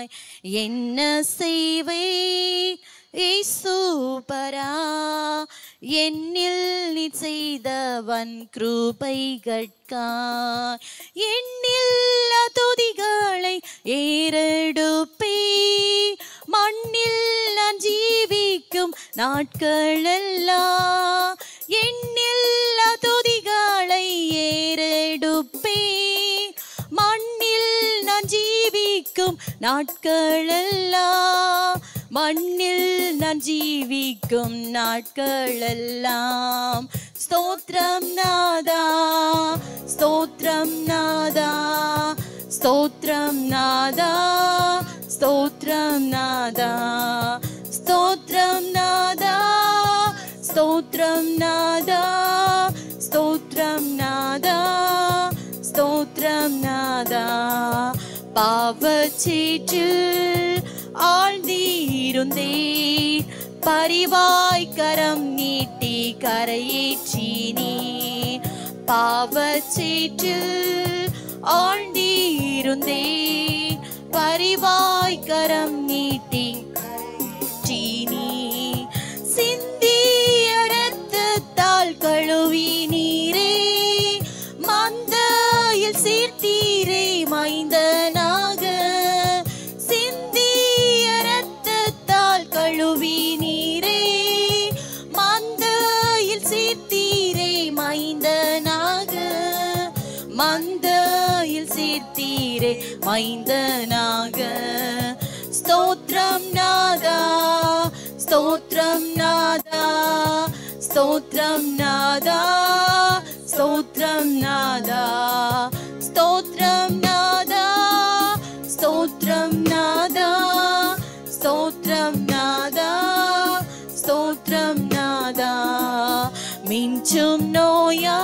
கட்காய் என்ன செய்வே சூப்பரா என்னில் நீ செய்தவன் கிருபை கட்காய் என்னில் துதிகளை ஏறெடுப்பே மண்ணில் நான் ஜீவிக்கும் நாட்களெல்லாம் எண்ணில் துதிகளை ஏறெடுப்பே மண்ணில் நான் ஜீவிக்கும் நாட்களெல்லாம் மண்ணில் நான் ஜீவிக்கும் நாட்களெல்லாம் ஸ்தோத்ரம் நாதா ஸ்தோத்ரம் நாதா ஸ்தோத்ரம் நாதா ஸ்தோத்ரம் நாதா ஸ்தோத்ரம் நாதா ஸ்தோத்ரம் நாதா ஸ்தோத்ரம் நாதா ஸ்தோத்ரம் நாதா பாவச்சீற்றில் ஆழ்ந்தீருந்தே பரிவாய் கரம் நீட்டி கரையேற்றி நீ பாவச்சீற்றில் ஆழ்ந்தீருந்தே பரிவாய் கரம் நீட்டி நீ சிந்திய ரத்தத்தால் கழுவி நீரே மந்தையில் சீர்த்தீரே மைந்தனாக சிந்திய ரத்தத்தால் கழுவி நீரே மந்தையில் சீர்த்தீரே மைந்தனாக மந்தையில் சீர்த்தீரே மைந்தனாக ஸ்தோத்ரம் நாதா ஸ்தோத்ரம் நாதா ஸ்தோத்ரம் நாதா ஸ்தோத்ரம் நாதா ஸ்தோத்ரம் நாதா ஸ்தோத்ரம் நாதா ஸ்தோத்ரம் நாதா ஸ்தோத்ரம் நாதா மிஞ்சும் நோயா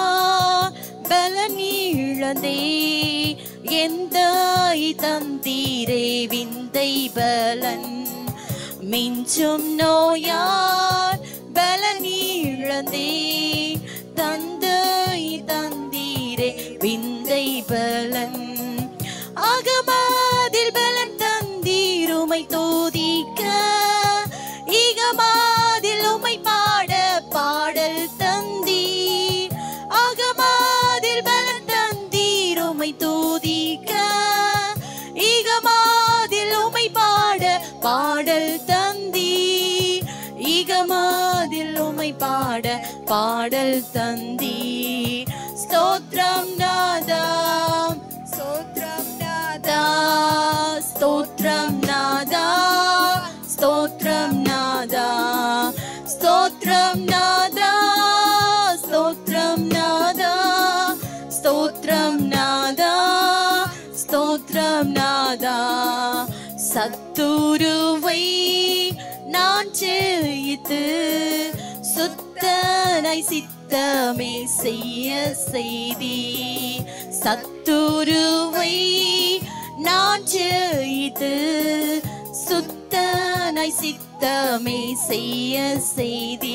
பலனீழந்தே எந்த தந்தீரே விந்தை பலன் மிஞ்சும் நோயார் பலனீழந்தே தந்தை தந்தீரே விந்தை பலன் அகமாதில் பலன் தந்தீருமை தோதிக்க ஈகமாதில் உமை பாட பாடல் தந்தீர் அகமாதில் பலன் தந்தீருமை தூதிக்க ஈகமாதில் உமை பாட பாடல் தந்தீர் ஈகமாதில் உமை பாட பாடல் தந்தீர் ஸ்தோத்ரம் நாதா ஸ்தோத்ரம் நாதா ஸ்தோத்ரம் நாதா ஸ்தோத்ரம் நாதா ஸ்தோத்ரம் நாதா ஸ்தோத்ரம் நாதா ஸ்தோத்ரம் நாதா ஸ்தோத்ரம் நாதா சத்துருவை நான் ஜெயித்து சுத்தனை சித்தமே செய்ய செய்தி சத்துருவை நான் ஜெயித்து சுத்தனை சித்தமே செய்ய செய்தி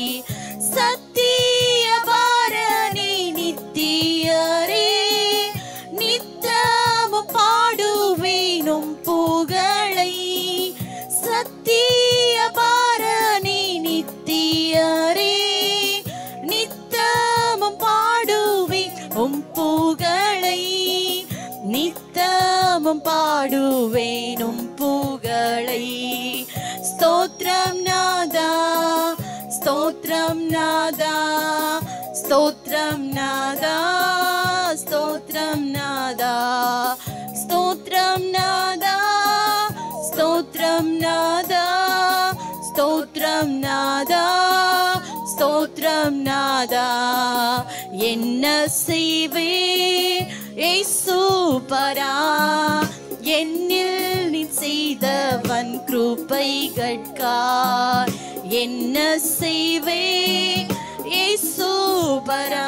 சத்திய பாரணி நித்தியரே நித்தமும் பாடுவேனும் புகழை சத்திய பாரணி நித்தியரே நித்தமும் பாடுவேன் உம் புகழை நித்தமும் பாடுவேன் உம் புகழை ஸ்தோத்ரம் நாதா ஸ்தோத்ரம் நாதா ஸ்தோத்ரம் நாதா ஸ்தோத்ரம் நாதா ஸ்தோத்ரம் நாதா ஸ்தோத்ரம் நாதா ஸ்தோத்ரம் நாதா ஸ்தோத்ரம் நாதா என்ன செய்வே ஏசூபரா என்னில் நீ செய்தவன் கிருபைகட்கார் என்ன செய்வே ஏசூபரா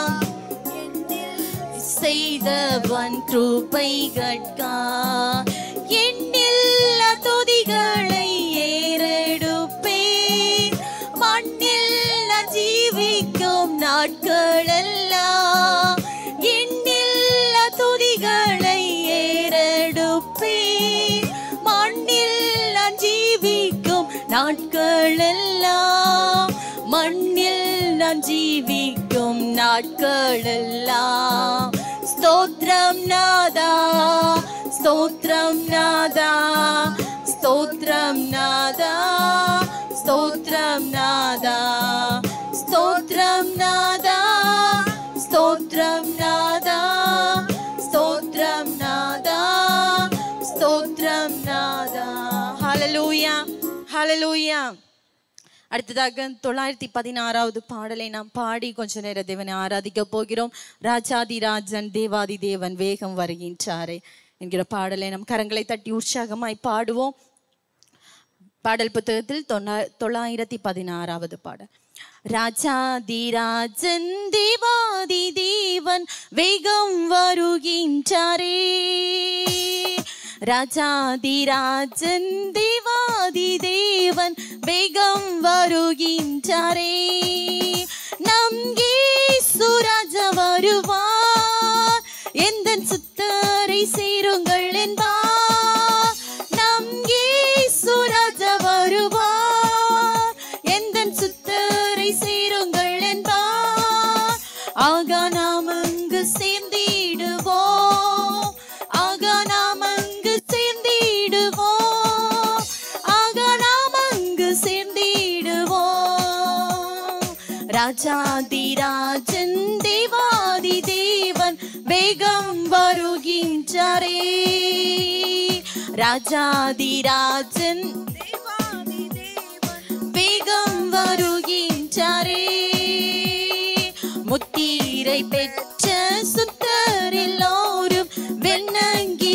செய்தவன் கிருபைகட்கா எண்ணில் துதிகளை ஏறெடுப்பேன் மண்ணில் நான் ஜீவிக்கும் நாட்களெல்லாம் எண்ணில் துதிகளை ஏறெடுப்பேன் நாட்களெல்லாம் மண்ணில் நான் ஜீவிக்கும் நாட்களெல்லாம் ஸ்தோத்ரம் நாதா ஸ்தோத்ரம் நாதா ஸ்தோத்ரம் நாதா ஸ்தோத்ரம் நாதா ஸ்தோத்ரம் நாதா ஸ்தோத்ரம் நாதா ஸ்தோத்ரம் நாதா ஸ்தோத்ரம் நாதா ஹalleluya ஹalleluya அடுத்ததாக தொள்ளாயிரத்தி பதினாறாவது பாடலை நாம் பாடி கொஞ்ச நேர தேவனை ஆராதிக்க போகிறோம் ராஜாதி ராஜன் தேவாதி தேவன் வேகம் வருகின்றாரே என்கிற பாடலை நம் கரங்களை தட்டி உற்சாகமாய் பாடுவோம் பாடல் புத்தகத்தில் தொண்ணா- தொள்ளாயிரத்தி பதினாறாவது பாடல் ராஜாதிராஜன் தேவாதி தேவன் வேகம் வருகின்றாரே ராஜாதிராஜன் தேவாதி தேவன் வேகம் வருகின்றாரே நம் சுராஜா வருவார் எந்த சுத்தரை சேருங்கள் என்பார் நம் சுராஜா வருவார் எந்த சுத்தரை சேருங்கள் என்பார் ஆக நாம் அங்கு சேர்ந்திடுவோம் ஆக நாம் அங்கு சேர்ந்திடுவோம் ஆக நாம் அங்கு சேர்ந்திடுவோம் ராஜாதிராஜன் தேவாதி தேவன் வேகம் வருகின்றாரே ராஜாதிராஜன் தேவாதி தேவன் வேகம் வருகின்றாரே முத்தீரை பெற்ற சுத்தர் எல்லோரும் வெண்ணங்கி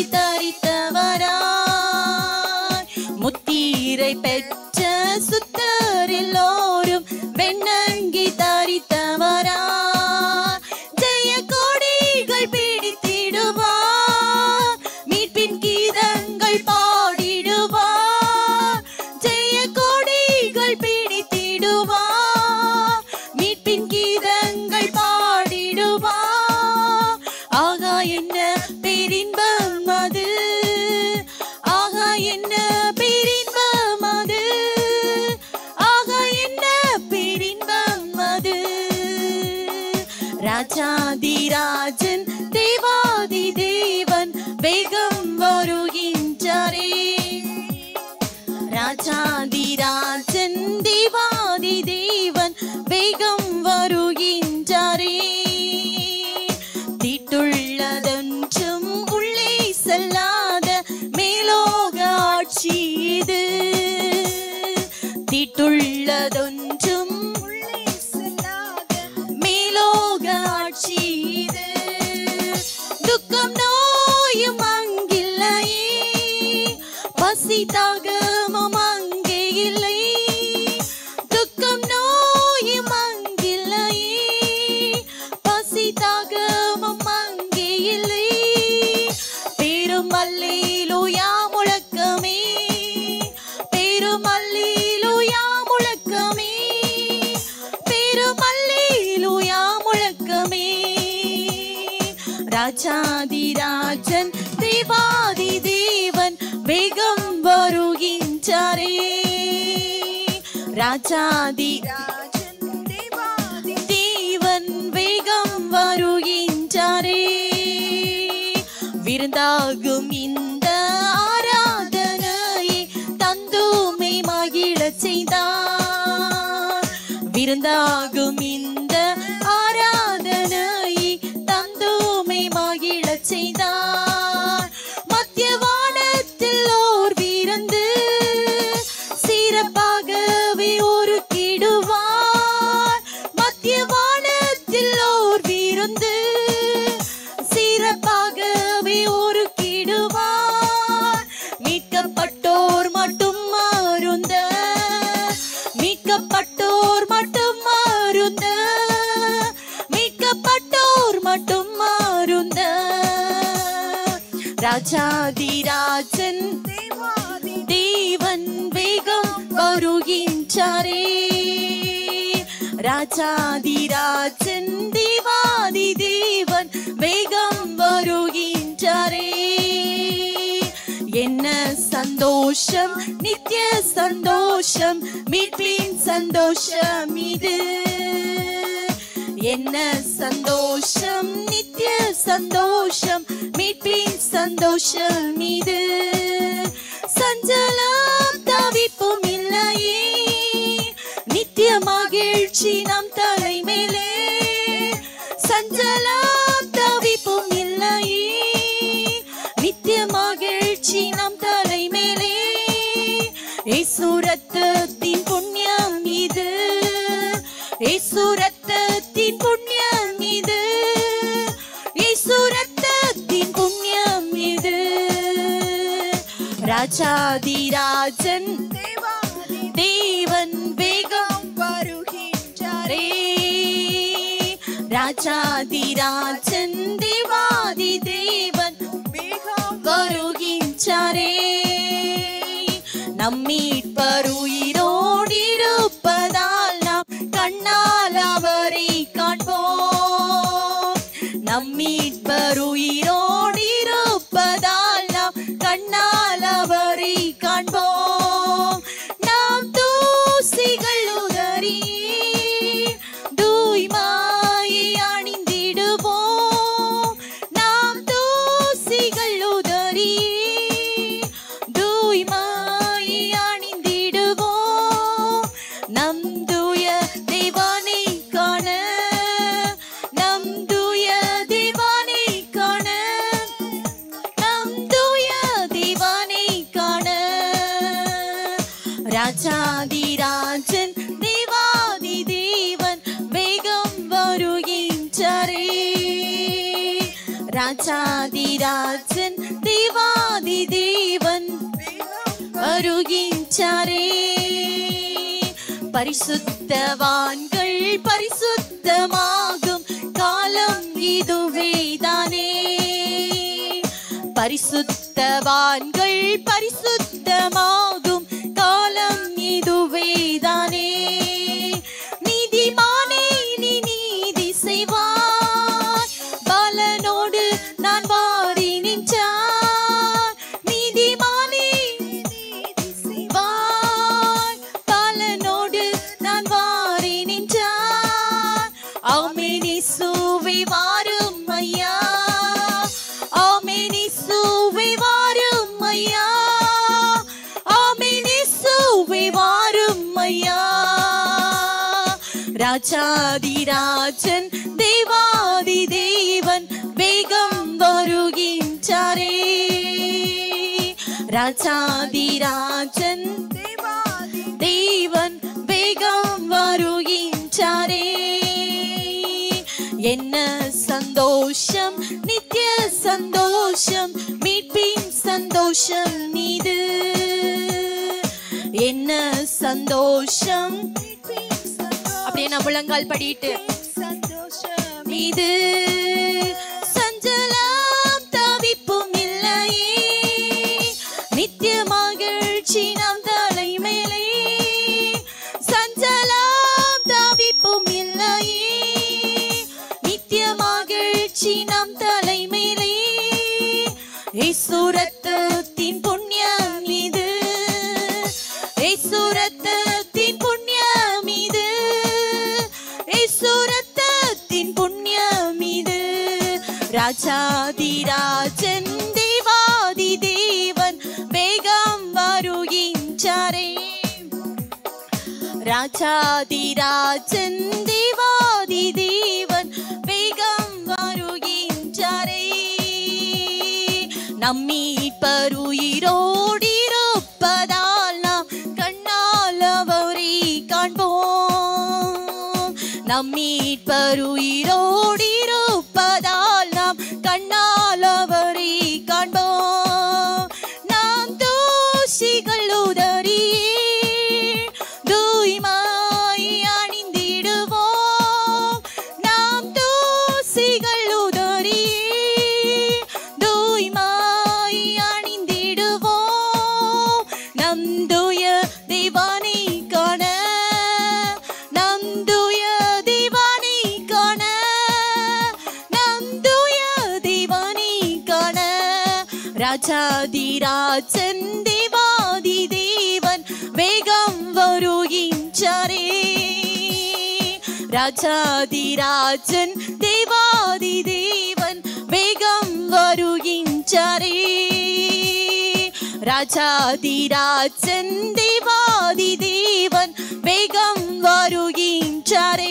தரித்தவராய் முத்தீரை பெற்ற சுத்தர் எல்லோரும் வெண்ணங்கி தரித்தவராய் ஜெய கொடிகள் பிடித்திடுவார் மீட்பின் கீதங்கள் பாடிடுவார் ஜெய கொடிகள் பிடித்திடுவார் மீட்பின் கீதங்கள் பாடிடுவார் ஆகா என்ன பேரின்பம் அது ஆகா என்ன பேரின்பம் அது ஆகா என்ன பேரின்பம் அது ராஜாதிராஜன் தேவாதி தேவன் வேகம் வருகின்றாரே ராஜாதிராஜன் தேவாதி தேவன் வேகம் வருகின்றாரே தீட்டுள்ளதொன்றும் உள்ளே செல்லாத மேலோக ஆட்சி இது தீட்டுள்ளதொன்றும் உள்ளே செல்லாத மேலோக ஆட்சி இது துக்கம் நோயும் அங்கில்லையே பசி தாகமும் அங்கே இல்லை துக்கம் நோயும் அங்கில்லையே பசி தாகமும் அங்கே இல்லை பெரும் அல்லேலூயா முழக்கமே பெரும் அல்லேலூயா முழக்கமே பெரும் அல்லேலூயா முழக்கமே ராஜாதிராஜன் தேவாதி தேவன் வேகம் வருகின்றாரே ராஜாதி தேவன் வேகம் வருகின்றாரே விருந்தாகும் இந்த ஆராதனையை தந்துமை மகிழச் செய்தார் விருந்தாகும் இந்த ஆராதனையை தந்துமை மகிழச் செய்தார் மத்திய வானத்தில் ஓர் விருந்து சிறப்பாகவே ஒரு கிடுவார் மத்திய வானத்தில் ஓர் விருந்து சிறப்பாகவே ஒரு கிடுவார் மீட்கப்பட்டோர் மட்டும் மருந்த மீட்கப்பட்டோர் மட்டும் மருந்த மீட்கப்பட்டோர் மட்டும் மருந்த ராஜாதிராஜன் தேவன் வேகம் வருகின்றாரே ராஜாதிராஜன் தேவாதி தேவன் வேகம் வருகின்றாரே என்ன சந்தோஷம் நித்திய சந்தோஷம் மீட்பின் சந்தோஷம் இது என்ன சந்தோஷம் நித்திய சந்தோஷம் மீட்பின் சந்தோஷம் இது சஞ்சலம் தவிப்பும் இல்லையே நித்திய மகிழ்ச்சி நம் தலை மேலே சஞ்சலம் தவிப்பும் இல்லையே நித்திய மகிழ்ச்சி நம் தலை மேலே ஏசுரத்தின் புண்ணியம் இது ஏசுரத்தின் புண்ணியம் இது ஏசுரத்தின் புண்ணியம் இது ராஜாதிராஜன் தேவன் வேகம் வருகின்றாரே ராஜாதிராஜன் தேவாதி தேவன் வேகம் வருகின்றாரே நம்மீட்பருயிரோடிருப்பதால் நாம் கண்ணால் அவரை காண்போம் நம்மீட்பருயிரோடிருப்பதால் நாம் கண்ணால் அவரை காண்போம் நாம் தூசிகள் உதறி தூய்மாயை அணிந்திடுவோம் நாம் தூசிகள் உதறி தூய்மாயை அணிந்திடுவோம் நம் தூய தேவானை காண நம் தூய தேவானை காண நம் தூய தேவானை காண ராஜாதிராஜன் தேவாதி தேவன் வேகம் வருகின்றாரே ராஜாதிராஜன் தேவாதி தேவன் வருகின்றாரே பரிசுத்தவான்கள் பரிசுத்தமாகும் காலம் இதுவேதானே பரிசுத்தவான்கள் பரிசுத்தமாகும் காலம் இதுவேதானே நீதிமானே நீ நீதி செய்வாய் பலனோடு நான் வாரி நின்றார் நீதிமானே நீதி செய்வாய் பலனோடு நான் வாரி நின்றார் ஆமேனி சூவி வாரும் ஐயா ஆமேனி சூவி வாரும் ஐயா ஆமேனி சூவி வாரும் ஐயா ராஜாதிராஜன் தேவாதி தேவன் வேகம் வருகின்றாரே ராஜாதிராஜன் தேவன் வேகம் வருகின்றாரே என்ன சந்தோஷம் நித்திய சந்தோஷம் மீட்பின் சந்தோஷம் இது என்ன சந்தோஷம் அப்படியே நான் முழங்கால் படிட்டு இது சஞ்சலம் தவிப்பும் இல்லையே நித்திய மகிழ்ச்சி நம் தலை மேலே சஞ்சலம் தவிப்பும் இல்லையே நித்திய மகிழ்ச்சி நம் தலை மேலே ஈசுரத்தின் புண்ணியம் இது ஈசுரத்தின் புண்ணியம் இது ஈசுரத்தின் புண்ணியம் இது ராஜாதிராஜன் தேவாதி தேவன் வேகம் வருகின்றாரே ராஜாதிராஜன் தேவாதி தேவன் வேகம் வருகின்றாரே நம்மீட்பருயிரோடிருப்பதால் நாம் கண்ணால் அவரை காண்போம் நம்மீட்பருயிரோடிருப்பதால் நாம் கண்ணால் அவரை காண்போம் நாம் தூசிகள் உதறி தூய்மாய் அணிந்திடுவோம் நாம் தூசிகள் உதறி தூய்மாய் அணிந்திடுவோம் நம் தூய தேவானை காண நம் தூய தேவானை காண நம் தூய தேவானை காண ராஜாதிராஜன் தேவ ராஜாதிராஜன் தேவாதி தேவன் வேகம் வருகின்றாரே ராஜாதிராஜன் தேவாதி தேவன் வேகம் வருகின்றாரே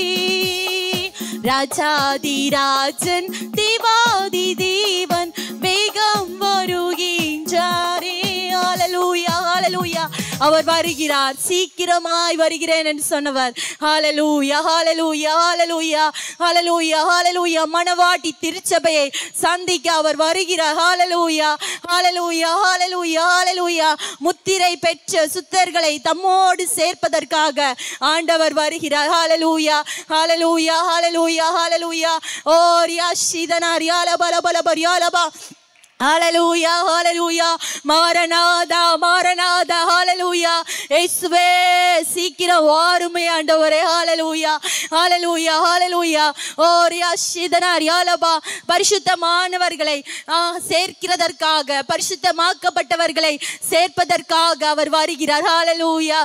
ராஜாதிராஜன் தேவாதி தேவன் வேகம் வருகின்றாரே ஹalleluya ஹalleluya அவர் வருகிறார் சீக்கிரமாய் வருகிறேன் என்று சொன்னவர் ஹalleluya ஹalleluya ஹalleluya ஹalleluya ஹalleluya மணவாட்டி திருச்சபையை சந்திக்க அவர் வருகிறார் ஹalleluya ஹalleluya ஹalleluya ஹalleluya முத்திரை பெற்ற சுத்தர்களை தம்மோடு சேர்ப்பதற்காக ஆண்டவர் வருகிறார் ஹalleluya ஹalleluya ஹalleluya ஹalleluya ஓ ரியா ஷிதனா ரியால பல பல பரியாலபா ஹalleluya ஹalleluya மாரநாதா மாரநாதா ஹalleluya இயேசுவே சீக்கிரம் வாருமே ஆண்டவரே ஹalleluya ஹalleluya ஹalleluya ஓ ரியா ஷிதனா ரியாலபா பரிசுத்தமானவர்களை ஆ, சேர்க்கிறதற்காக பரிசுத்தமாக்கப்பட்டவர்களை சேர்ப்பதற்காக அவர் வருகிறார் ஹalleluya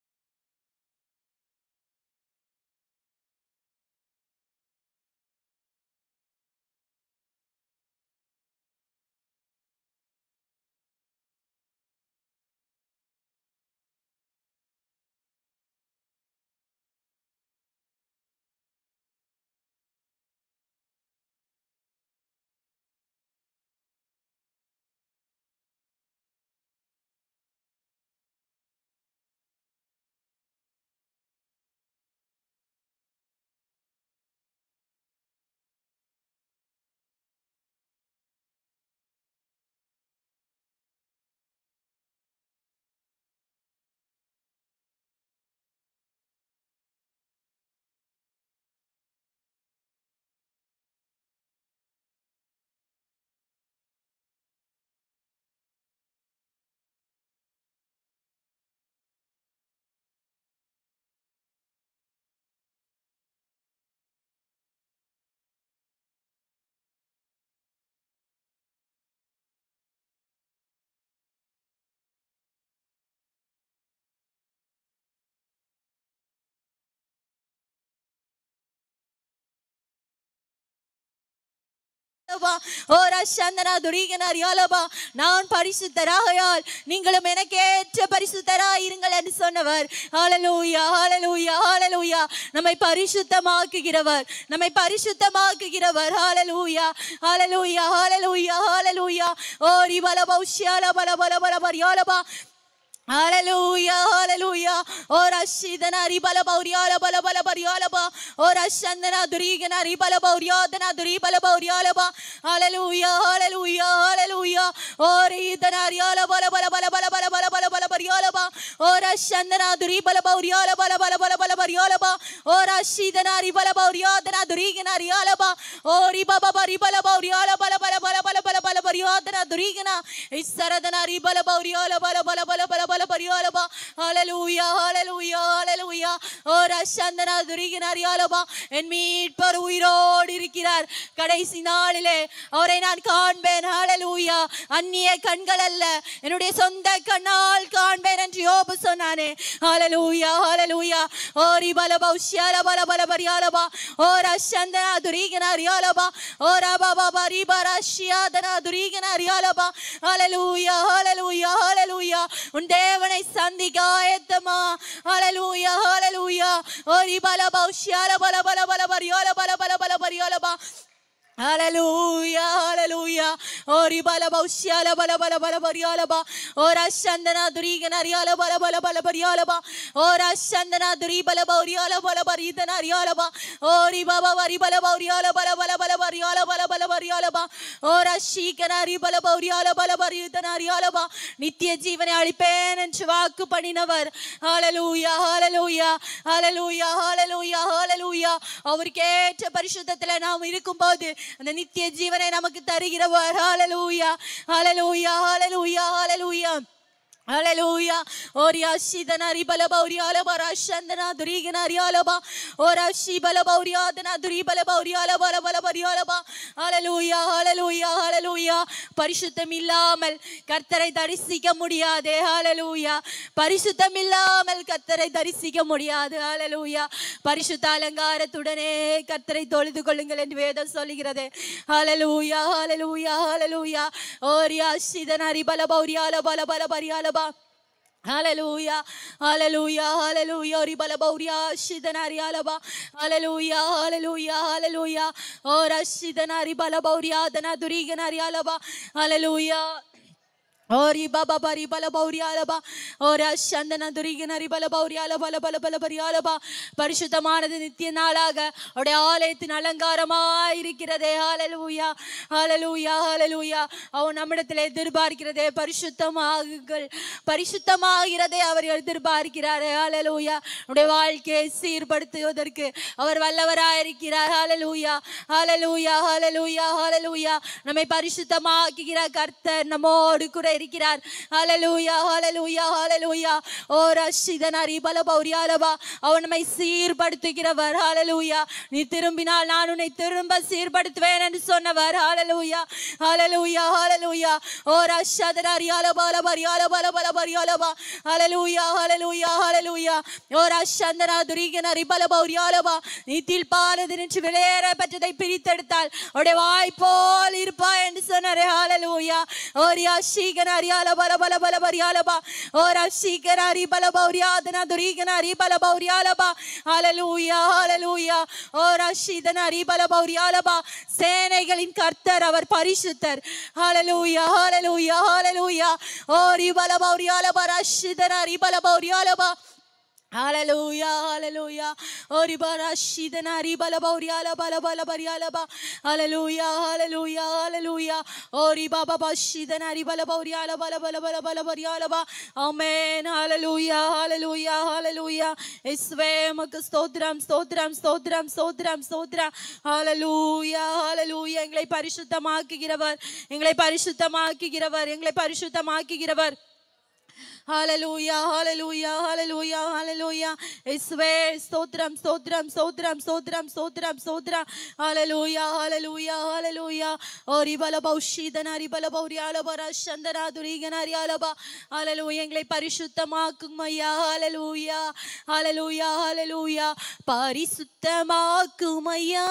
யலபா, ஓரா சந்தனா துரீகனா ரியாலபா நான் பரிசுத்தராகையால் நீங்களும் எனக்கேற்ற பரிசுத்தராய் இருங்கள் என்று சொன்னவர் ஹalleluya ஹalleluya ஹalleluya நம்மை பரிசுத்தமாக்குகிறவர் நம்மை பரிசுத்தமாக்குகிறவர் ஹalleluya ஹalleluya ஹalleluya ஹalleluya ஓ ரிபலபா உஷ்யால பல பல பல பரியாலபா Hallelujah, hallelujah. Ora shidana ribala bauriala bala bala bariala ba. Ora shandana durigana ribala bauriadana duribala bauriala ba. Hallelujah, hallelujah, hallelujah. Ora idana riala bala bala bala bala bala bala bala bala bariala ba. Ora shandana duribala bauriala bala bala bala bala bariala ba. Ora shidana ribala bauriadana durigana riala ba. Ori baba bari bala bauriala bala bala bala bala bala bala bariadana durigana. Isaradana ribala bauriala bala bala bala bala bala barialaba ஹalleluya hallelujah ஹalleluya ஓ ரஷந்தனா துரிகினாரியாலபா என் மீட்பர் உயிரோடு இருக்கிறார் கடைசி நாளிலே அவரை நான் காண்பேன் ஹalleluya அந்நிய கண்கள் அல்ல என்னுடைய சொந்த கண்ணால் காண்பேன் என்று யோபு சொன்னானே ஹalleluya ஹalleluya ஓ ரிபல பௌஷ்யால பல பல பரியாலபா ஓ ரஷந்தனா துரிகினாரியாலபா ஓ ரபா பரி பரஷ்யாதனா துரிகினாரியாலபா ஹalleluya ஹalleluya ஹalleluya உன் தேவனை சந்திக்க ஆயத்தமா ஹalleluya ஹalleluya ஓரி பல பௌஷ்யால பல பல பல பரியோல பல பல பல பரியோலபா Hallelujah, hallelujah. Ori bala baushyala bala bala bala baryalaba. Ora shandana durigana riala bala bala bala baryalaba. Ora shandana duri bala baryala bala baridana rialaba. Ori baba bari bala baryala bala bala bala baryala bala bala baryalaba. Ora shikana ri bala baryala bala baridana rialaba. நித்திய ஜீவனை அளிப்பேன் என்று வாக்கு பண்ணினவர் ஹalleluya hallelujah hallelujah hallelujah ஹalleluya அவருக்கு ஏற்ற பரிசுத்தத்துல நாம் இருக்கும்போது அந்த நித்திய ஜீவனை நமக்கு தருகிறவர் ஹalleluya ஹalleluya ஹalleluya ஹalleluya Hallelujah. Oria shidana ribala bauriala bara shandana durigana riala ba. Ora shibala bauriadana duribala bauriala bala bala bariala ba. Hallelujah. Hallelujah. Hallelujah. பரிசுத்தம் இல்லாமல் கர்த்தரை தரிசிக்க முடியாது ஹalleluya பரிசுத்தம் இல்லாமல் கர்த்தரை தரிசிக்க முடியாது ஹalleluya பரிசுத்த அலங்காரத்துடனே கர்த்தரை தொழுது கொள்ளுங்கள் என்று வேதம் சொல்லுகிறது ஹalleluya ஹalleluya ஹalleluya ஓரியா சிதனரி பல பௌரியால பல பல பரியால பா Hallelujah, hallelujah, hallelujah. Ribala bauria shidanari alaba. Hallelujah, hallelujah, hallelujah. Ora shidanari bala bauria dana duriganari alaba. Hallelujah. ஓரி பாபா பரி பல பௌரியாலபா ஓரா சந்தன துரிகனரி பல பௌரியால பல பல பல பரியாலபா பரிசுத்தமானது நித்திய நாளாக அவருடைய ஆலயத்தின் அலங்காரமாய் இருக்கிறதே ஹalleluya ஹalleluya ஹalleluya அவன் நம்மிடத்தில் எதிர்பார்க்கிறதே பரிசுத்தமாகுங்கள் பரிசுத்தமாகிறதை அவர் எதிர்பார்க்கிறார் ஹalleluya நம்முடைய வாழ்க்கையை சீர்படுத்துவதற்கு அவர் வல்லவராயிருக்கிறார் ஹalleluya ஹalleluya ஹalleluya ஹalleluya நம்மை பரிசுத்தமாக்குகிற கர்த்தர் நம்மோடு கூட இருக்கிறார் ஹalleluya ஹalleluya ஹalleluya ஓ ரஷிதனரி பலபௌரியாலபா அவர் நம்மை சீர்படுத்துகிறவர் ஹalleluya நீ திரும்பினால் நான் உன்னை திரும்ப சீர்படுத்துவேன் என்று சொன்னவர் ஹalleluya ஹalleluya ஹalleluya ஓ ரஷதனரி அலபல பரியால பல பல பரியாலபா ஹalleluya ஹalleluya ஹalleluya ஓ ரஷந்தனா துரிகனரி பலபௌரியாலபா நீ தில்பாலது நின்று வெளியேற பெற்றதை பிரித்தெடுத்தால் அவருடைய வாய் போல் இருப்பாய் என்று சொன்னாரே ஹalleluya ஓரியா ಶೀಘನಾರಿಯಾಲ ಬಲ ಬಲ ಬಲ ಬರಿಯಾಲ ಬಾ ಓರ ಶೀಘನಾರಿ ಬಲ ಬೌರ್ಯಾದನ ದುರೀಗನಾರಿ ಬಲ ಬೌರ್ಯಾಲ ಬಾ ஹalleluya ஹalleluya ஓர ஷீதனாரி பல பௌரியால பா சேனைகளின் கர்த்தர் அவர் பரிசுத்தர் ஹalleluya ஹalleluya ஹalleluya ஓரி பல பௌரியால பா ரஷிதனாரி பல பௌரியால பா Hallelujah, hallelujah. Ori bara shidana ri bala bauriala bala bala bariala ba. Hallelujah, hallelujah, hallelujah. Ori baba ba shidana ri bala bauriala bala bala bala bala bariala ba. Amen. Hallelujah, hallelujah, hallelujah. இயேசுவே உமக்கு ஸ்தோத்திரம் ஸ்தோத்திரம் ஸ்தோத்திரம் ஸ்தோத்திரம் ஸ்தோத்திரம் ஹalleluya ஹalleluya எங்களை பரிசுத்தமாக்குகிறவர் எங்களை பரிசுத்தமாக்குகிறவர் எங்களை பரிசுத்தமாக்குகிறவர் ஹalleluya ஹalleluya ஹalleluya ஹalleluya இயேசுவே ஸ்தோத்திரம் ஸ்தோத்திரம் ஸ்தோத்திரம் ஸ்தோத்திரம் ஸ்தோத்திரம் ஸ்தோத்திரம் ஹalleluya ஹalleluya ஹalleluya ஓரி பல பௌஷிதனாரி பல பௌரியால பர சந்தனா துரிகனாரி அலபா ஹalleluya எங்களை பரிசுத்தமாக்கும் ஐயா ஹalleluya ஹalleluya ஹalleluya பரிசுத்தமாக்கும் ஐயா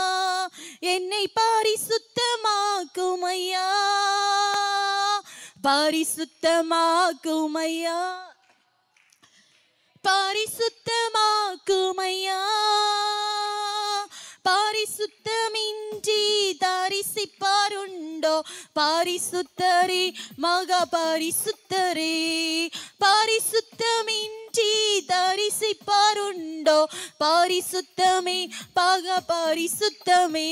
என்னை பரிசுத்தமாக்கும் ஐயா பரிசுத்தமாக்குமையா பரிசுத்தமாக்குமையா பரிசுத்தமின்றி தரிசிப்பாருண்டோ பரிசுத்தரே மக பரிசுத்தரே பரிசுத்தமின்றி தரிசிப்பாருண்டோ பரிசுத்தமே பக பரிசுத்தமே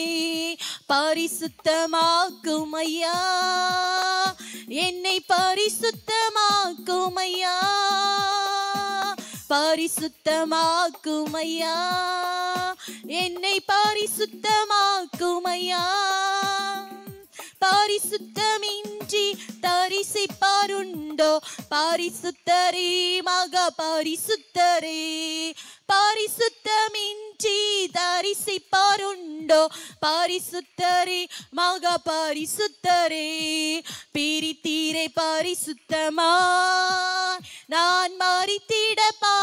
பரிசுத்தமாக்குமையா என்னை பரிசுத்தமாக்குமையா பரிசுத்தமாக்குமையா என்னை பரிசுத்தமாக்குமையா பரிசுத்தமின்றி தரிசிப்பாருண்டோ பரிசுத்தரே மக பரிசுத்தரே பரிசுத்தமின்றி தரிசிப்பாருண்டோ பரிசுத்தரே மக பரிசுத்தரே பிரித்தீரை பரிசுத்தமா நான் மறித்திட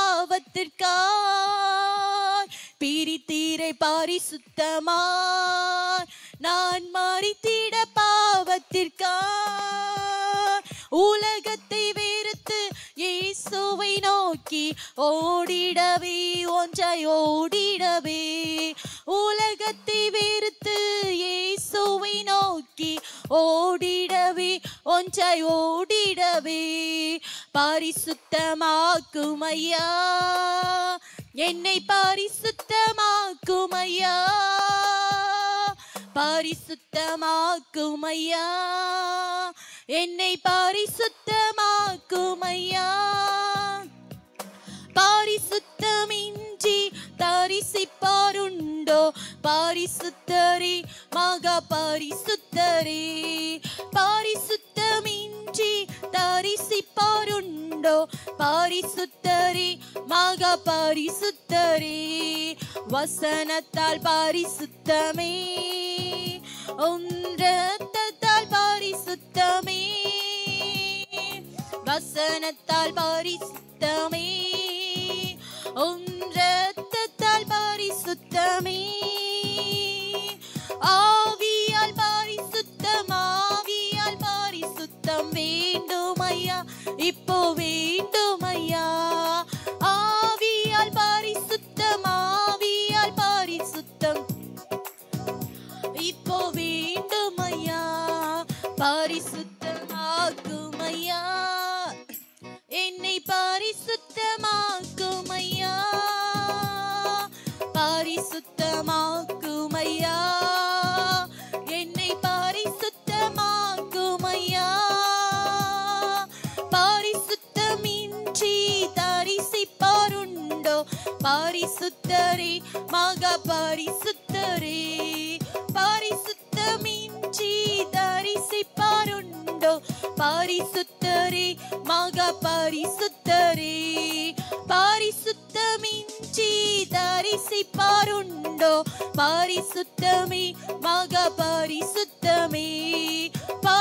பாவத்திற்காய் பிரித்தீரை பரிசுத்தமா நான் மறித்திட பாவத்திற்காய் உலகத்தை வெறுத்து இயேசுவை நோக்கி ஓடிடவே ஒன்றாய் ஓடிடவே உலகத்தை வெறுத்து இயேசுவை நோக்கி ஓடிடவே ஒன்றாய் ஓடிடவே பரிசுத்தமாக்குமையா என்னை பரிசுத்தமாக்குமையா பரிசுத்தமாக்குமையா என்னை பரிசுத்தமாக்குமையா பரிசுத்தமின்றி தரிசிப்பாருண்டோ பரிசுத்தரே மக பரிசுத்தரே பரிசுத்தமின்றி தரிசிப்பாருண்டோ உண்டோ பாரிசுத்தரே மகா பாரிசுத்தரே வசனத்தால் பாரிசுத்தமே உம் இரத்தத்தால் பாரிசுத்தமே வசனத்தால் பாரிசுத்தமே உம் இரத்தத்தால் பாரிசுத்தமே ஆவியால் பாரிசுத்தம் ஆவியால் பாரிசுத்தம் வேண்டும் ஐயா இப்போ வேண்டும் ஐயா ஆவியால் பாரிசுத்தம் ஆவியால் பாரிசுத்தம் இப்போ வேண்டும் ஐயா பரிசுத்தமாக்கும் ஐயா என்னை பரிசுத்தமாக்கும் ஐயா பரிசுத்தமாக்கும் ஐயா என்னை பரிசுத்தமாக்கும் ஐயா பரிசுத்தமின்றி தரிசிப்பாருண்டோ பரிசுத்தரே மகா பரிசுத்தரே பரிசுத்தமின்றி தரிசிப்பாருண்டோ பரிசுத்தரே மகா பரிசுத்தரே பரிசுத்தமின்றி தரிசிப்பாருண்டோ பரிசுத்தமே மகா பரிசுத்தமே ப-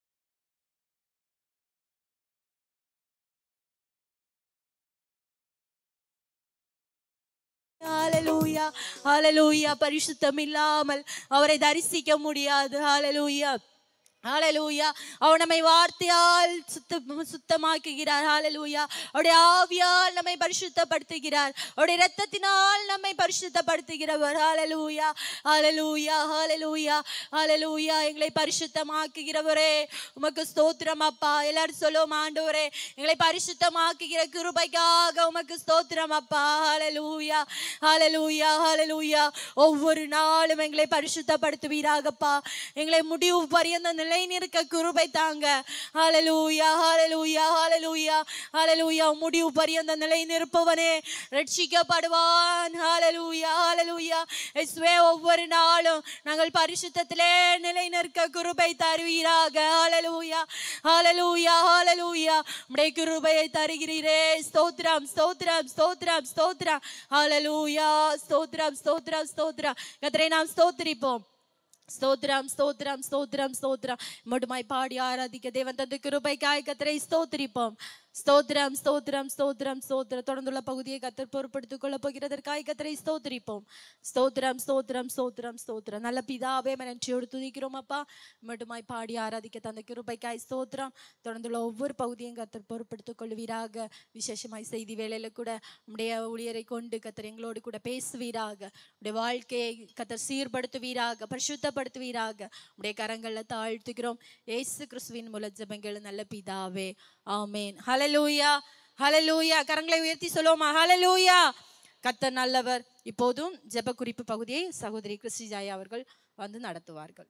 ஹalleluya ஹalleluya பரிசுத்தம் இல்லாமல் அவரை தரிசிக்க முடியாது ஹalleluya ஹalleluya அவர் நம்மை வார்த்தையால் சுத்த சுத்தமாக்குகிறார் ஹalleluya அவருடைய ஆவியால் நம்மை பரிசுத்தப்படுத்துகிறார் அவருடைய இரத்தத்தினால் நம்மை பரிசுத்தப்படுத்துகிறவர் ஹalleluya ஹalleluya ஹalleluya ஹalleluya எங்களை பரிசுத்தமாக்குகிறவரே உமக்கு ஸ்தோத்திரம் அப்பா எல்லாரும் சொல்லுவோம் ஆண்டவரே எங்களை பரிசுத்தமாக்குகிற கிருபைக்காக உமக்கு ஸ்தோத்திரம் அப்பா ஹalleluya ஹalleluya ஹalleluya ஒவ்வொரு நாளும் எங்களை பரிசுத்தப்படுத்துவீராகப்பா எங்களை முடிவு பரியந்த நிலை நிற்க கிருபை தாங்க ஹalleluya ஹalleluya ஹalleluya ஹalleluya முடிவு பரியந்த நிலை நிற்பவனே ரட்சிக்கப்படுவான் ஹalleluya ஹalleluya இயேசுவே ஒவ்வொரு நாளும் நாங்கள் பரிசுத்தத்திலே நிலை நிற்க கிருபை தருவீராக ஹalleluya ஹalleluya ஹalleluya உம்முடைய கிருபையை தருகிறீரே ஸ்தோத்திரம் ஸ்தோத்திரம் ஸ்தோத்திரம் ஸ்தோத்திரம் ஹalleluya ஸ்தோத்திரம் ஸ்தோத்திரம் ஸ்தோத்திரம் கர்த்தரை நாம் ஸ்தோத்திரிப்போம் ஸ்தோத்திரம் ஸ்தோத்திரம் ஸ்தோத்திரம் ஸ்தோத்திரம் மட்டுமாய் பாடி ஆராதிக்க தேவன் தந்த கிருபைக்காய் கத்தரை ஸ்தோத்திரிப்போம் ஸ்தோத்திரம் ஸ்தோத்திரம் ஸ்தோத்திரம் ஸ்தோத்திரம் தொடர்ந்துள்ள பகுதியை கத்தர் பொறுப்படுத்திக் கொள்ள போகிறதற்காய் கத்தரை ஸ்தோத்திரிப்போம் ஸ்தோத்திரம் ஸ்தோத்திரம் ஸ்தோத்திரம் ஸ்தோத்திரம் நல்ல பிதாவே நன்றியோடு துதிக்கிறோம் அப்பா மட்டுமாய் பாடி ஆராதிக்க தந்த கிருபைக்காய் ஸ்தோத்திரம் தொடர்ந்துள்ள ஒவ்வொரு பகுதியும் கத்தர் பொறுப்படுத்திக் கொள்வீராக விசேஷமாய் செய்தி வேளையில கூட உடைய ஊழியரை கொண்டு கத்தர் எங்களோடு கூட பேசுவீராக உடைய வாழ்க்கையை கத்தர் சீர்படுத்துவீராக பரிசுத்தப்படுத்துவீராக உடைய கரங்கள்ல தாழ்த்துகிறோம் ஏசு கிறிஸ்துவின் மூல ஜெபங்கள் நல்ல பிதாவே ஆமேன் ஹalleluya ஹalleluya கரங்களை உயர்த்தி சொல்லுவோமா ஹalleluya கத்தர் நல்லவர் இப்போதும் ஜெப குறிப்பு பகுதியை சகோதரி கிறிஸ்டி ஜாயா அவர்கள் வந்து நடத்துவார்கள்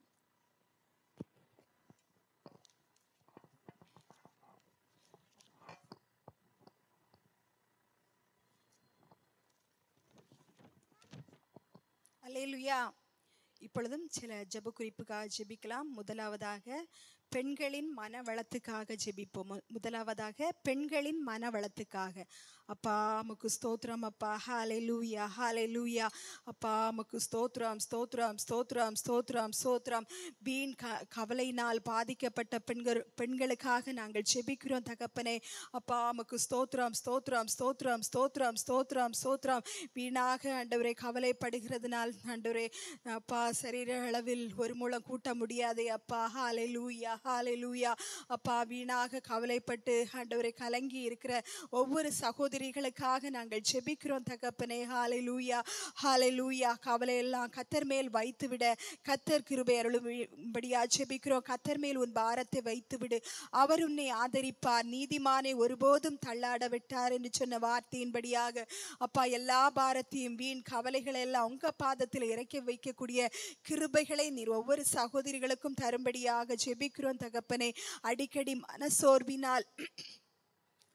அல்லேலுயா இப்பொழுதும் சில ஜெப குறிப்புக்காக ஜெபிக்கலாம் முதலாவதாக பெண்களின் மன வளத்துக்காக ஜெபிப்போம் மு- முதலாவதாக பெண்களின் மன வளத்துக்காக அப்பா அமக்கு ஸ்தோத்திரம் அப்பா ஹாலே லூயா ஹாலே லூயா அப்பா அமக்கு ஸ்தோத்திரம் ஸ்தோத்திரம் ஸ்தோத்திரம் ஸ்தோத்திரம் ஸ்தோத்திரம் வீண் க கவலையினால் பாதிக்கப்பட்ட பெண்கள் பெண்களுக்காக நாங்கள் ஜெபிக்கிறோம் தகப்பனே அப்பா அமக்கு ஸ்தோத்திரம் ஸ்தோத்திரம் ஸ்தோத்திரம் ஸ்தோத்திரம் ஸ்தோத்திரம் ஸ்தோத்திரம் வீணாக ஆண்டவரே கவலைப்படுகிறதுனால் ஆண்டவரே அப்பா சரீர அளவில் ஒரு மூலம் கூட்ட முடியாதே அப்பா ஹாலே லூயா ஹாலே லூயா அப்பா வீணாக கவலைப்பட்டு ஆண்டவரை கலங்கி இருக்கிற ஒவ்வொரு சகோதரிகளுக்காக நாங்கள் ஜெபிக்கிறோம் தகப்பனே ஹாலே லூயா ஹாலே லூயா கவலையெல்லாம் கத்தர் மேல் வைத்து விட கத்தர் கிருபை அருளும்படியா ஜெபிக்கிறோம் கத்தர் மேல் உன் பாரத்தை வைத்து விடு அவர் உன்னை ஆதரிப்பார் நீதிமானை ஒருபோதும் தள்ளாட விட்டார் என்று சொன்ன வார்த்தையின்படியாக அப்பா எல்லா பாரத்தையும் வீண் கவலைகளை எல்லாம் உங்க பாதத்தில் இறக்கி வைக்கக்கூடிய கிருபைகளை நீர் ஒவ்வொரு சகோதரிகளுக்கும் தரும்படியாக ஜெபிக்கிறோம் தகப்பனே அடிக்கடி மனசோர்வினால்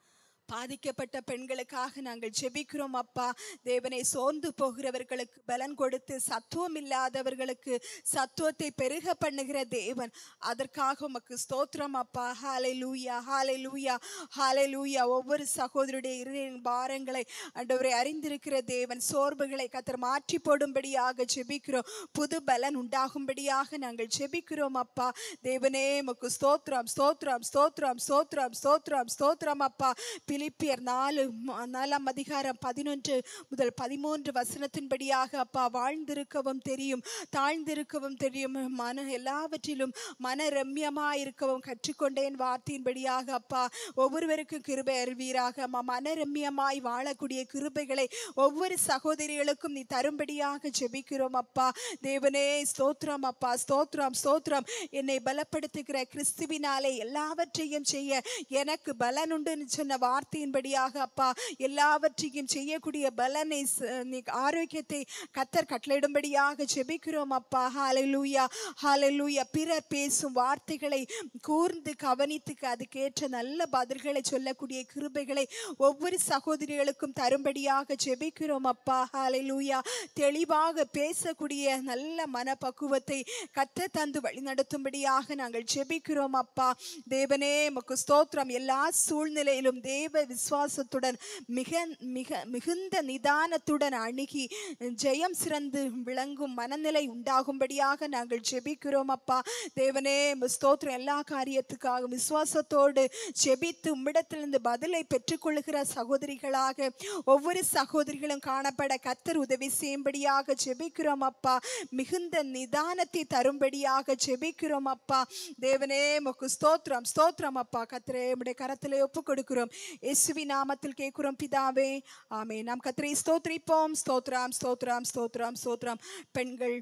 பாதிக்கப்பட்ட பெண்களுக்காக நாங்கள் ஜெபிக்கிறோம் அப்பா தேவனை சோர்ந்து போகிறவர்களுக்கு பலன் கொடுத்து சத்துவம் இல்லாதவர்களுக்கு சத்துவத்தை பெருக பண்ணுகிற தேவன் அதற்காக உமக்கு ஸ்தோத்திரம் அப்பா ஹாலை லூயா ஹாலை லூயா ஹாலை லூயா ஒவ்வொரு சகோதரருடைய இருதய பாரங்களை ஆண்டவரை அறிந்திருக்கிற தேவன் சோர்வுகளை கத்தர் மாற்றி போடும்படியாக ஜெபிக்கிறோம் புது பலன் உண்டாகும்படியாக நாங்கள் ஜெபிக்கிறோம் அப்பா தேவனே உமக்கு ஸ்தோத்திரம் ஸ்தோத்திரம் ஸ்தோத்திரம் ஸ்தோத்திரம் ஸ்தோத்திரம் ஸ்தோத்திரம் அப்பா பிலிப்பியர் நாலு ம- நாலாம் அதிகாரம் பதினொன்று முதல் பதிமூன்று வசனத்தின்படியாக அப்பா வாழ்ந்திருக்கவும் தெரியும் தாழ்ந்திருக்கவும் தெரியும் மன எல்லாவற்றிலும் மன ரம்யமாயிருக்கவும் கற்றுக்கொண்டேன் வார்த்தையின்படியாக அப்பா ஒவ்வொருவருக்கும் கிருபை அறிவீராக ம- மன ரம்யமாய் வாழக்கூடிய கிருபைகளை ஒவ்வொரு சகோதரிகளுக்கும் நீ தரும்படியாக ஜெபிக்கிறோம் அப்பா தேவனே ஸ்தோத்திரம் அப்பா ஸ்தோத்திரம் ஸ்தோத்திரம் என்னை பலப்படுத்துகிற கிறிஸ்துவினாலே எல்லாவற்றையும் செய்ய எனக்கு பலன் உண்டுன்னு சொன்ன வார்த்தையின்படியாக அப்பா எல்லாவற்றையும் செய்யக்கூடிய பலனை ச- நீ ஆரோக்கியத்தை கத்தர் கட்டளையிடும்படியாக ஜெபிக்கிறோம் அப்பா ஹalleluya ஹalleluya பிறர் பேசும் வார்த்தைகளை கூர்ந்து கவனித்து அதுக்கேற்ற நல்ல பதில்களை சொல்லக்கூடிய கிருபைகளை ஒவ்வொரு சகோதரிகளுக்கும் தரும்படியாக ஜெபிக்கிறோம் அப்பா ஹalleluya தெளிவாக பேசக்கூடிய நல்ல மனப்பக்குவத்தை கத்த தந்து வழிநடத்தும்படியாக நாங்கள் ஜெபிக்கிறோம் அப்பா தேவனே உமக்கு ஸ்தோத்திரம் எல்லா சூழ்நிலையிலும் தேவ விசுவாசத்துடன் மிக மிக மிகுந்த நிதானத்துடன் அணுகி ஜெயம் சிறந்து விளங்கும் மனநிலை உண்டாகும்படியாக நாங்கள் ஜெபிக்கிறோம் அப்பா தேவனே உமக்கு ஸ்தோத்திரம் எல்லா காரியத்துக்காக விசுவாசத்தோடு ஜெபித்து உம்மிடத்திலிருந்து பதிலை பெற்றுக்கொள்கிற சகோதரிகளாக ஒவ்வொரு சகோதரிகளும் காணப்பட கத்தர் உதவி செய்யும்படியாக ஜெபிக்கிறோம் அப்பா மிகுந்த நிதானத்தை தரும்படியாக ஜெபிக்கிறோம் அப்பா தேவனே உமக்கு ஸ்தோத்திரம் ஸ்தோத்திரம் அப்பா கத்தரே உம்முடைய கரத்திலே ஒப்பு கொடுக்கிறோம் இயேசுவி நாமத்தில் கேட்கிறோம் பிதாவே ஆமே நாம் கத்தரை ஸ்தோத்திரிப்போம் ஸ்தோத்ராம் ஸ்தோத்ராம் ஸ்தோத்ராம் ஸ்தோத்ராம் பெண்கள்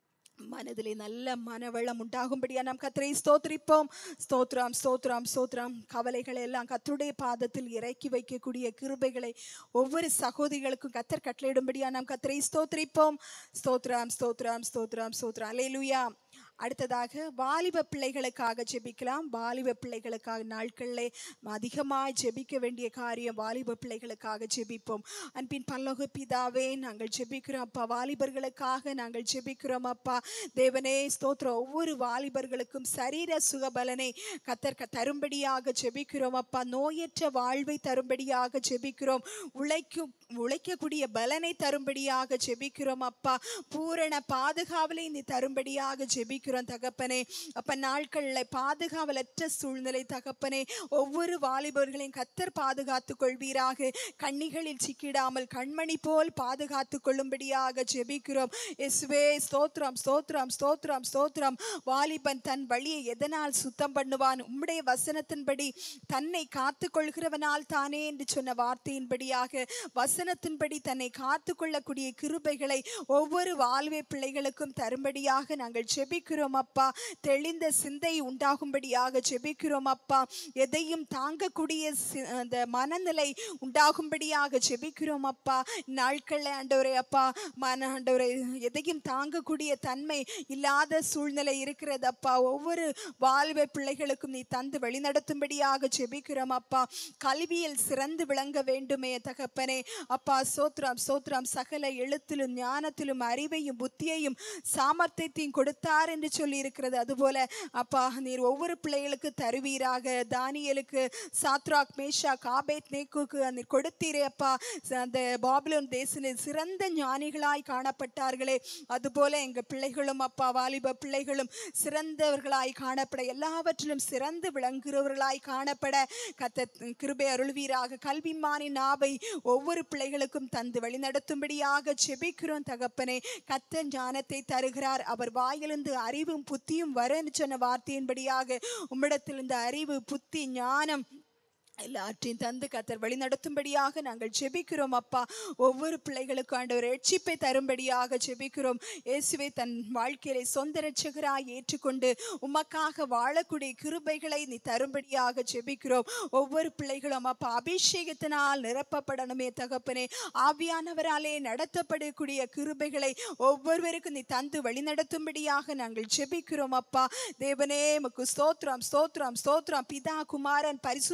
மனதிலே நல்ல மனவளம் உண்டாகும்படியா நாம் கத்தரை ஸ்தோத்திரிப்போம் ஸ்தோத்ராம் ஸ்தோத்ராம் ஸ்தோத்ராம் கவலைகளை எல்லாம் கத்தருடைய பாதத்தில் இறக்கி வைக்கக்கூடிய கிருபைகளை ஒவ்வொரு சகோதரிகளுக்கும் கத்தர் கட்டளையிடும்படியா நாம் கத்தரை ஸ்தோத்திரிப்போம் ஸ்தோத்ராம் ஸ்தோத்ராம் ஸ்தோத்ராம் ஸ்தோத்ராம் அலேலுயா அடுத்ததாக வாலிப பிள்ளைகளுக்காக ஜெபிக்கலாம் வாலிப பிள்ளைகளுக்காக நாட்களிலே அதிகமாக ஜெபிக்க வேண்டிய காரியம் வாலிப பிள்ளைகளுக்காக ஜெபிப்போம் அன்பின் பல்லோக பிதாவே நாங்கள் ஜெபிக்கிறோம் அப்பா வாலிபர்களுக்காக நாங்கள் ஜெபிக்கிறோம் அப்பா தேவனே ஸ்தோத்திரம் ஒவ்வொரு வாலிபர்களுக்கும் சரீர சுகபலனை கத்தர் க- தரும்படியாக ஜெபிக்கிறோம் அப்பா நோயற்ற வாழ்வை தரும்படியாக ஜெபிக்கிறோம் உழைக்கும் உழைக்கக்கூடிய பலனை தரும்படியாக ஜெபிக்கிறோம் அப்பா பூரண பாதுகாவலை நீ தரும்படியாக ஜெபிக்கிறோம் தகப்பனே அப்ப நாட்களில் பாதுகாவலற்ற சூழ்நிலை தகப்பனே ஒவ்வொரு வாலிபர்களையும் கத்தர் பாதுகாத்துக் கொள்வீராக கண்ணிகளில் சிக்கிடாமல் கண்மணி போல் பாதுகாத்துக் கொள்ளும்படியாக ஜெபிக்கிறோம் இயேசுவே ஸ்தோத்திரம் ஸ்தோத்திரம் ஸ்தோத்திரம் ஸ்தோத்திரம் வாலிபன் தன் வழியை எதனால் சுத்தம் பண்ணுவான் உம்முடைய வசனத்தின்படி தன்னை காத்து கொள்கிறவனால் தானே என்று சொன்ன வார்த்தையின்படியாக வசனத்தின்படி தன்னை காத்து கொள்ளக்கூடிய கிருபைகளை ஒவ்வொரு வாழ்வே பிள்ளைகளுக்கும் தரும்படியாக நாங்கள் ஜெபிக்கிறோம் அப்பா தெளிந்த சிந்தை உண்டாகும்படியாக ஜெபிக்கிறோம் அப்பா எதையும் தாங்கக்கூடிய சி- அந்த மனநிலை உண்டாகும்படியாக ஜெபிக்கிறோம் அப்பா நாட்களில் ஆண்டவரே அப்பா மன ஆண்டவரே எதையும் தாங்கக்கூடிய தன்மை இல்லாத சூழ்நிலை இருக்கிறது அப்பா ஒவ்வொரு வாழ்வை பிள்ளைகளுக்கும் நீ தந்து வழிநடத்தும்படியாக ஜெபிக்கிறோம் அப்பா கல்வியில் சிறந்து விளங்க வேண்டுமே தகப்பனே அப்பா சோத்ராம் சோத்ராம் சகல எழுத்திலும் ஞானத்திலும் அறிவையும் புத்தியையும் சாமர்த்தியத்தையும் கொடுத்தார் என்று சொல்லி இருக்கிறது அதுபோல அப்பா நீர் ஒவ்வொரு பிள்ளைகளுக்கு தருவீராக தானியலுக்கு சாத்ராக் மேஷா காபேத் நேக்குக்கு நீர் கொடுத்தீரே அப்பா ச- அந்த பாபிலோன் தேசனில் சிறந்த ஞானிகளாய் காணப்பட்டார்களே அதுபோல எங்க பிள்ளைகளும் அப்பா வாலிப பிள்ளைகளும் சிறந்தவர்களாய் காணப்பட எல்லாவற்றிலும் சிறந்து விளங்குகிறவர்களாய் காணப்பட கத்த கிருபை அருள்வீராக கல்விமானின் நாவை ஒவ்வொரு பிள்ளைகளுக்கும் தந்து வழிநடத்தும்படியாக செபிக்கிறோம் தகப்பனே கத்த ஞானத்தை தருகிறார் அவர் வாயிலிருந்து அறிவும் புத்தியும் வரும்னு சொன்ன வார்த்தையின்படியாக உம்மிடத்தில் இந்த அறிவு புத்தி ஞானம் எல்லாற்றையும் தந்து கத்தர் வழி நடத்தும்படியாக நாங்கள் ஜெபிக்கிறோம் அப்பா ஒவ்வொரு பிள்ளைகளுக்கும் ஆண்டவர் ரட்சிப்பை தரும்படியாக ஜெபிக்கிறோம் இயேசுவை தன் வாழ்க்கையிலே சொந்த ரட்சகராய் ஏற்றுக்கொண்டு உமக்காக வாழக்கூடிய கிருபைகளை நீ தரும்படியாக ஜெபிக்கிறோம் ஒவ்வொரு பிள்ளைகளும் அப்பா அபிஷேகத்தினால் நிரப்பப்படணுமே தகப்பனே ஆவியானவராலே நடத்தப்படக்கூடிய கிருபைகளை ஒவ்வொருவருக்கும் நீ தந்து வழி நடத்தும்படியாக நாங்கள் ஜெபிக்கிறோம் அப்பா தேவனே உமக்கு ஸ்தோத்திரம் ஸ்தோத்திரம் ஸ்தோத்திரம் பிதா குமாரன் பரிசுத்த ஆவி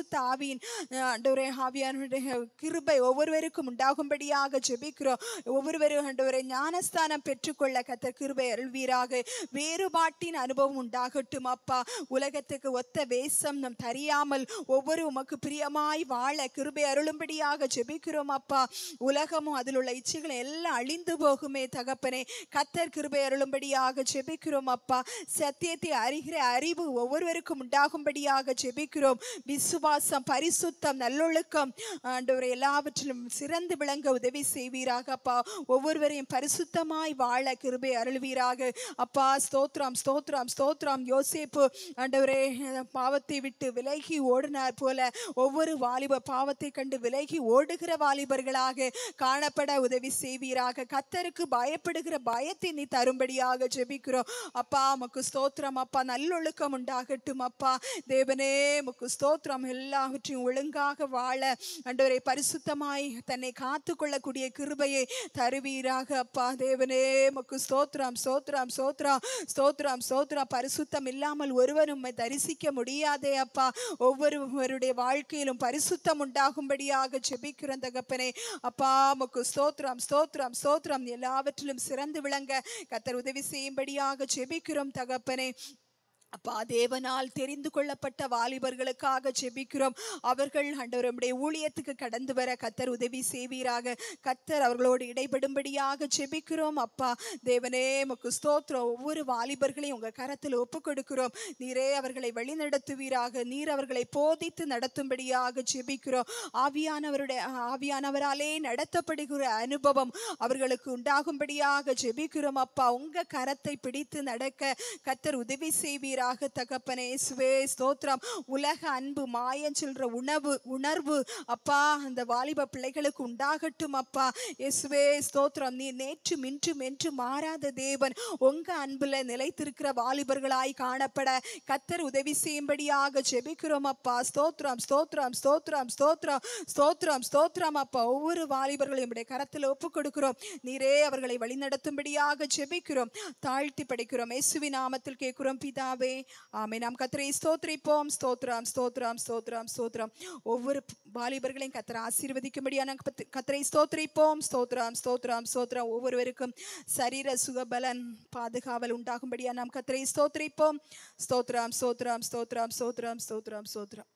ஆவியின் அஹ், ஆண்டவரே ஆவியானுடைய கிருபை ஒவ்வொருவருக்கும் உண்டாகும்படியாக ஜெபிக்கிறோம் ஒவ்வொருவரும் ஆண்டவரை ஞானஸ்தானம் பெற்றுக்கொள்ள கத்தர் கிருபை அருள்வீராக வேறுபாட்டின் அனுபவம் உண்டாகட்டும் அப்பா உலகத்துக்கு ஒத்த வேஷம் நம் தெரியாமல் ஒவ்வொரு உமக்கு பிரியமாய் வாழ கிருபை அருளும்படியாக ஜெபிக்கிறோம் அப்பா உலகமும் அதில் உள்ள இச்சைகள் எல்லாம் அழிந்து போகுமே தகப்பனே கத்தர் கிருபை அருளும்படியாக ஜெபிக்கிறோம் அப்பா சத்தியத்தை அறிகிற அறிவு ஒவ்வொருவருக்கும் உண்டாகும்படியாக ஜெபிக்கிறோம் விசுவாசம் பரிசுத்தம் நல்லொழுக்கம் ஆண்டவரை எல்லாவற்றிலும் சிறந்து விளங்க உதவி செய்வீராக அப்பா ஒவ்வொருவரையும் பரிசுத்தமாய் வாழ கிருபை அருள்வீராக அப்பா ஸ்தோத்ரம் ஸ்தோத்ரம் ஸ்தோத்ரம் யோசேப்பு ஆண்டவரே பாவத்தை விட்டு விலகி ஓடினார் போல ஒவ்வொரு வாலிப பாவத்தை கண்டு விலகி ஓடுகிற வாலிபர்களாக காணப்பட உதவி செய்வீராக கத்தருக்கு பயப்படுகிற பயத்தை நீ தரும்படியாக ஜெபிக்கிறோம் அப்பா உமக்கு ஸ்தோத்திரம் அப்பா நல்லொழுக்கம் உண்டாகட்டும் அப்பா தேவனே உமக்கு ஸ்தோத்திரம் எல்லாவற்றையும் ஒழுங்காக வாழ ஆண்டவரை பரிசுத்தமாய் தன்னை காத்து கொள்ளக்கூடிய கிருபையை தருவீராக அப்பா தேவனே உமக்கு ஸ்தோத்திரம் ஸ்தோத்திரம் ஸ்தோத்திரம் ஸ்தோத்திரம் ஸ்தோத்திரம் பரிசுத்தம் இல்லாமல் ஒருவரும் உம்மை தரிசிக்க முடியாதே அப்பா ஒவ்வொருவருடைய வாழ்க்கையிலும் பரிசுத்தம் உண்டாகும்படியாக ஜெபிக்கிறோம் தகப்பனே அப்பா உமக்கு ஸ்தோத்திரம் ஸ்தோத்திரம் ஸ்தோத்திரம் எல்லாவற்றிலும் சிறந்து விளங்க கத்தர் உதவி செய்யும்படியாக ஜெபிக்கிறோம் தகப்பனே அப்பா தேவனால் தெரிந்து கொள்ளப்பட்ட வாலிபர்களுக்காக ஜெபிக்கிறோம் அவர்கள் ஆண்டவருடைய ஊழியத்துக்கு கடந்து வர கத்தர் உதவி செய்வீராக கத்தர் அவர்களோடு இடைபடும்படியாக ஜெபிக்கிறோம் அப்பா தேவனே உமக்கு ஸ்தோத்திரம் ஒவ்வொரு வாலிபர்களையும் உங்க கரத்தில் ஒப்பு கொடுக்கிறோம் நீரே அவர்களை வழிநடத்துவீராக நீர் அவர்களை போதித்து நடத்தும்படியாக ஜெபிக்கிறோம் ஆவியானவருடைய ஆவியானவராலே நடத்தப்படுகிற அனுபவம் அவர்களுக்கு உண்டாகும்படியாக ஜெபிக்கிறோம் அப்பா உங்க கரத்தை பிடித்து நடக்க கத்தர் உதவி செய்வீராக தகப்பனே இயேசுவே ஸ்தோத்திரம் உலக அன்பு மாயம் சொல்ற உணவு உணர்வு அப்பா அந்த வாலிப பிள்ளைகளுக்கு உண்டாகட்டும் அப்பா இயேசுவே ஸ்தோத்திரம் நீ நேற்று மின்றும் என்று மாறாத தேவன் உங்க அன்புல நிலைத்திருக்கிற வாலிபர்களாய் காணப்பட கத்தர் உதவி செய்யும்படியாக ஜெபிக்கிறோம் அப்பா ஸ்தோத்திரம் ஸ்தோத்திரம் ஸ்தோத்திரம் ஸ்தோத்திரம் ஸ்தோத்திரம் ஸ்தோத்திரம் அப்பா ஒவ்வொரு வாலிபர்களையும் உடைய கரத்தில் ஒப்பு கொடுக்கிறோம் நீரே அவர்களை வழிநடத்தும்படியாக ஜெபிக்கிறோம் தாழ்த்தி படிக்கிறோம் இயேசுவின் நாமத்தில் கேட்கிறோம் பிதாவே ஆமே நாம் கத்தரை ஸ்தோத்திரிப்போம் ஸ்தோத்திரம் ஸ்தோத்திரம் ஸ்தோத்திரம் ஸ்தோத்திரம் ஒவ்வொரு வாலிபர்களையும் கத்தரை ஆசீர்வதிக்கும்படியான கத்த- கத்தரை ஸ்தோத்திரிப்போம் ஸ்தோத்திரம் ஸ்தோத்திரம் ஸ்தோத்திரம் ஒவ்வொருவருக்கும் சரீர சுகபலன் பாதுகாவல் உண்டாகும்படியா நாம் கத்தரை ஸ்தோத்திரிப்போம் ஸ்தோத்திரம் ஸ்தோத்திரம் ஸ்தோத்திரம் ஸ்தோத்திரம் ஸ்தோத்திரம் ஸ்தோத்திரம்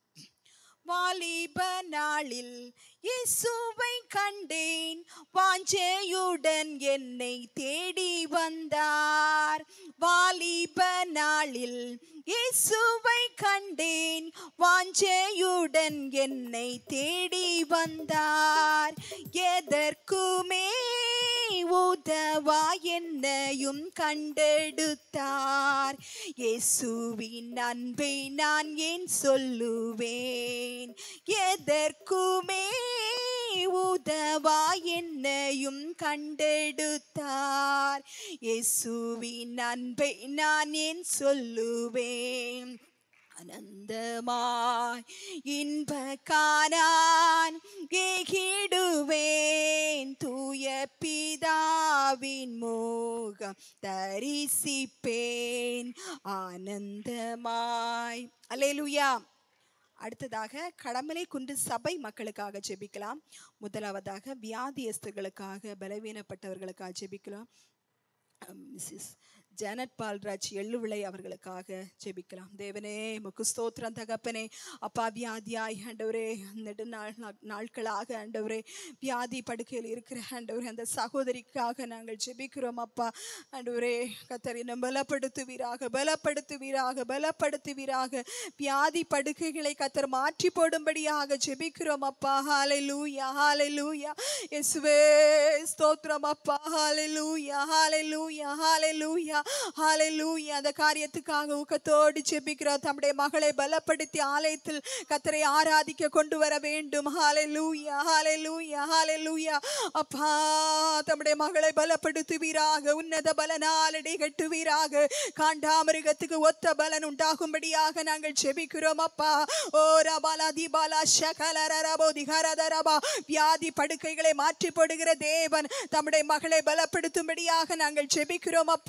வாலிப நாளில் இயேசுவை கண்டேன் வாஞ்சையுடன் என்னை தேடி வந்தார் வாலிப நாளில் இயேசுவை கண்டேன் வாஞ்சையுடன் என்னை தேடி வந்தார் எதற்குமே உதவா என்னையும் கண்டெடுத்தார் இயேசுவின் அன்பை நான் ஏன் சொல்லுவேன் எதற்குமே உதவா என்னையும் கண்டெடுத்தார் இயேசுவின் அன்பை நான் ஏன் சொல்லுவேன் அனந்தமாய் இன்ப காணான் ஏகிடுவேன் தூய பிதாவின் மோகம் தரிசிப்பேன் ஆனந்தமாய் அல்லேலூயா அடுத்ததாக கடமலை குன்று சபை மக்களுக்காக ஜெபிக்கலாம் முதலாவதாக வியாதியஸ்தர்களுக்காக பலவீனப்பட்டவர்களுக்காக ஜெபிக்கலாம் மிஸ்ஸஸ் ஜானட் பால்ராஜ் எள்ளுவிளை அவர்களுக்காக ஜெபிக்கலாம் தேவனே முக்கு ஸ்தோத்திரம் தகப்பனே அப்பா வியாதியாய் ஆண்டவரே நெடுநாள் நா- நாட்களாக ஆண்டவரே வியாதி படுக்கையில் இருக்கிற ஆண்டவரே அந்த சகோதரிக்காக நாங்கள் ஜெபிக்கிறோம் அப்பா ஆண்டவரே கத்தரினை பலப்படுத்துவீராக பலப்படுத்துவீராக பலப்படுத்துவீராக வியாதி படுக்கைகளை கத்தர் மாற்றி போடும்படியாக ஜெபிக்கிறோம் அப்பா ஹalleluya ஹalleluya இயேசுவே ஸ்தோத்திரம் அப்பா ஹalleluya ஹalleluya ஹalleluya ஹalleluya அந்த காரியத்துக்காக ஊக்கத்தோடு ஜெபிக்கிறோம் தம்முடைய மகளை பலப்படுத்தி ஆலயத்தில் கத்தரை ஆராதிக்க கொண்டு வர வேண்டும் ஹalleluya ஹalleluya ஹalleluya அப்பா தம்முடைய மகளை பலப்படுத்துவீராக உன்னத பலனால் கட்டுவீராக காண்டாமிருகத்துக்கு ஒத்த பலன் உண்டாகும்படியாக நாங்கள் ஜெபிக்கிறோம் அப்பா ஓ ரபாலா தீபாலா ஷகலரபோ திகரதரபா வியாதி படுக்கைகளை மாற்றி போடுகிற தேவன் தம்முடைய மகளை பலப்படுத்தும்படியாக நாங்கள் ஜெபிக்கிறோம் அப்பா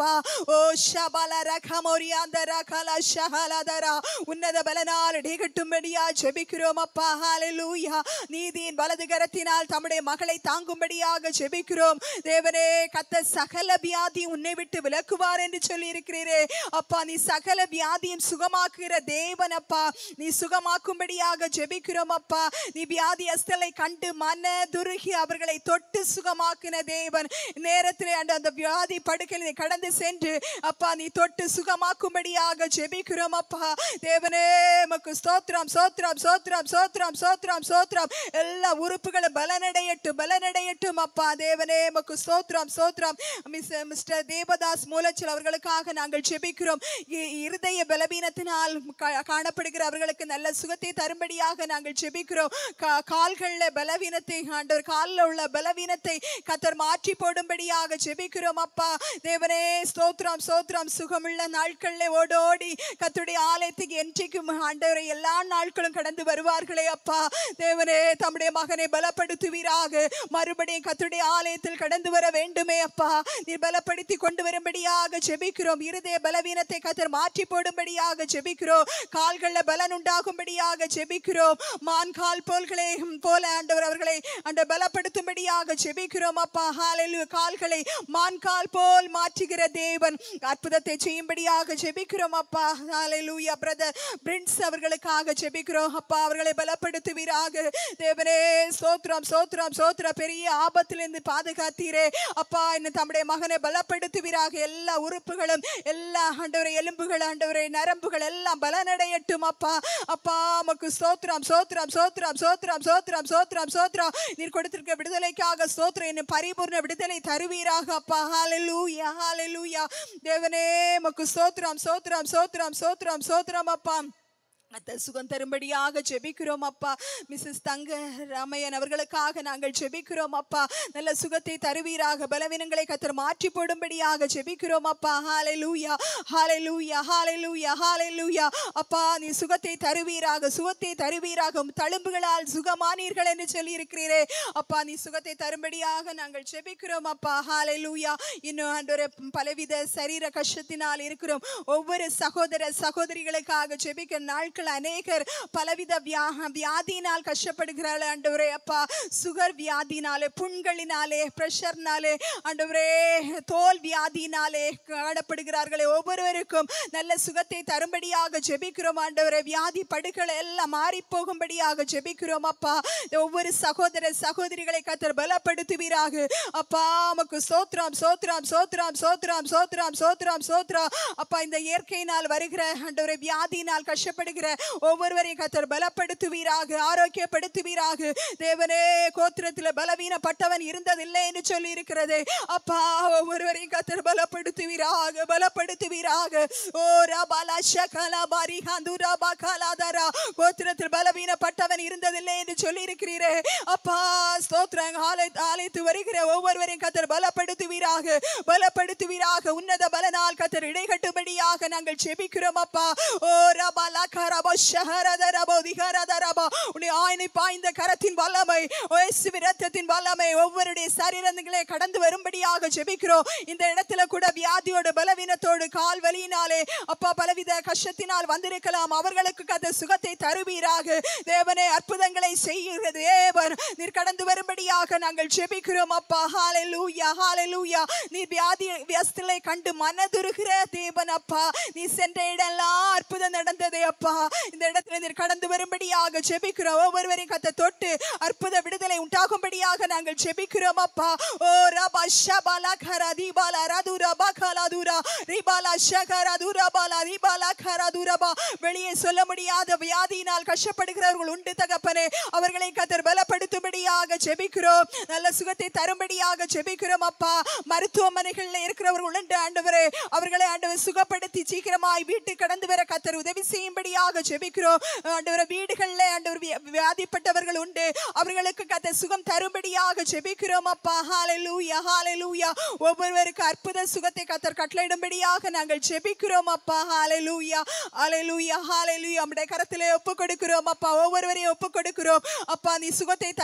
ஓ ஷபல ரகமோரியாந்தர கல ஷஹலதரா உன்னத பலனால் இடைகட்டும்படியா ஜெபிக்கிறோம் அப்பா ஹalleluya நீதியின் வலது கரத்தினால் தம்முடைய மகளை தாங்கும்படியாக ஜெபிக்கிறோம் தேவனே கத்த சகல வியாதி உன்னை விட்டு விலக்குவார் என்று சொல்லி இருக்கிறீரே அப்பா நீ சகல வியாதியும் சுகமாக்குகிற தேவன் அப்பா நீ சுகமாக்கும்படியாக ஜெபிக்கிறோம் அப்பா நீ வியாதியஸ்தலை கண்டு மன துருகி அவர்களை தொட்டு சுகமாக்கின தேவன் நேரத்திலே அந்த அந்த வியாதி படுக்கையில் நீ கடந்து சென்று அப்பா நீ தொட்டு சுகமாக்கும்படியாக ஜெபிக்கிறோம் அப்பா தேவனே மக்கு ஸ்தோத்திரம் ஸ்தோத்திரம் ஸ்தோத்திரம் ஸ்தோத்திரம் ஸ்தோத்திரம் ஸ்தோத்திரம் எல்லா உறுப்புகளும் பலனடையட்டும் பலனடையட்டும் அப்பா தேவனே மக்கு ஸ்தோத்திரம் ஸ்தோத்திரம் மிஸ் மிஸ்டர் தேவதாஸ் மூலச்சல் அவர்களுக்காக நாங்கள் ஜெபிக்கிறோம் இ- இருதய பலவீனத்தினால் கா- காணப்படுகிற அவர்களுக்கு நல்ல சுகத்தை தரும்படியாக நாங்கள் ஜெபிக்கிறோம் கா- கால்கள்ல பலவீனத்தை ஆண்டவர் காலில் உள்ள பலவீனத்தை கத்தர் மாற்றி போடும்படியாக ஜெபிக்கிறோம் அப்பா தேவனே ஸ்தோத்திரம் ஸ்தோத்திரம் சுகமுள்ள நாட்கள்ல ஓடோடி கத்துடைய ஆலயத்துக்கு என்றைக்கும் ஆண்டவரை எல்லா நாட்களும் கடந்து வருவார்களே அப்பா தேவனே தம்முடைய மகனை பலப்படுத்துவீராக மறுபடியும் கத்துடைய ஆலயத்தில் கடந்து வர வேண்டுமே அப்பா நீ பலப்படுத்தி கொண்டு வரும்படியாக ஜெபிக்கிறோம் இருதய பலவீனத்தை கத்தர் மாற்றி போடும்படியாக ஜெபிக்கிறோம் கால்கள்ல பலன் உண்டாகும்படியாக ஜெபிக்கிறோம் மான் கால் போல்களை போல ஆண்டவர் அவர்களை அந்த பலப்படுத்தும்படியாக ஜெபிக்கிறோம் அப்பா ஹalleluya கால்களை மான் கால் போல் மாற்றுகிற தேவன் அற்புதத்தை செய்யும்படியாக ஜெபிக்கிறோம் அப்பா ஹalleluya பிரதர் பிரின்ஸ் அவர்களுக்காக ஜெபிக்கிறோம் அப்பா அவர்களை பலப்படுத்துவீராக தேவனே ஸ்தோத்திரம் ஸ்தோத்திரம் ஸ்தோத்திர பெரிய ஆபத்திலிருந்து பாதுகாத்தீரே அப்பா இன்னும் தம்முடைய மகனை பலப்படுத்துவீராக எல்லா உறுப்புகளும் எல்லா ஆண்டவரை எலும்புகள் ஆண்டவரை நரம்புகள் எல்லாம் பலனடையட்டும் அப்பா அப்பா உமக்கு ஸ்தோத்திரம் ஸ்தோத்திரம் ஸ்தோத்திரம் ஸ்தோத்திரம் ஸ்தோத்திரம் ஸ்தோத்திரம் ஸ்தோத்திரம் நீர் கொடுத்திருக்க விடுதலைக்காக ஸ்தோத்திரம் இன்னும் பரிபூர்ண விடுதலை தருவீராக அப்பா ஹalleluya ஹalleluya தேவனே உமக்கு ஸ்தோத்திரம் ஸ்தோத்திரம் ஸ்தோத்திரம் ஸ்தோத்திரம் ஸ்தோத்திரம் அப்பா அத்த சுகம் தரும்படியாக ஜெபிக்கிறோம் அப்பா மிஸ்ஸஸ் தங்க ராமையன் அவர்களுக்காக நாங்கள் ஜெபிக்கிறோம் அப்பா நல்ல சுகத்தை தருவீராக பலவீனங்களை கத்தர் மாற்றி போடும்படியாக ஜெபிக்கிறோம் அப்பா ஹாலை லூயா ஹாலை லூயா ஹாலை லூயா ஹாலை லூயா அப்பா நீ சுகத்தை தருவீராக சுகத்தை தருவீராக உம் தழும்புகளால் சுகமானீர்கள் என்று சொல்லி இருக்கிறீரே அப்பா நீ சுகத்தை தரும்படியாக நாங்கள் ஜெபிக்கிறோம் அப்பா ஹாலை லூயா இன்னும் ஆண்டவரே பலவித சரீர கஷ்டத்தினால் இருக்கிறோம் ஒவ்வொரு சகோதர சகோதரிகளுக்காக ஜெபிக்க நாட்கள் அநேகர் பலவித வியா வியாதியினால் கஷ்டப்படுகிறாள் ஆண்டவரே அப்பா சுகர் வியாதினாலே புண்களினாலே ப்ரெஷர்னாலே ஆண்டவரே தோல் வியாதியினாலே காணப்படுகிறார்களே ஒவ்வொருவருக்கும் நல்ல சுகத்தை தரும்படியாக ஜெபிக்கிறோம் ஆண்டவரே வியாதி படுகளை எல்லாம் மாறி போகும்படியாக ஜெபிக்கிறோம் அப்பா ஒவ்வொரு சகோதர சகோதரிகளை கத்தர் பலப்படுத்துவீராக அப்பா உமக்கு சோத்ராம் சோத்ராம் சோத்ராம் சோத்ராம் சோத்ராம் சோத்ராம் சோத்ரா அப்பா இந்த இயற்கையினால் வருகிற ஆண்டவரே வியாதியினால் கஷ்டப்படுகிற ஒவ்வொருவரையும் கத்தர் பலப்படுத்துவீராக ஆரோக்கியப்படுத்துவீராக தேவனே கோத்திரத்தில் பலவீனப்பட்டவன் இருந்ததில்லை என்று சொல்லி இருக்கிறது அப்பா ஒவ்வொருவரையும் கத்தர் பலப்படுத்துவீராக பலப்படுத்துவீராக ஓ ரபாலா ஷகலா பாரி ஹந்துரா பகலாதரா கோத்திரத்தில் பலவீனப்பட்டவன் இருந்ததில்லை என்று சொல்லி இருக்கிறீரே அப்பா ஸ்தோத்திரம் ஆலை ஆலைத்து வருகிற ஒவ்வொருவரையும் கத்தர் பலப்படுத்துவீராக பலப்படுத்துவீராக உன்னத பலனால் கத்தர் இடைகட்டும்படியாக நாங்கள் செபிக்கிறோம் அப்பா ஓ ரபாலா கரபா ஷஹரதரபோ திகரதரபா உன்னை ஆயினை பாய்ந்த கரத்தின் வல்லமை இயேசுவின் இரத்தத்தின் வல்லமை ஒவ்வொருடைய சரீரங்களே கடந்து வரும்படியாக ஜெபிக்கிறோம் இந்த இடத்துல கூட வியாதியோடு பலவீனத்தோடு கால் வலியினாலே அப்பா பலவித கஷ்டத்தினால் வந்திருக்கலாம் அவர்களுக்கு கத சுகத்தை தருவீராக தேவனே அற்புதங்களை செய்கிற தேவன் நீர் கடந்து வரும்படியாக நாங்கள் ஜெபிக்கிறோம் அப்பா ஹalleluya ஹalleluya நீர் வியாதி வியஸ்தலை கண்டு மனதுருகிற தேவன் அப்பா நீ சென்ற இடம்லாம் அற்புதம் நடந்ததே அப்பா இந்த இடத்துல நீர் கடந்து வரும்படியாக ஜெபிக்கிறோம் ஒவ்வொருவரையும் கத்த தொட்டு அற்புத விடுதலை உண்டாகும்படியாக நாங்கள் ஜெபிக்கிறோம் அப்பா ஓ ரபா ஷபாலா கரா தீபாலா ரதுரா பகலா துரா ரிபாலா ஷகரா துரா பாலா ரிபாலா கரா துரபா வெளியே சொல்ல முடியாத வியாதியினால் கஷ்டப்படுகிறவர்கள் உண்டு தகப்பனே அவர்களை கத்தர் பலப்படுத்தும்படியாக ஜெபிக்கிறோம் நல்ல சுகத்தை தரும்படியாக ஜெபிக்கிறோம் அப்பா மருத்துவமனைகள்ல இருக்கிறவர்கள் உண்டு ஆண்டவரே அவர்களை ஆண்டவர் சுகப்படுத்தி சீக்கிரமாய் வீட்டுக்கு கடந்து வர கத்தர் உதவி செய்யும்படியாக ஜெபிக்கிறோம் ஆண்டவர் வீடுகள்ல ஆண்டவர் வியா- வியாதிப்பட்டவர்கள் உண்டு அவர்களுக்கு கத்த சுகம் தரும்படியாக ஜெபிக்கிறோம் அப்பா ஹalleluya ஹalleluya ஒவ்வொருவருக்கு அற்புத சுகத்தை கத்தர் கட்டளையிடும்படியாக நாங்கள் ஜெபிக்கிறோம் அப்பா ஹalleluya ஹalleluya ஹalleluya நம்முடைய கரத்திலே ஒப்பு கொடுக்கிறோம் அப்பா ஒவ்வொருவரையும் ஒப்பு கொடுக்கிறோம் அப்பா நீ சுகத்தை தரும்படியாக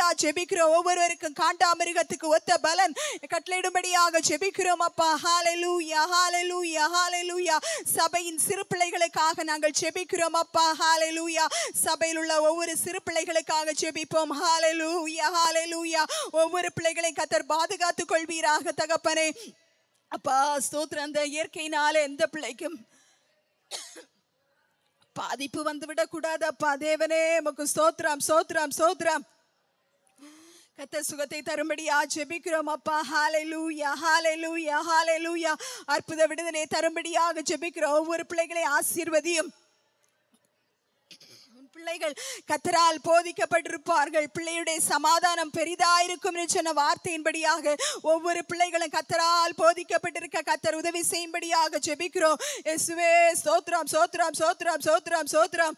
ஜெபிக்கிறோம் ஒவ்வொருவருக்கும் காண்டாமிருகத்துக்கு ஒத்த பலன் கட்டளையிடும்படியாக ஜெபிக்கிறோம் அப்பா ஹalleluya ஹalleluya ஹalleluya சபையின் சிறு பிள்ளைகளுக்காக நாங்கள் ஜெபிக்கிறோம் அப்பா ஹalleluya சபையில் உள்ள ஒவ்வொரு சிறு பிள்ளைகளுக்காக ஜெபிப்போம் ஹalleluya ஹalleluya ஒவ்வொரு பிள்ளைகளையும் கத்தர் பாதுகாத்துக் கொள்வீராக தகப்பனே அப்பா ஸ்தோத்திரம் அந்த இயற்கையினால எந்த பிள்ளைக்கும் பாதிப்பு வந்து விடக்கூடாது அப்பா தேவனே உமக்கு ஸ்தோத்திரம் ஸ்தோத்திரம் ஸ்தோத்திரம் கத்த சுகத்தை தரும்படியா ஜெபிக்கிறோம் அப்பா ஹalleluya ஹalleluya ஹalleluya அற்புத விடுதலை தரும்படியாக ஜெபிக்கிறோம் ஒவ்வொரு பிள்ளைகளை ஆசீர்வதியும் உன் பிள்ளைகள் கத்தரால் போதிக்கப்பட்டிருப்பார்கள் பிள்ளையுடைய சமாதானம் பெரிதாயிருக்கும் என்று சொன்ன வார்த்தையின்படியாக ஒவ்வொரு பிள்ளைகளும் கத்தரால் போதிக்கப்பட்டிருக்க கத்தர் உதவி செய்யும்படியாக ஜெபிக்கிறோம் இயேசுவே ஸ்தோத்திரம் ஸ்தோத்திரம் ஸ்தோத்திரம் ஸ்தோத்திரம் ஸ்தோத்திரம்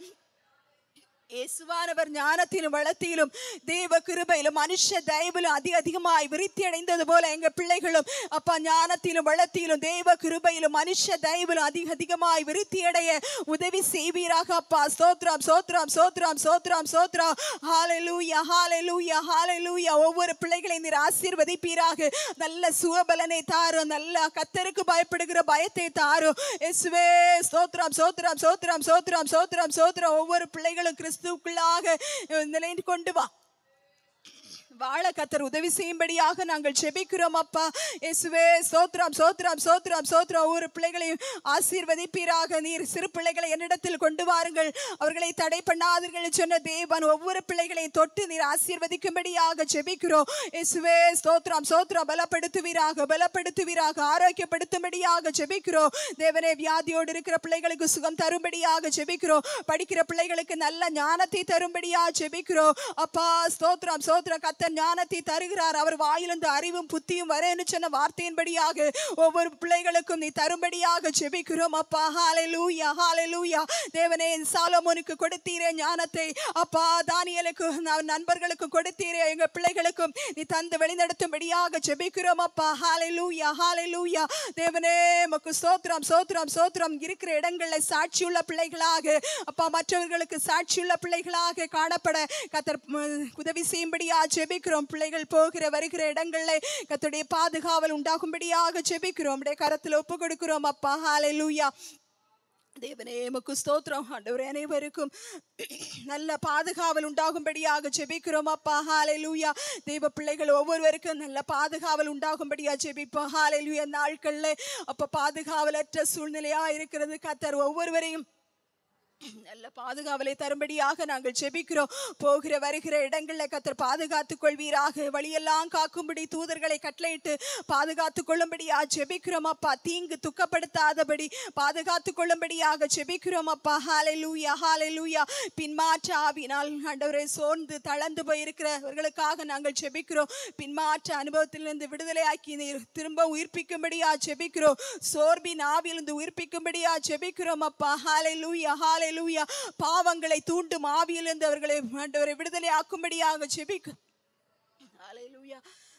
இயேசுவானவர் ஞானத்திலும் வளத்திலும் தேவ கிருபையிலும் மனுஷ தயவிலும் அதிக அதிகமாய் விருத்தி அடைந்தது போல எங்க பிள்ளைகளும் அப்பா ஞானத்திலும் வளத்திலும் தேவ கிருபையிலும் மனுஷ தயவிலும் அதிக அதிகமாய் விருத்தி அடைய உதவி செய்வீராக அப்பா சோத்ரம் சோத்ரம் சோத்ரம் சோத்ரம் சோத்ரம் ஹalleluya ஹalleluya ஹalleluya ஒவ்வொரு பிள்ளைகளையும் நீர் ஆசீர்வதிப்பீராக நல்ல சுகபலனை தாரும் நல்ல கத்தருக்கு பயப்படுகிற பயத்தை தாரும் இயேசுவே ஸ்தோத்திரம் ஸ்தோத்திரம் ஸ்தோத்திரம் ஸ்தோத்திரம் ஸ்தோத்திரம் ஸ்தோத்திரம் ஒவ்வொரு பிள்ளைகளும் கிறிஸ்துவுக்குள்ளாக நிலை கொண்டு வா வாழ கத்தர் உதவி செய்யும்படியாக நாங்கள் ஜெபிக்கிறோம் அப்பா இயேசுவே சோத்ரம் சோத்ரம் சோத்ரம் சோத்ரம் ஒவ்வொரு பிள்ளைகளையும் ஆசீர்வதிப்பீராக நீர் சிறு பிள்ளைகளை என்னிடத்தில் கொண்டு வாருங்கள் அவர்களை தடை பண்ணாதீர்கள் சொன்ன தேவன் ஒவ்வொரு பிள்ளைகளையும் தொட்டு நீர் ஆசீர்வதிக்கும்படியாக ஜெபிக்கிறோம் இயேசுவே ஸ்தோத்ரம் சோத்ரம் பலப்படுத்துவீராக பலப்படுத்துவீராக ஆரோக்கியப்படுத்தும்படியாக ஜெபிக்கிறோம் தேவனே வியாதியோடு இருக்கிற பிள்ளைகளுக்கு சுகம் தரும்படியாக ஜெபிக்கிறோம் படிக்கிற பிள்ளைகளுக்கு நல்ல ஞானத்தை தரும்படியா ஜெபிக்கிறோம் அப்பா ஸ்தோத்ரம் சோத்ரம் கத்த ஞானத்தை தருகிறார் அவர் வாயிலிருந்து அறிவும் புத்தியும் வரேன்னு சொன்ன வார்த்தையின்படியாக ஒவ்வொரு பிள்ளைகளுக்கும் நீ தரும்படியாக ஜெபிக்கிறோம் அப்பா ஹalleluya ஹalleluya தேவனே சாலமோனுக்கு கொடுத்தீரே ஞானத்தை அப்பா தானியலுக்கு ந- நண்பர்களுக்கு கொடுத்தீரே எங்க பிள்ளைகளுக்கும் நீ தந்து வழிநடத்தும்படியாக ஜெபிக்கிறோம் அப்பா ஹalleluya ஹalleluya தேவனே உமக்கு ஸ்தோத்திரம் ஸ்தோத்திரம் ஸ்தோத்திரம் இருக்கிற இடங்கள்ல சாட்சியுள்ள பிள்ளைகளாக அப்பா மற்றவர்களுக்கு சாட்சியுள்ள பிள்ளைகளாக காணப்பட கத்தர் ம், உதவி செய்யும்படியா ஜெபிக்கிறோம் பிள்ளைகள் போகிற வருகிற இடங்கள்ல கத்துடைய பாதுகாவல் உண்டாகும்படியாக ஜெபிக்கிறோம் உடைய கரத்துல ஒப்பு கொடுக்கிறோம் அப்பா ஹalleluya தேவனே எமக்கு ஸ்தோத்திரம் ஆண்டவரே அனைவருக்கும் நல்ல பாதுகாவல் உண்டாகும்படியாக ஜெபிக்கிறோம் அப்பா ஹalleluya தெய்வ பிள்ளைகள் ஒவ்வொருவருக்கும் நல்ல பாதுகாவல் உண்டாகும்படியா ஜெபிப்போம் ஹalleluya நாட்கள்ல அப்ப பாதுகாவலற்ற சூழ்நிலையா இருக்கிறது கத்தர் ஒவ்வொருவரையும் நல்ல பாதுகாவலை தரும்படியாக நாங்கள் ஜெபிக்கிறோம் போகிற வருகிற இடங்களில் கத்தர் பாதுகாத்துக் கொள்வீராக வழியெல்லாம் காக்கும்படி தூதர்களை கட்டளையிட்டு பாதுகாத்துக் கொள்ளும்படியா ஜெபிக்கிறோம் அப்பா தீங்கு துக்கப்படுத்தாதபடி பாதுகாத்துக் கொள்ளும்படியாக ஜெபிக்கிறோம் அப்பா ஹalleluya ஹalleluya பின்மாற்ற ஆவினால் ஆண்டவரே சோர்ந்து தளர்ந்து போயிருக்கிறவர்களுக்காக நாங்கள் ஜெபிக்கிறோம் பின்மாற்ற அனுபவத்திலிருந்து விடுதலையாக்கி நீர் திரும்ப உயிர்ப்பிக்கும்படியா ஜெபிக்கிறோம் சோர்பின் ஆவியிலிருந்து உயிர்ப்பிக்கும்படியா ஜெபிக்கிறோம் அப்பா ஹalleluya ஹalleluya பாவங்களை தூண்டும் ஆவியிலிருந்து அவர்களை ஆண்டவரை விடுதலை ஆக்கும்படியாக ஜெபிக்க ஹalleluya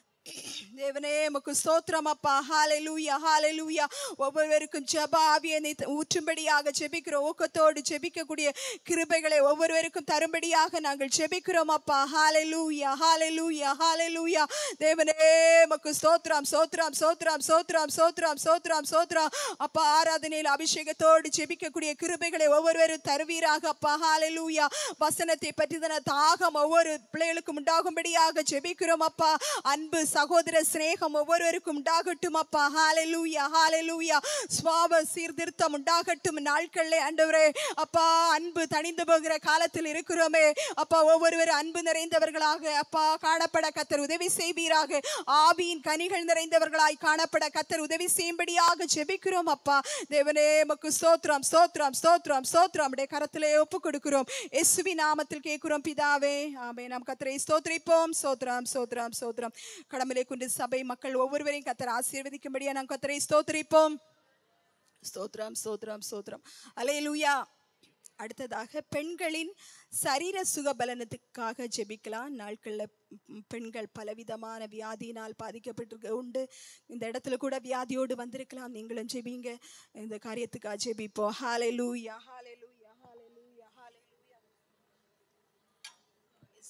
தேவனே உமக்கு ஸ்தோத்திரம் அப்பா ஹalleluya ஹalleluya ஒவ்வொருவருக்கும் ஜெப ஆவியை நீ ஊற்றும்படியாக ஜெபிக்கிறோம் ஊக்கத்தோடு ஜெபிக்கக்கூடிய கிருபைகளை ஒவ்வொருவருக்கும் தரும்படியாக நாங்கள் ஜெபிக்கிறோம் அப்பா ஹalleluya ஹalleluya ஹalleluya தேவனே உமக்கு ஸ்தோத்திரம் ஸ்தோத்திரம் ஸ்தோத்திரம் ஸ்தோத்திரம் ஸ்தோத்திரம் ஸ்தோத்திரம் ஸ்தோத்திரம் அப்பா ஆராதனையில் அபிஷேகத்தோடு ஜெபிக்கக்கூடிய கிருபைகளை ஒவ்வொருவரும் தருவீராக அப்பா ஹalleluya வசனத்தை பற்றின தாகம் ஒவ்வொரு பிள்ளைகளுக்கும் உண்டாகும்படியாக ஜெபிக்கிறோம் அப்பா அன்பு சகோதர சிநேகம் ஒவ்வொருவருக்கும் உண்டாகட்டும் அப்பா ஹalleluya ஹalleluya சுவாப சீர்திருத்தம் உண்டாகட்டும் நாட்களிலே ஆண்டவரே அப்பா அன்பு தணிந்து போகிற காலத்தில் இருக்கிறோமே அப்பா ஒவ்வொருவர் அன்பு நிறைந்தவர்களாக அப்பா காணப்பட கத்தர் உதவி செய்வீராக ஆவியின் கனிகள் நிறைந்தவர்களாய் காணப்பட கத்தர் உதவி செய்யும்படியாக ஜெபிக்கிறோம் அப்பா தேவனே மக்கு ஸ்தோத்திரம் ஸ்தோத்திரம் ஸ்தோத்திரம் ஸ்தோத்திரம் உடைய கரத்திலே ஒப்பு கொடுக்கிறோம் இயேசுவின் நாமத்தில் கேட்கிறோம் பிதாவே ஆமே நாம் கத்தரை ஸ்தோத்திரிப்போம் ஸ்தோத்திரம் ஸ்தோத்திரம் ஸ்தோத்திரம் கடமலை கொண்டு சபை மக்கள் ஒவ்வொருவரையும் கத்தர் ஆசீர்வதிக்கும்படியா நாம் கத்தரை ஸ்தோத்திரிப்போம் ஸ்தோத்திரம் ஸ்தோத்திரம் ஸ்தோத்திரம் அலையலூயா அடுத்ததாக பெண்களின் சரீர சுகபலனத்துக்காக ஜெபிக்கலாம் நாட்களில் ம், பெண்கள் பலவிதமான வியாதியினால் பாதிக்கப்பட்டிருக்க உண்டு இந்த இடத்துல கூட வியாதியோடு வந்திருக்கலாம் நீங்களும் ஜெபிங்க இந்த காரியத்துக்காக ஜெபிப்போம் ஹalleluya ஹalleluya ஹalleluya ஹalleluya இயேசுவே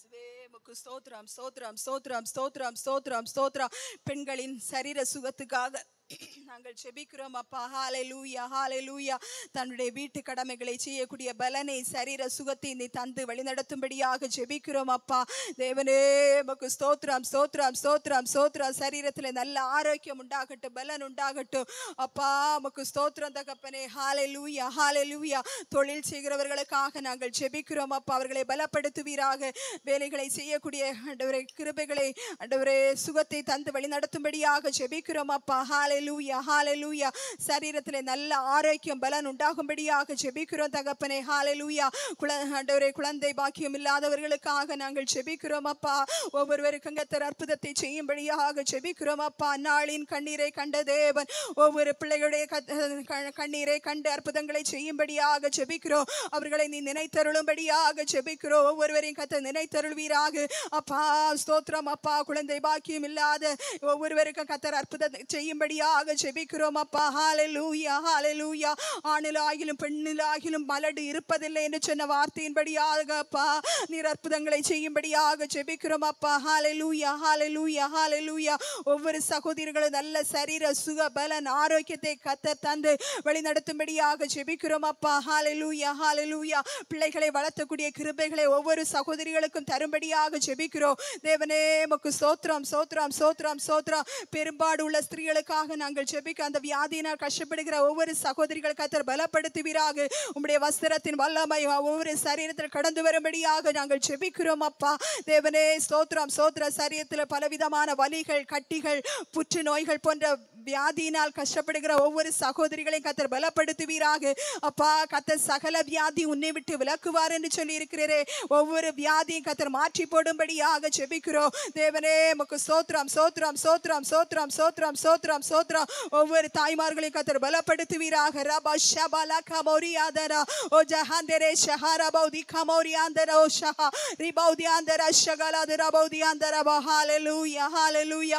உமக்கு ஸ்தோத்திரம் ஸ்தோத்திரம் ஸ்தோத்திரம் ஸ்தோத்திரம் ஸ்தோத்திரம் ஸ்தோத்திரம் பெண்களின் சரீர சுகத்துக்காக நாங்கள் ஜெபிக்கிறோம் அப்பா ஹாலே லூயா ஹாலே லூயா தன்னுடைய வீட்டு கடமைகளை செய்யக்கூடிய பலனை சரீர சுகத்தை நீ தந்து வழிநடத்தும்படியாக ஜெபிக்கிறோம் அப்பா தேவனே உமக்கு ஸ்தோத்திரம் ஸ்தோத்திரம் ஸ்தோத்திரம் ஸ்தோத்திரம் சரீரத்தில் நல்ல ஆரோக்கியம் உண்டாகட்டும் பலன் உண்டாகட்டும் அப்பா உமக்கு ஸ்தோத்திரம் தகப்பனே ஹாலே லூயா ஹாலே லூயா தொழில் செய்கிறவர்களுக்காக நாங்கள் ஜெபிக்கிறோம் அப்பா அவர்களை பலப்படுத்துவீராக வேலைகளை செய்யக்கூடிய ஆண்டவரே கிருபைகளை ஆண்டவரே சுகத்தை தந்து வழி நடத்தும்படியாக ஜெபிக்கிறோம் அப்பா ஹalleluya ஹalleluya சரீரத்திலே நல்ல ஆரோக்கியம் பலன் உண்டாகும்படியாக ஜெபிக்கிறோம் தகப்பனே ஹalleluya குழ ஆண்டவரே குழந்தை பாக்கியம் இல்லாதவர்களுக்காக நாங்கள் ஜெபிக்கிறோம் அப்பா ஒவ்வொருவருக்கும் கத்தர் அற்புதத்தை செய்யும்படியாக ஜெபிக்கிறோம் அப்பா நாளின் கண்ணீரை கண்ட தேவன் ஒவ்வொரு பிள்ளைகளுடைய கத்- க- கண்ணீரை கண்டு அற்புதங்களை செய்யும்படியாக ஜெபிக்கிறோம் அவர்களை நீ நினைத்தருளும்படியாக ஜெபிக்கிறோம் ஒவ்வொருவரையும் கத்த நினைத்தருள்வீராக அப்பா ஸ்தோத்திரம் அப்பா குழந்தை பாக்கியம் இல்லாத ஒவ்வொருவருக்கும் கத்தர் அற்புதம் செய்யும்படியாக ஜெபிக்கிறோம் அப்பா ஹalleluya ஹalleluya ஆணிலாகிலும் பெண்ணிலாகிலும் மலடு இருப்பதில்லை என்று சொன்ன வார்த்தையின்படியாக அப்பா நீர் அற்புதங்களை செய்யும்படியாக ஜெபிக்கிறோம் அப்பா ஹalleluya ஹalleluya ஹalleluya ஒவ்வொரு சகோதரிகளும் நல்ல சரீர சுக பலன் ஆரோக்கியத்தை கத்தர் தந்து வழிநடத்தும்படியாக ஜெபிக்கிறோம் அப்பா ஹalleluya ஹalleluya பிள்ளைகளை வளர்த்தக்கூடிய கிருபைகளை ஒவ்வொரு சகோதரிகளுக்கும் தரும்படியாக ஜெபிக்கிறோம் தேவனே உமக்கு ஸ்தோத்திரம் ஸ்தோத்திரம் ஸ்தோத்திரம் ஸ்தோத்திரம் பெரும்பாடு உள்ள ஸ்திரீகளுக்காக நாங்கள் ஜெபிக்க அந்த வியாதியினால் கஷ்டப்படுகிற ஒவ்வொரு சகோதரிகள் கத்தர் பலப்படுத்துவீராக உம்முடைய வஸ்திரத்தின் வல்லமை ஒவ்வொரு சரீரத்தில் கடந்து வரும்படியாக நாங்கள் ஜெபிக்கிறோம் அப்பா தேவனே ஸ்தோத்திரம் ஸ்தோத்திர சரீரத்தில் பலவிதமான வலிகள் கட்டிகள் புற்று நோய்கள் போன்ற வியாதியினால் கஷ்டப்படுகிற ஒவ்வொரு சகோதரிகளையும் கத்தர் பலப்படுத்துவீராக அப்பா கத்தர் சகல வியாதி உன்னை விட்டு விலக்குவார் என்று சொல்லி இருக்கிறீரே ஒவ்வொரு வியாதியும் கத்தர் மாற்றி போடும்படியாக ஜெபிக்கிறோம் தேவனே உமக்கு சோத்ரம் சோத்ரம் சோத்ரம் சோத்ரம் சோத்ரம் சோத்ரம் சோத்ரம் ஒவ்வொரு தாய்மார்களையும் கத்தர் பலப்படுத்துவீராக ரபா ஷபாலா கமோரி ஆதரா ஓ ஜஹாந்தரே ஷஹாரா பௌதி கமோரி ஆந்தரா ஓ ஷஹா ரிபௌதி ஆந்தரா ஷகலாதரா பௌதி ஆந்தரா ஹalleluya ஹalleluya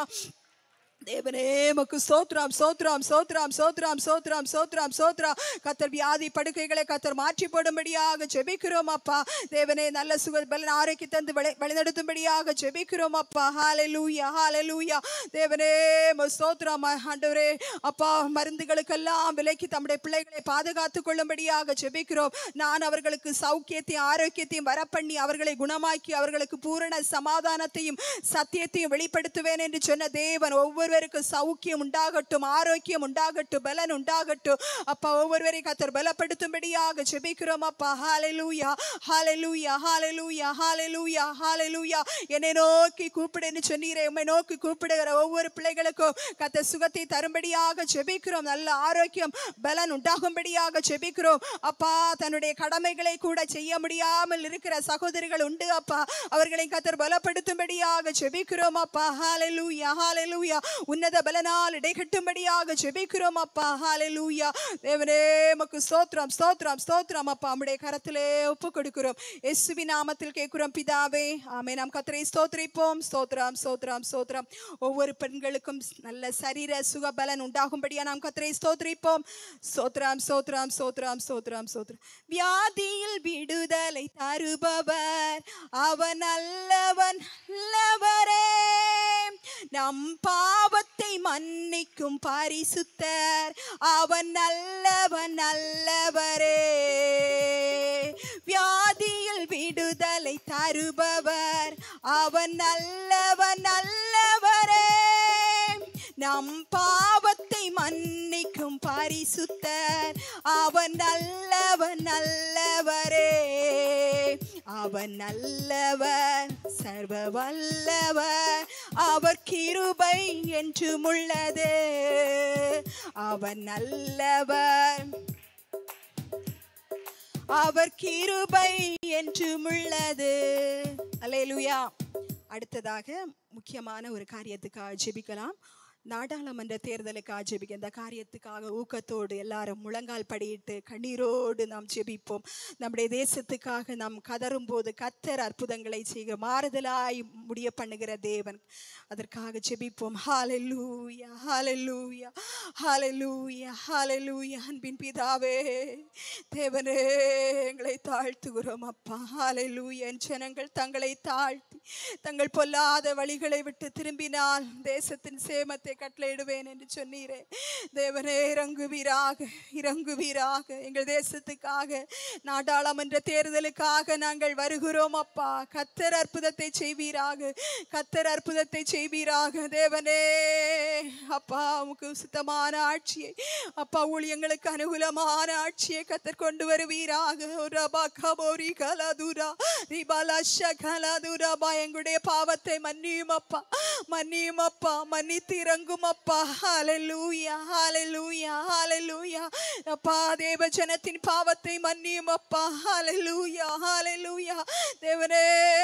தேவனே மக்கு சோத்ராம் சோத்ராம் சோத்ராம் சோத்ராம் சோத்ராம் சோத்ராம் சோத்ரா கத்தர் வியாதி படுக்கைகளை கத்தர் மாற்றி போடும்படியாக ஜெபிக்கிறோம் அப்பா தேவனே நல்ல சுக பலன் ஆரோக்கிய தந்து வழி வழிநடத்தும்படியாக ஜெபிக்கிறோம் அப்பா ஹalleluya ஹalleluya தேவனே ம ஸ்தோத்திரம் ஆண்டவரே அப்பா மருந்துகளுக்கெல்லாம் விலைக்கு தம்முடைய பிள்ளைகளை பாதுகாத்துக் கொள்ளும்படியாக ஜெபிக்கிறோம் நான் அவர்களுக்கு சௌக்கியத்தையும் ஆரோக்கியத்தையும் வரப்பண்ணி அவர்களை குணமாக்கி அவர்களுக்கு பூரண சமாதானத்தையும் சத்தியத்தையும் வெளிப்படுத்துவேன் என்று சொன்ன தேவன் ஒவ்வொருவருக்கும் சௌக்கியம் உண்டாகட்டும் ஆரோக்கியம் உண்டாகட்டும் பலன் உண்டாகட்டும் அப்பா ஒவ்வொருவரையும் கத்தர் பலப்படுத்தும்படியாக ஜெபிக்கிறோம் அப்பா ஹalleluya ஹalleluya ஹalleluya ஹalleluya ஹalleluya என்னை நோக்கி கூப்பிடுன்னு சொன்னீரே உம்மை நோக்கி கூப்பிடுகிற ஒவ்வொரு பிள்ளைகளுக்கும் கத்தர் சுகத்தை தரும்படியாக ஜெபிக்கிறோம் நல்ல ஆரோக்கியம் பலன் உண்டாகும்படியாக ஜெபிக்கிறோம் அப்பா தன்னுடைய கடமைகளை கூட செய்ய முடியாமல் இருக்கிற சகோதரிகள் உண்டு அப்பா அவர்களை கத்தர் பலப்படுத்தும்படியாக ஜெபிக்கிறோம் அப்பா ஹalleluya ஹalleluya உன்னத பலனால் இடைகட்டும்படியாக ஜெபிக்கிறோம் அப்பா ஹalleluya தேவனே உமக்கு ஸ்தோத்திரம் ஸ்தோத்திரம் ஸ்தோத்திரம் அப்பா நம்முடைய கரத்திலே ஒப்பு கொடுக்கிறோம் இயேசுவின் நாமத்தில் கேட்கிறோம் பிதாவே ஆமென் நாம் கத்தரை ஸ்தோத்திரிப்போம் ஸ்தோத்திரம் ஸ்தோத்திரம் ஸ்தோத்திரம் ஒவ்வொரு பெண்களுக்கும் நல்ல சரீர சுகபலன் உண்டாகும்படியா நாம் கத்தரை ஸ்தோத்திரிப்போம் ஸ்தோத்திரம் ஸ்தோத்திரம் ஸ்தோத்திரம் ஸ்தோத்திரம் ஸ்தோத்திரம் வியாதியில் விடுதலை தருபவர் அவன் நல்லவன் நல்லவரே நம் பாவத்தை மன்னிக்கும் பரிசுத்தர் அவன் நல்லவன் நல்லவரே வியாதியில் விடுதலை தருபவர் அவன் நல்லவன் நல்லவரே நம் பாவத்தை மன்னிக்கும் பரிசுத்தர் அவன் நல்லவன் நல்லவரே அவன் நல்லவர் சர்வ வல்லவர் அவர் கிருபை என்றும் உள்ளது அவன் நல்லவர் அவர் கிருபை என்றும் உள்ளது அல்லேலூயா அடுத்ததாக முக்கியமான ஒரு காரியத்துக்காக ஜெபிக்கலாம் நாடாளுமன்ற தேர்தலுக்காக ஜெபிக்க இந்த காரியத்துக்காக ஊக்கத்தோடு எல்லாரும் முழங்கால் படியிட்டு கண்ணீரோடு நாம் ஜெபிப்போம் நம்முடைய தேசத்துக்காக நாம் கதறும் போது கத்தர் அற்புதங்களை செய்க மாறுதலாய் முடிய பண்ணுகிற தேவன் அதற்காக ஜெபிப்போம் ஹalleluya ஹalleluya ஹalleluya ஹalleluya அன்பின் பிதாவே தேவனே எங்களை தாழ்த்துகிறோம் அப்பா ஹalleluya என் ஜனங்கள் தங்களை தாழ்த்தி தங்கள் பொல்லாத வழிகளை விட்டு திரும்பினால் தேசத்தின் சேமத்தை கட்டளையிடுவேன் என்று சொன்னீரே தேவனே இறங்குவீராக இறங்குவீராக எங்கள் தேசத்துக்காக நாடாளுமன்ற தேர்தலுக்காக நாங்கள் வருகிறோம் அப்பா கத்தர் அற்புதத்தை செய்வீராக கத்தர் அற்புதத்தை செய்வீராக தேவனே அப்பா உமக்கு சுத்தமான ஆட்சியை அப்பா ஊழியங்களுக்கு அனுகூலமான ஆட்சியை கத்தர் கொண்டு வருவீராக ஒரு அபா கபோரி கலதுரா ரிபாலாஷ கலதுரா பா எங்களுடைய பாவத்தை மன்னியும் அப்பா மன்னியும் அப்பா மன்னித்து இறங்கும் அப்பா ஹalleluya ஹalleluya ஹalleluya அப்பா தேவ ஜனத்தின் பாவத்தை மன்னியும் அப்பா ஹalleluya ஹalleluya தேவனே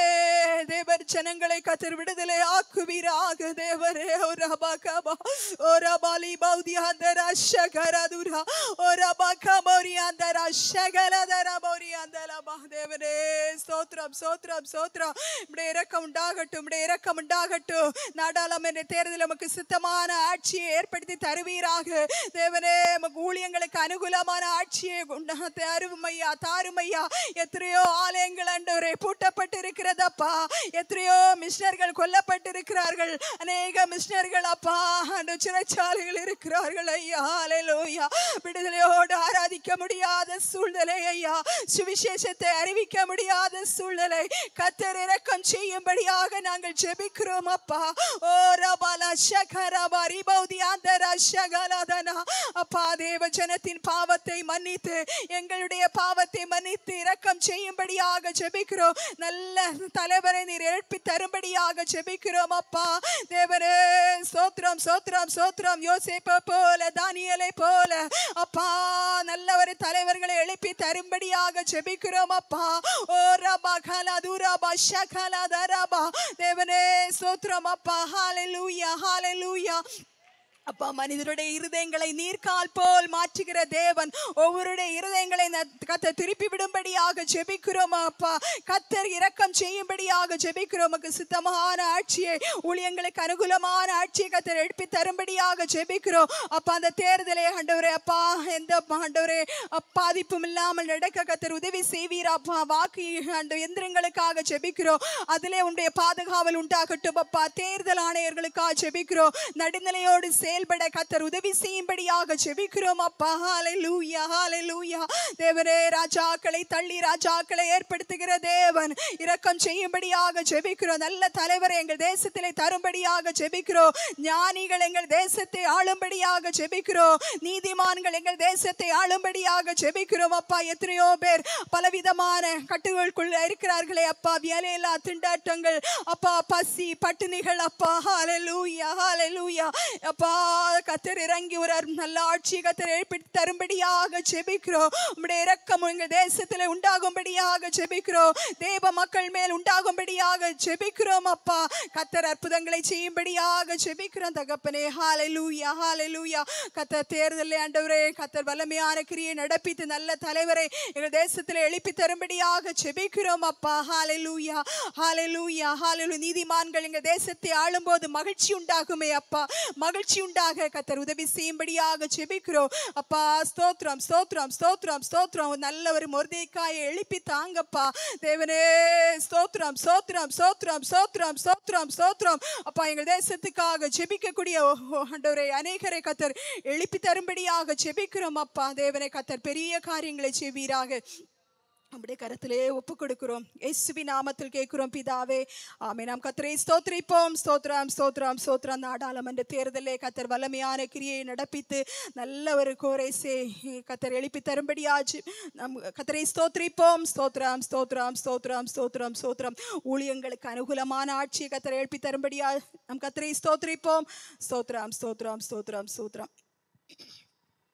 தேவர் ஜனங்களை கத்தர் விடுதலை ஆக்குவீராக தேவரே ஒரு அபாகபா ஒரு அபாலி பௌதி அந்தரா ஷகரதுரா ஒரு அபாகமோரி அந்தரா ஷகலதரா மோரி அந்தலபா தேவரே ஸ்தோத்ரம் ஸ்தோத்ரம் ஸ்தோத்ரம் இப்படி இறக்கம் உண்டாகட்டும் இப்படி இறக்கம் உண்டாகட்டும் நாடாளுமன்ற தேர்தல் நமக்கு சுத்தமான ஆட்சியை ஏற்படுத்தி தருவீராக தேவனே நமக்கு ஊழியங்களுக்கு அனுகூலமான ஆட்சியை உண்டா தருமையா தாருமையா எத்தனையோ ஆலயங்கள் அண்டவரே பூட்டப்பட்டு இருக்கிறதப்பா எத்தனையோ மிஷினர்கள் கொல்லப்பட்டிருக்கிறார்கள் அநேக மிஷினர்கள் அப்பா அந்த சிறைச்சாலைகள் இருக்கிறார்கள் ஐயா அலையிலோயா விடுதலையோடு ஆராதிக்க முடியாத சூழ்நிலை ஐயா சுவிசேஷத்தை அறிவிக்க முடியாத சூழ்நிலை கத்தர் இறக்கம் செய்யும்படியாக நாங்கள் ஜெபிக்கிறோம் அப்பா ஓ ரபாலா ஷகரபா ரிபௌதி ஆந்தரா ஷகலதனா அப்பா தேவ ஜனத்தின் பாவத்தை மன்னித்து எங்களுடைய பாவத்தை மன்னித்து இரக்கம் செய்யும்படியாக ஜெபிக்கிறோம் நல்ல தலைவரை நீர் எழுப்பி தரும்படியாக ஜெபிக்கிறோம் அப்பா தேவரே சோத்ரம் சோத்ரம் சோத்ரம் யோசேப்ப போல தானியலை போல அப்பா நல்ல ஒரு தலைவர்களை எழுப்பி தரும்படியாக ஜெபிக்கிறோம் அப்பா ஓ ரபா கலா துரபா ஷகலா தரபா தேவனே சோத்ரம் அப்பா ஹalleluya ஹalleluya அப்பா மனிதருடைய இருதயங்களை நீர்க்கால் போல் மாற்றுகிற தேவன் ஒவ்வொருடைய இருதயங்களை கத்த திருப்பி விடும்படியாக ஜெபிக்கிறோம் அப்பா கத்தர் இரக்கம் செய்யும்படியாக ஜெபிக்கிறோம் உமக்கு சுத்தமான ஆட்சியை ஊழியங்களுக்கு அனுகூலமான ஆட்சியை கத்தர் எழுப்பி தரும்படியாக ஜெபிக்கிறோம் அப்பா அந்த தேர்தலை ஆண்டவரே அப்பா எந்த ஆண்டவரே பாதிப்பும் இல்லாமல் நடக்க கத்தர் உதவி செய்வீர் அப்பா வாக்கு ஆண்டு எந்திரங்களுக்காக ஜெபிக்கிறோம் அதிலே உன்னுடைய பாதுகாவல் உண்டாகட்டும் அப்பா தேர்தல் ஆணையர்களுக்காக ஜெபிக்கிறோம் நடுநிலையோடு செயல்பட கத்தர் உதவி செய்யும்படியாக ஜெபிக்கிறோம் அப்பா ஹalleluya ஹalleluya தேவரே ராஜாக்களை தள்ளி ராஜாக்களை ஏற்படுத்துகிற தேவன் இரக்கம் செய்யும்படியாக ஜெபிக்கிறோம் நல்ல தலைவரை எங்கள் தேசத்திலே தரும்படியாக ஜெபிக்கிறோம் ஞானிகள் எங்கள் தேசத்தை ஆளும்படியாக ஜெபிக்கிறோம் நீதிமான்கள் எங்கள் தேசத்தை ஆளும்படியாக ஜெபிக்கிறோம் அப்பா எத்தனையோ பேர் பலவிதமான கட்டுகளுக்குள்ள இருக்கிறார்களே அப்பா வேலையில்லா திண்டாட்டங்கள் அப்பா பசி பட்டினிகள் அப்பா ஹalleluya ஹalleluya அப்பா கத்தர் இறங்கி ஒரு அரு- நல்ல ஆட்சி கத்தர் ஏற்படுத்தி தரும்படியாக ஜெபிக்கிறோம் உம்முடைய இரக்கம் எங்கள் தேசத்தில் உண்டாகும்படியாக ஜெபிக்கிறோம் தேவ மக்கள் மேல் உண்டாகும்படியாக ஜெபிக்கிறோம் அப்பா கத்தர் அற்புதங்களை செய்யும்படியாக ஜெபிக்கிறோம் தகப்பனே ஹalleluya ஹalleluya கத்தர் தேர்தலில் ஆண்டவரே கத்தர் வல்லமையான கிரியை நடப்பித்து நல்ல தலைவரை எங்கள் தேசத்தில் எழுப்பி தரும்படியாக ஜெபிக்கிறோம் அப்பா ஹalleluya ஹalleluya ஹalleluya நீதிமான்கள் எங்கள் தேசத்தை ஆளும்போது மகிழ்ச்சி உண்டாகுமே அப்பா மகிழ்ச்சி உண்டாக கத்தர் உதவி செய்யும்படியாக ஜெபிக்கிறோம் அப்பா ஸ்தோத்ரம் ஸ்தோத்ரம் ஸ்தோத்ரம் ஸ்தோத்ரம் நல்ல ஒரு மொர்தேக்காயை எழுப்பி தாங்கப்பா தேவனே ஸ்தோத்ரம் ஸ்தோத்ரம் ஸ்தோத்ரம் ஸ்தோத்ரம் ஸ்தோத்ரம் ஸ்தோத்ரம் அப்பா எங்கள் தேசத்துக்காக ஜெபிக்கக்கூடிய ஓ- ஓ, ஆண்டவரே அநேகரை கத்தர் எழுப்பி தரும்படியாக ஜெபிக்கிறோம் அப்பா தேவனை கத்தர் பெரிய காரியங்களை செய்வீராக நம்முடைய கரத்திலே ஒப்பு கொடுக்கிறோம் இயேசுவி நாமத்தில் கேட்கிறோம் பிதாவே ஆமே நாம் கத்தரை ஸ்தோத்திரிப்போம் ஸ்தோத்ரம் ஸ்தோத்ரம் ஸ்தோத்ரம் நாடாளுமன்ற தேர்தலே கத்தர் வல்லமையான கிரியை நடப்பித்து நல்ல ஒரு கோரேசே கத்தர் எழுப்பி தரும்படியாச்சு நம் கத்தரை ஸ்தோத்திரிப்போம் ஸ்தோத்ரம் ஸ்தோத்ரம் ஸ்தோத்ரம் ஸ்தோத்ரம் ஸ்தோத்ரம் ஊழியங்களுக்கு அனுகூலமான ஆட்சியை கத்தரை எழுப்பி தரும்படியா நம் கத்தரை ஸ்தோத்திரிப்போம் ஸ்தோத்ரம் ஸ்தோத்ரம் ஸ்தோத்ரம் ஸ்தோத்ரம்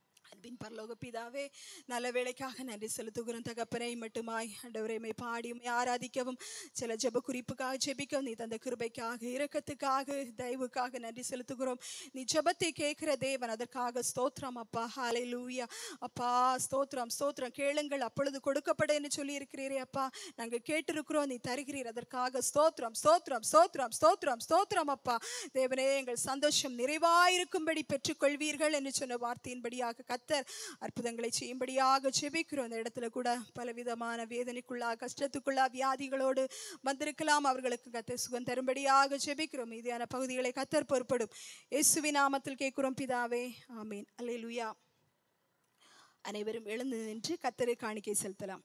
அன்பின் பரலோக பிதாவே நல்ல வேலைக்காக நன்றி செலுத்துகிறோம் தகப்பனை மட்டுமாய் ஆண்டவரைமை பாடியும் ஆராதிக்கவும் சில ஜெப குறிப்புக்காக ஜெபிக்கவும் நீ தந்த கிருபைக்காக இரக்கத்துக்காக தயவுக்காக நன்றி செலுத்துகிறோம் நீ ஜெபத்தை கேட்கிற தேவன் அதற்காக ஸ்தோத்திரம் அப்பா ஹாலை லூயா அப்பா ஸ்தோத்திரம் ஸ்தோத்திரம் கேளுங்கள் அப்பொழுது கொடுக்கப்பட என்று சொல்லி இருக்கிறீரே அப்பா நாங்கள் கேட்டிருக்கிறோம் நீ தருகிறீர் அதற்காக ஸ்தோத்திரம் ஸ்தோத்திரம் ஸ்தோத்திரம் ஸ்தோத்திரம் ஸ்தோத்திரம் அப்பா தேவனே எங்கள் சந்தோஷம் நிறைவாயிருக்கும்படி பெற்றுக்கொள்வீர்கள் என்று சொன்ன வார்த்தையின்படியாக கத்தர் அற்புதங்களை செய்யும்படியாக ஜெபிக்கிறோம் இந்த இடத்துல கூட பலவிதமான வேதனைக்குள்ளா கஷ்டத்துக்குள்ளா வியாதிகளோடு வந்திருக்கலாம் அவர்களுக்கு கத்தர் சுகம் தரும்படியாக ஜெபிக்கிறோம் மீதியான பகுதிகளை கத்தர் பொறுப்படும் இயேசுவி நாமத்தில் கேட்கிறோம் பிதாவே ஆமீன் அல்லேலூயா அனைவரும் எழுந்து நின்று கத்தரை காணிக்கை செலுத்தலாம்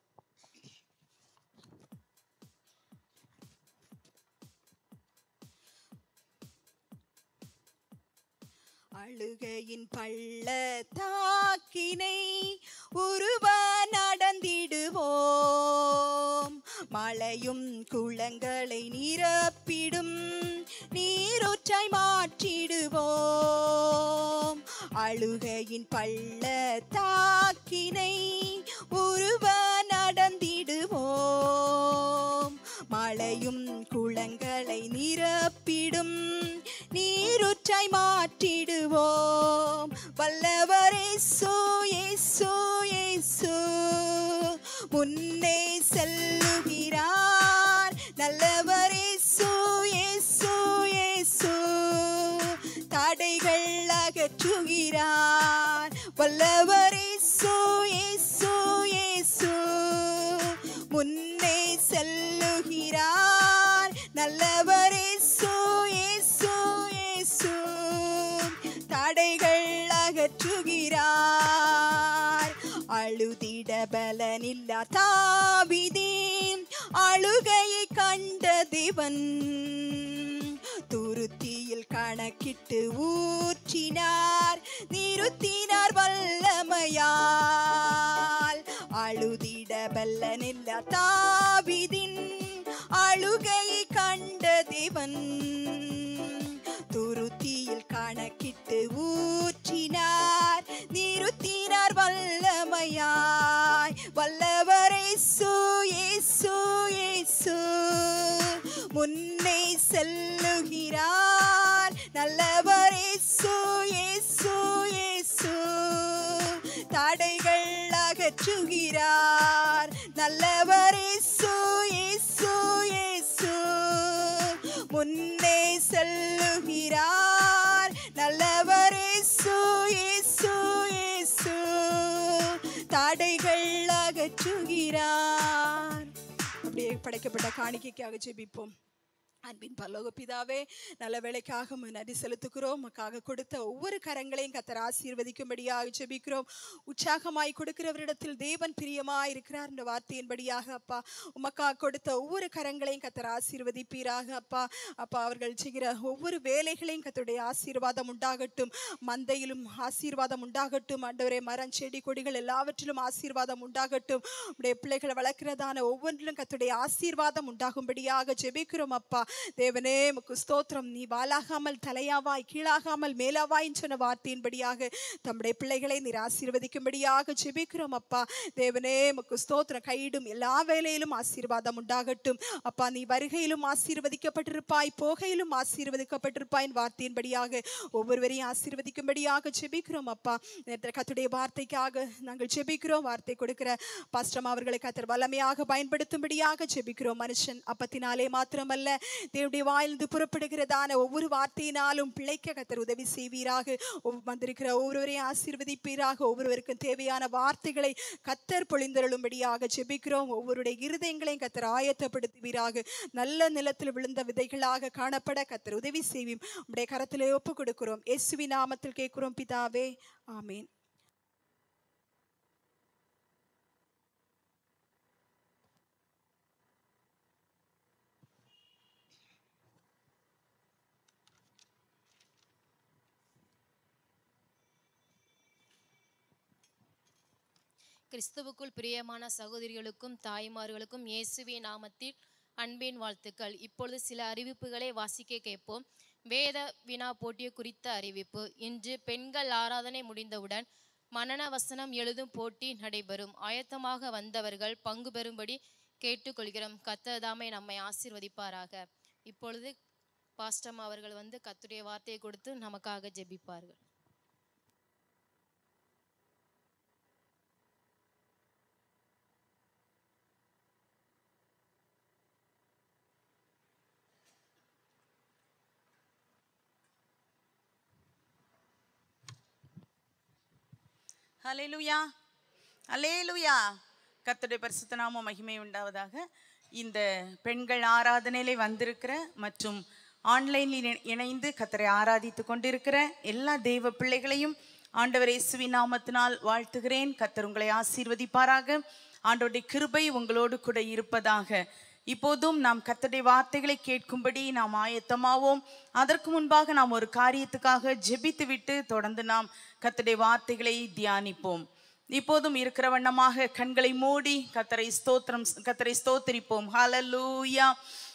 அழுகையின் பள்ளத்தாக்கினை உருவ நடந்திடுவோம் மழையும் குளங்களை நிரப்பிடும் நீரூற்றாய் மாற்றிடுவோம் அழுகையின் பள்ளத்தாக்கினை உருவ நடந்திடுவோம் மழையும் குளங்களை நிரப்பிடும் நீருற்றாய் மாற்றிடுவோம் வல்லவரே சோ ஏசோ ஏசு முன்னே செல்லுகிறார் நல்லவரே சோ ஏசோ ஏசு தடைகள் அகற்றுகிறார் வல்லவரே சோ ஏசோ ஏசு முன்னே செல்லுகிறார் நல்லவரே சோ ஏசு ஏசு தடைகள் அகற்றுகிறார் அழுதிட பலனில்லா தாவிதீன் அழுகையை கண்ட தேவன் துருத்தியில் கணக்கிட்டு ஊற்றினார் நிறுத்தினார் வல்லமையால் அழுதிட பல்லனில்ல தாவிதின் அழுகையை கண்ட தேவன் துருத்தியில் கணக்கிட்டு ஊற்றினார் நிறுத்தினார் வல்லமையாய் வல்லவரை சு ஏசு ஏசு முன்னே செல்லுகிறார் நல்லவரே சு ஏசு ஏசு தடைகள் அகற்றுகிறார் நல்லவரே சு ஏசு ஏசு முன்னே செல்லுகிறார் நல்லவரே சு ஏசு ஏசு தடைகள் அகற்றுகிறார் அப்படியே படைக்கப்பட்ட காணிக்கைக்காக ஜெபிப்போம் அன்பின் பரலோக பிதாவே நல்ல வேலைக்காக உமக்கு நன்றி செலுத்துகிறோம் உமக்காக கொடுத்த ஒவ்வொரு கரங்களையும் கத்தர் ஆசீர்வதிக்கும்படியாக ஜெபிக்கிறோம் உற்சாகமாய் கொடுக்கிறவரிடத்தில் தேவன் பிரியமாய் இருக்கிறார் என்ற வார்த்தையின்படியாக அப்பா உமக்காக கொடுத்த ஒவ்வொரு கரங்களையும் கத்தர் ஆசீர்வதிப்பீராக அப்பா அப்பா அவர்கள் செய்கிற ஒவ்வொரு வேலைகளையும் கத்தருடைய ஆசீர்வாதம் உண்டாகட்டும் மந்தையிலும் ஆசீர்வாதம் உண்டாகட்டும் ஆண்டவரே மரம் செடி கொடிகள் எல்லாவற்றிலும் ஆசீர்வாதம் உண்டாகட்டும் உடைய பிள்ளைகளை வளர்க்கிறதான ஒவ்வொன்றிலும் கத்துடைய ஆசீர்வாதம் உண்டாகும்படியாக ஜெபிக்கிறோம் அப்பா தேவனே உமக்கு ஸ்தோத்திரம் நீ வாலாகாமல் தலையாவாய் கீழாகாமல் மேலாவாய் சொன்ன வார்த்தையின்படியாக தம்முடைய பிள்ளைகளை நீர் ஆசீர்வதிக்கும்படியாக ஜெபிக்கிறோம் அப்பா தேவனே உமக்கு ஸ்தோத்திரம் கையிடும் எல்லா வேலையிலும் ஆசீர்வாதம் உண்டாகட்டும் அப்பா நீ வருகையிலும் ஆசீர்வதிக்கப்பட்டிருப்பாய் போகையிலும் ஆசீர்வதிக்கப்பட்டிருப்பாய் வார்த்தையின்படியாக ஒவ்வொருவரையும் ஆசீர்வதிக்கும்படியாக ஜெபிக்கிறோம் அப்பா நேற்று கத்துடைய வார்த்தைக்காக நாங்கள் ஜெபிக்கிறோம் வார்த்தை கொடுக்கிற பாஸ்டம் அவர்களை கத்தர் வல்லமையாக பயன்படுத்தும்படியாக ஜெபிக்கிறோம் மனுஷன் அப்பத்தினாலே மாத்திரமல்ல தேவனுடைய வாயிலிருந்து புறப்படுகிறதான ஒவ்வொரு வார்த்தையினாலும் பிழைக்க கத்தர் உதவி செய்வீராக ஒவ்- வந்திருக்கிற ஒவ்வொருவரையும் ஆசீர்வதிப்பீராக ஒவ்வொருவருக்கும் தேவையான வார்த்தைகளை கத்தர் பொழிந்தருளும்படியாக ஜெபிக்கிறோம் ஒவ்வொருடைய இருதயங்களையும் கத்தர் ஆயத்தப்படுத்துவீராக நல்ல நிலத்தில் விழுந்த விதைகளாக காணப்பட கத்தர் உதவி செய்வீம் உடைய கரத்திலே ஒப்பு கொடுக்கிறோம் இயேசுவி நாமத்தில் கேட்கிறோம் பிதாவே ஆமேன் கிறிஸ்துவுக்குள் பிரியமான சகோதரிகளுக்கும் தாய்மார்களுக்கும் இயேசுவின் நாமத்தில் அன்பின் வாழ்த்துக்கள் இப்பொழுது சில அறிவிப்புகளை வாசிக்க கேட்போம் வேத வினா போட்டியை குறித்த அறிவிப்பு இன்று பெண்கள் ஆராதனை முடிந்தவுடன் மனன வசனம் எழுதும் போட்டி நடைபெறும் ஆயத்தமாக வந்தவர்கள் பங்கு பெறும்படி கேட்டுக்கொள்கிறோம் கத்ததாமை நம்மை ஆசீர்வதிப்பாராக இப்பொழுது பாஸ்டம் அவர்கள் வந்து கத்துடைய வார்த்தையை கொடுத்து நமக்காக ஜெபிப்பார்கள் ஹalleluya ஹalleluya கர்த்தருடைய பரிசுத்த நாமம் மகிமை உண்டாவதாக இந்த பெண்கள் ஆராதனையிலே வந்திருக்கிற மற்றும் ஆன்லைனில் இணை- இணைந்து கர்த்தரை ஆராதித்து கொண்டிருக்கிற எல்லா தெய்வ பிள்ளைகளையும் ஆண்டவர் இயேசுவின் நாமத்தினால் வாழ்த்துகிறேன் கர்த்தர் உங்களை ஆசீர்வதிப்பாராக ஆண்டவருடைய கிருபை உங்களோடு கூட இருப்பதாக இப்போதும் நாம் கர்த்தருடைய வார்த்தைகளை கேட்கும்படி நாம் ஆயத்தமாவோம் அதற்கு முன்பாக நாம் ஒரு காரியத்துக்காக ஜெபித்து விட்டு தொடர்ந்து நாம் கர்த்தருடைய வார்த்தைகளை தியானிப்போம் இப்போதும் இருக்கிற வண்ணமாக கண்களை மூடி கத்தரை ஸ்தோத்திரம் கத்தரை ஸ்தோத்திரிப்போம் ஹalleluya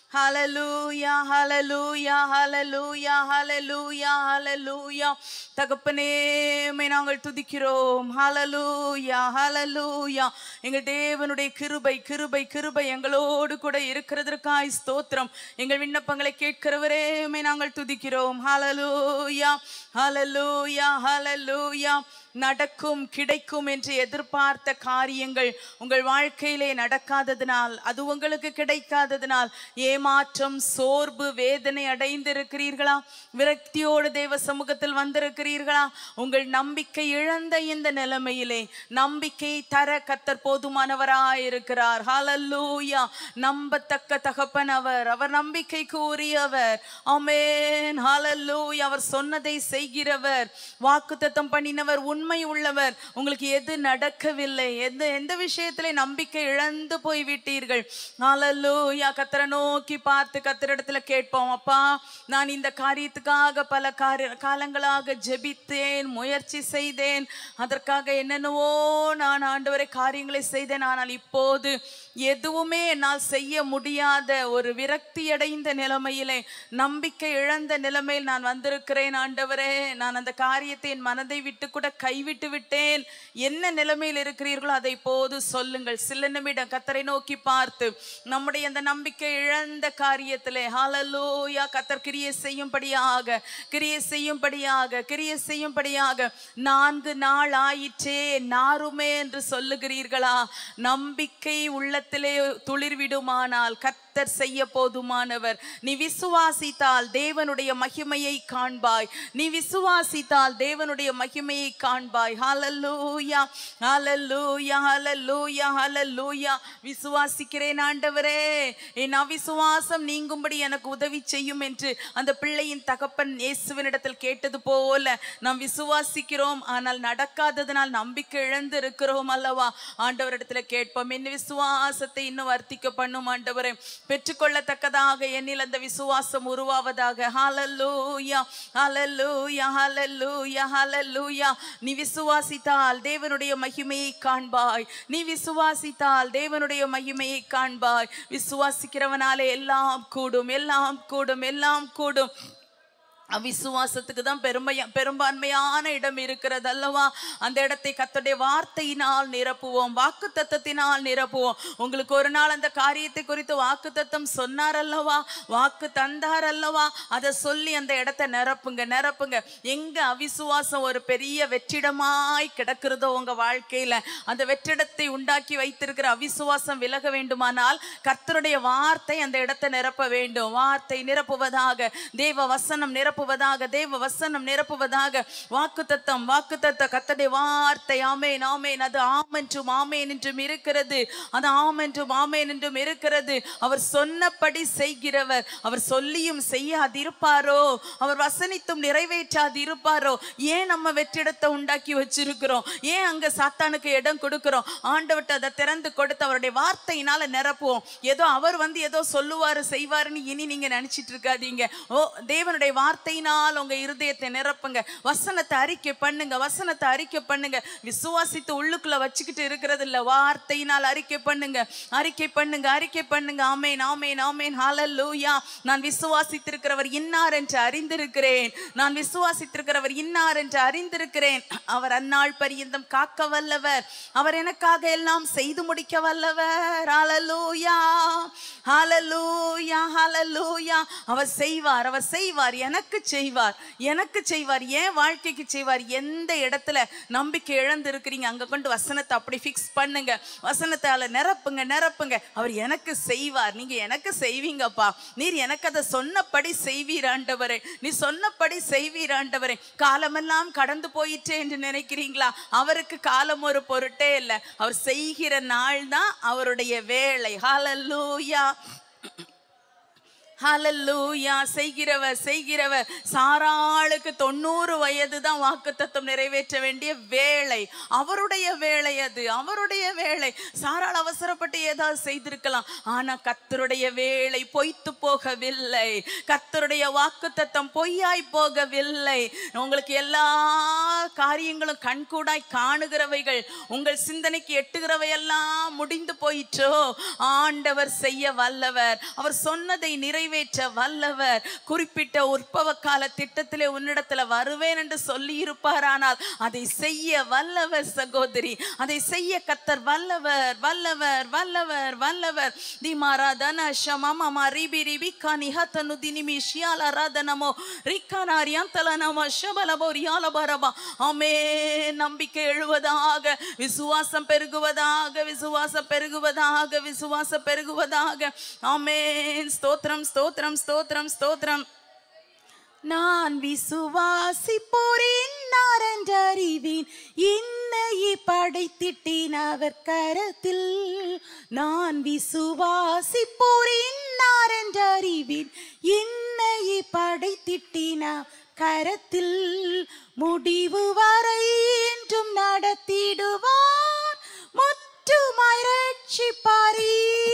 ஹalleluya ஹalleluya ஹalleluya ஹalleluya ஹalleluya தகப்பனே உம்மை நாங்கள் துதிக்கிறோம் ஹalleluya ஹalleluya எங்கள் தேவனுடைய கிருபை கிருபை கிருபை எங்களோடு கூட இருக்கிறதற்காய் ஸ்தோத்திரம் எங்கள் விண்ணப்பங்களை கேட்கிறவரே உம்மை நாங்கள் துதிக்கிறோம் ஹalleluya ஹalleluya ஹalleluya நடக்கும் கிடைக்கும் என்று எதிர்பார்த்த காரியங்கள் உங்கள் வாழ்க்கையிலே நடக்காததினால் அது உங்களுக்கு கிடைக்காததினால் ஏமாற்றம் சோர்வு வேதனை அடைந்திருக்கிறீர்களா விரக்தியோடு தேவ சமூகத்தில் வந்திருக்கிறீர்களா உங்கள் நம்பிக்கை இழந்த இந்த நிலைமையிலே நம்பிக்கை தர கத்தர் போதுமானவராயிருக்கிறார் ஹalleluya நம்பத்தக்க தகப்பன் அவர் அவர் நம்பிக்கைக்கு உரியவர் ஆமென் ஹalleluya அவர் சொன்னதை செய்கிறவர் வாக்குத்தத்தம் பண்ணினவர் உண்மை உள்ளவர் உங்களுக்கு எது நடக்கவில்லை எந்த எந்த விஷயத்திலே நம்பிக்கை இழந்து போய் விட்டீர்கள் ஹalleluya கத்தரை நோக்கி பார்த்து கத்தரிடத்துல கேட்போம் அப்பா நான் இந்த காரியத்துக்காக பல காரிய காலங்களாக ஜெபித்தேன் முயற்சி செய்தேன் அதற்காக என்னென்னவோ நான் ஆண்டவரை காரியங்களை செய்தேன் ஆனால் இப்போது எதுவுமே என்னால் செய்ய முடியாத ஒரு விரக்தி அடைந்த நிலைமையிலே நம்பிக்கை இழந்த நிலைமையில் நான் வந்திருக்கிறேன் ஆண்டவரே நான் அந்த காரியத்தை என் மனதை விட்டு கூட கைவிட்டு விட்டேன் என்ன நிலைமையில் இருக்கிறீர்களோ அதை இப்போது சொல்லுங்கள் சில நிமிடம் கத்தரை நோக்கி பார்த்து நம்முடைய அந்த நம்பிக்கை இழந்த காரியத்திலே ஹalleluya கத்தர் கிரியை செய்யும்படியாக கிரியை செய்யும்படியாக கிரியை செய்யும்படியாக நான்கு நாள் ஆயிற்றே நாருமே என்று சொல்லுகிறீர்களா நம்பிக்கை உள்ளத்திலே துளிர்விடுமானால் கத்தர் செய்ய போதுமானவர் நீ விசுவாசித்தால் தேவனுடைய மகிமையை காண்பாய் நீ விசுவாசித்தால் தேவனுடைய மகிமையை காண்பாய் ஹalleluya ஹalleluya ஹalleluya ஹalleluya விசுவாசிக்கிறேன் ஆண்டவரே என் அவிசுவாசம் நீங்கும்படி எனக்கு உதவி செய்யும் என்று அந்த பிள்ளையின் தகப்பன் இயேசுவினிடத்தில் கேட்டது போல நாம் விசுவாசிக்கிறோம் ஆனால் நடக்காததனால் நம்பிக்கை இழந்து இருக்கிறோம் அல்லவா ஆண்டவரிடத்துல கேட்போம் என் விசுவாசத்தை இன்னும் வர்த்திக்க பண்ணும் ஆண்டவரே பெற்றுக்கொள்ளத்தக்கதாக என்னில் அந்த விசுவாசம் உருவாவதாக ஹalleluya ஹalleluya ஹalleluya ஹalleluya நீ விசுவாசித்தால் தேவனுடைய மகிமையை காண்பாய் நீ விசுவாசித்தால் தேவனுடைய மகிமையை காண்பாய் விசுவாசிக்கிறவனாலே எல்லாம் கூடும் எல்லாம் கூடும் எல்லாம் கூடும் அவிசுவாசத்துக்கு தான் பெருமையா பெரும்பான்மையான இடம் இருக்கிறது அல்லவா அந்த இடத்தை கத்தோடைய வார்த்தையினால் நிரப்புவோம் வாக்கு தத்தத்தினால் நிரப்புவோம் உங்களுக்கு ஒரு நாள் அந்த காரியத்தை குறித்து வாக்கு தத்தம் சொன்னார் அல்லவா வாக்கு தந்தார் அல்லவா அதை சொல்லி அந்த இடத்தை நிரப்புங்க நிரப்புங்க எங்க அவிசுவாசம் ஒரு பெரிய வெற்றிடமாய் கிடக்கிறதோ உங்க வாழ்க்கையில அந்த வெற்றிடத்தை உண்டாக்கி வைத்திருக்கிற அவிசுவாசம் விலக வேண்டுமானால் கர்த்தருடைய வார்த்தை அந்த இடத்தை நிரப்ப வேண்டும் வார்த்தை நிரப்புவதாக தேவ வசனம் நிரப்புவதாக தேவ வசனம் நிரப்புவதாக வாக்கு தத்தம் வாக்கு தத்த கத்தடைய வார்த்தை ஆமேன் ஆமேன் அது ஆம் என்றும் ஆமேன் என்றும் இருக்கிறது அது ஆம் என்றும் ஆமேன் என்றும் இருக்கிறது அவர் சொன்னபடி செய்கிறவர் அவர் சொல்லியும் செய்யாதிருப்பாரோ அவர் வசனித்தும் நிறைவேற்றாதிருப்பாரோ ஏன் நம்ம வெற்றிடத்தை உண்டாக்கி வச்சிருக்கிறோம் ஏன் அங்க சாத்தானுக்கு இடம் கொடுக்கிறோம் ஆண்டவர்ட்ட அதை திறந்து கொடுத்து அவருடைய வார்த்தையினால நிரப்புவோம் ஏதோ அவர் வந்து ஏதோ சொல்லுவாரு செய்வாருன்னு இனி நீங்க நினைச்சிட்டு இருக்காதீங்க ஓ தேவனுடைய வார்த்தை வார்த்தையினால் உங்க இருதயத்தை நிரப்புங்க வசனத்தை அறிக்கை பண்ணுங்க வசனத்தை அறிக்கை பண்ணுங்க விசுவாசித்து உள்ளுக்குள்ள வச்சுக்கிட்டு இருக்கிறது இல்ல வார்த்தையினால் அறிக்கை பண்ணுங்க அறிக்கை பண்ணுங்க அறிக்கை பண்ணுங்க ஆமேன் ஆமேன் ஆமேன் ஹalleluya நான் விசுவாசித்திருக்கிறவர் இன்னார் என்று அறிந்திருக்கிறேன் நான் விசுவாசித்திருக்கிறவர் இன்னார் என்று அறிந்திருக்கிறேன் அவர் அந்நாள் பரியந்தம் காக்க வல்லவர் அவர் எனக்காக எல்லாம் செய்து முடிக்க வல்லவர் ஹalleluya ஹalleluya ஹalleluya அவர் செய்வார் அவர் செய்வார் எனக்கு செய்வார் எனக்கு செய்வார் என் வாழ்க்கைக்கு செய்வார் எந்த இடத்துல நம்பிக்கை இழந்து இருக்கிறீங்க அங்க கொண்டு வசனத்தை அப்படி ஃபிக்ஸ் பண்ணுங்க வசனத்தால நிரப்புங்க நிரப்புங்க அவர் எனக்கு செய்வார் நீங்க எனக்கு செய்வீங்கப்பா நீர் எனக்கு அதை சொன்னபடி செய்வீர் ஆண்டவரே நீ சொன்னபடி செய்வீர் ஆண்டவரே காலமெல்லாம் கடந்து போயிற்றே என்று நினைக்கிறீங்களா அவருக்கு காலம் ஒரு பொருட்டே இல்லை அவர் செய்கிற நாள் தான் அவருடைய வேலை ஹalleluya ஹalleluya செய்கிறவர் செய்கிறவர் சாராளுக்கு தொண்ணூறு வயது தான் வாக்குத்தத்தம் நிறைவேற்ற வேண்டிய வேலை அவருடைய வேலை அது அவருடைய வேலை சாராள் அவசரப்பட்டு ஏதாவது செய்திருக்கலாம் ஆனா கத்தருடைய வேலை பொய்த்து போகவில்லை கத்தருடைய வாக்குத்தத்தம் பொய்யாய் போகவில்லை உங்களுக்கு எல்லா காரியங்களும் கண்கூடாய் காணுகிறவைகள் உங்கள் சிந்தனைக்கு எட்டுகிறவை எல்லாம் முடிந்து போயிற்றோ ஆண்டவர் செய்ய வல்லவர் அவர் சொன்னதை நிறைவேற்ற வல்லவர் குறிப்பிட்ட உற்பவ கால திட்டத்திலே உன்னிடத்துல வருவேன் என்று சொல்லி இருப்பாரானால் அதை செய்ய வல்லவர் சகோதரி அதை செய்ய கத்தர் வல்லவர் வல்லவர் வல்லவர் வல்லவர் திமாராதன ஷமம ரிபி ரிபிகா நிஹத்தனு தினிமி ஷியால ராதனமோ ரிக்கானா ரியாந்தல நம ஷபலபோ ரியாலபரபா ஆமே நம்பிக்கை எழுவதாக விசுவாசம் பெருகுவதாக விசுவாசம் பெருகுவதாக விசுவாசம் பெருகுவதாக ஆமென் ஸ்தோத்திரம் ஸ்தோத்திரம் ஸ்தோத்திரம் ஸ்தோத்திரம் நான் விசுவாசிப்போரின் அறிவேன் இன்னையை படைத்திட்டேன் அவர் கரத்தில் நான் விசுவாசிப்போரின் அறிவேன் இன்னையை படைத்திட்டேன் அவர் கரத்தில் முடிவு வரை என்றும் நடத்திடுவார் முற்றுமாய் ரட்சிப்பாரே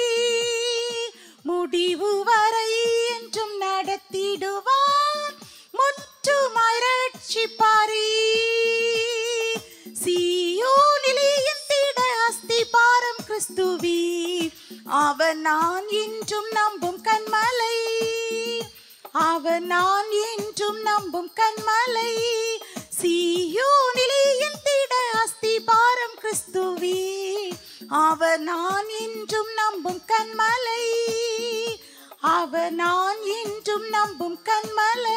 முடிவு வரை என்றும் நடத்திடுவார் முற்றுமாய் ரட்சிப்பாரே சீயோனிலே என் திட அஸ்திபாரம் கிறிஸ்துவே அவன் நான் என்றும் நம்பும் கண்மலை அவன் நான் என்றும் நம்பும் கண்மலை சீயோனிலே என் திட அஸ்திபாரம் கிறிஸ்துவே அவர் நான் என்றும் நம்பும் கண்மலை அவர் நான் என்றும் நம்பும் கண்மலை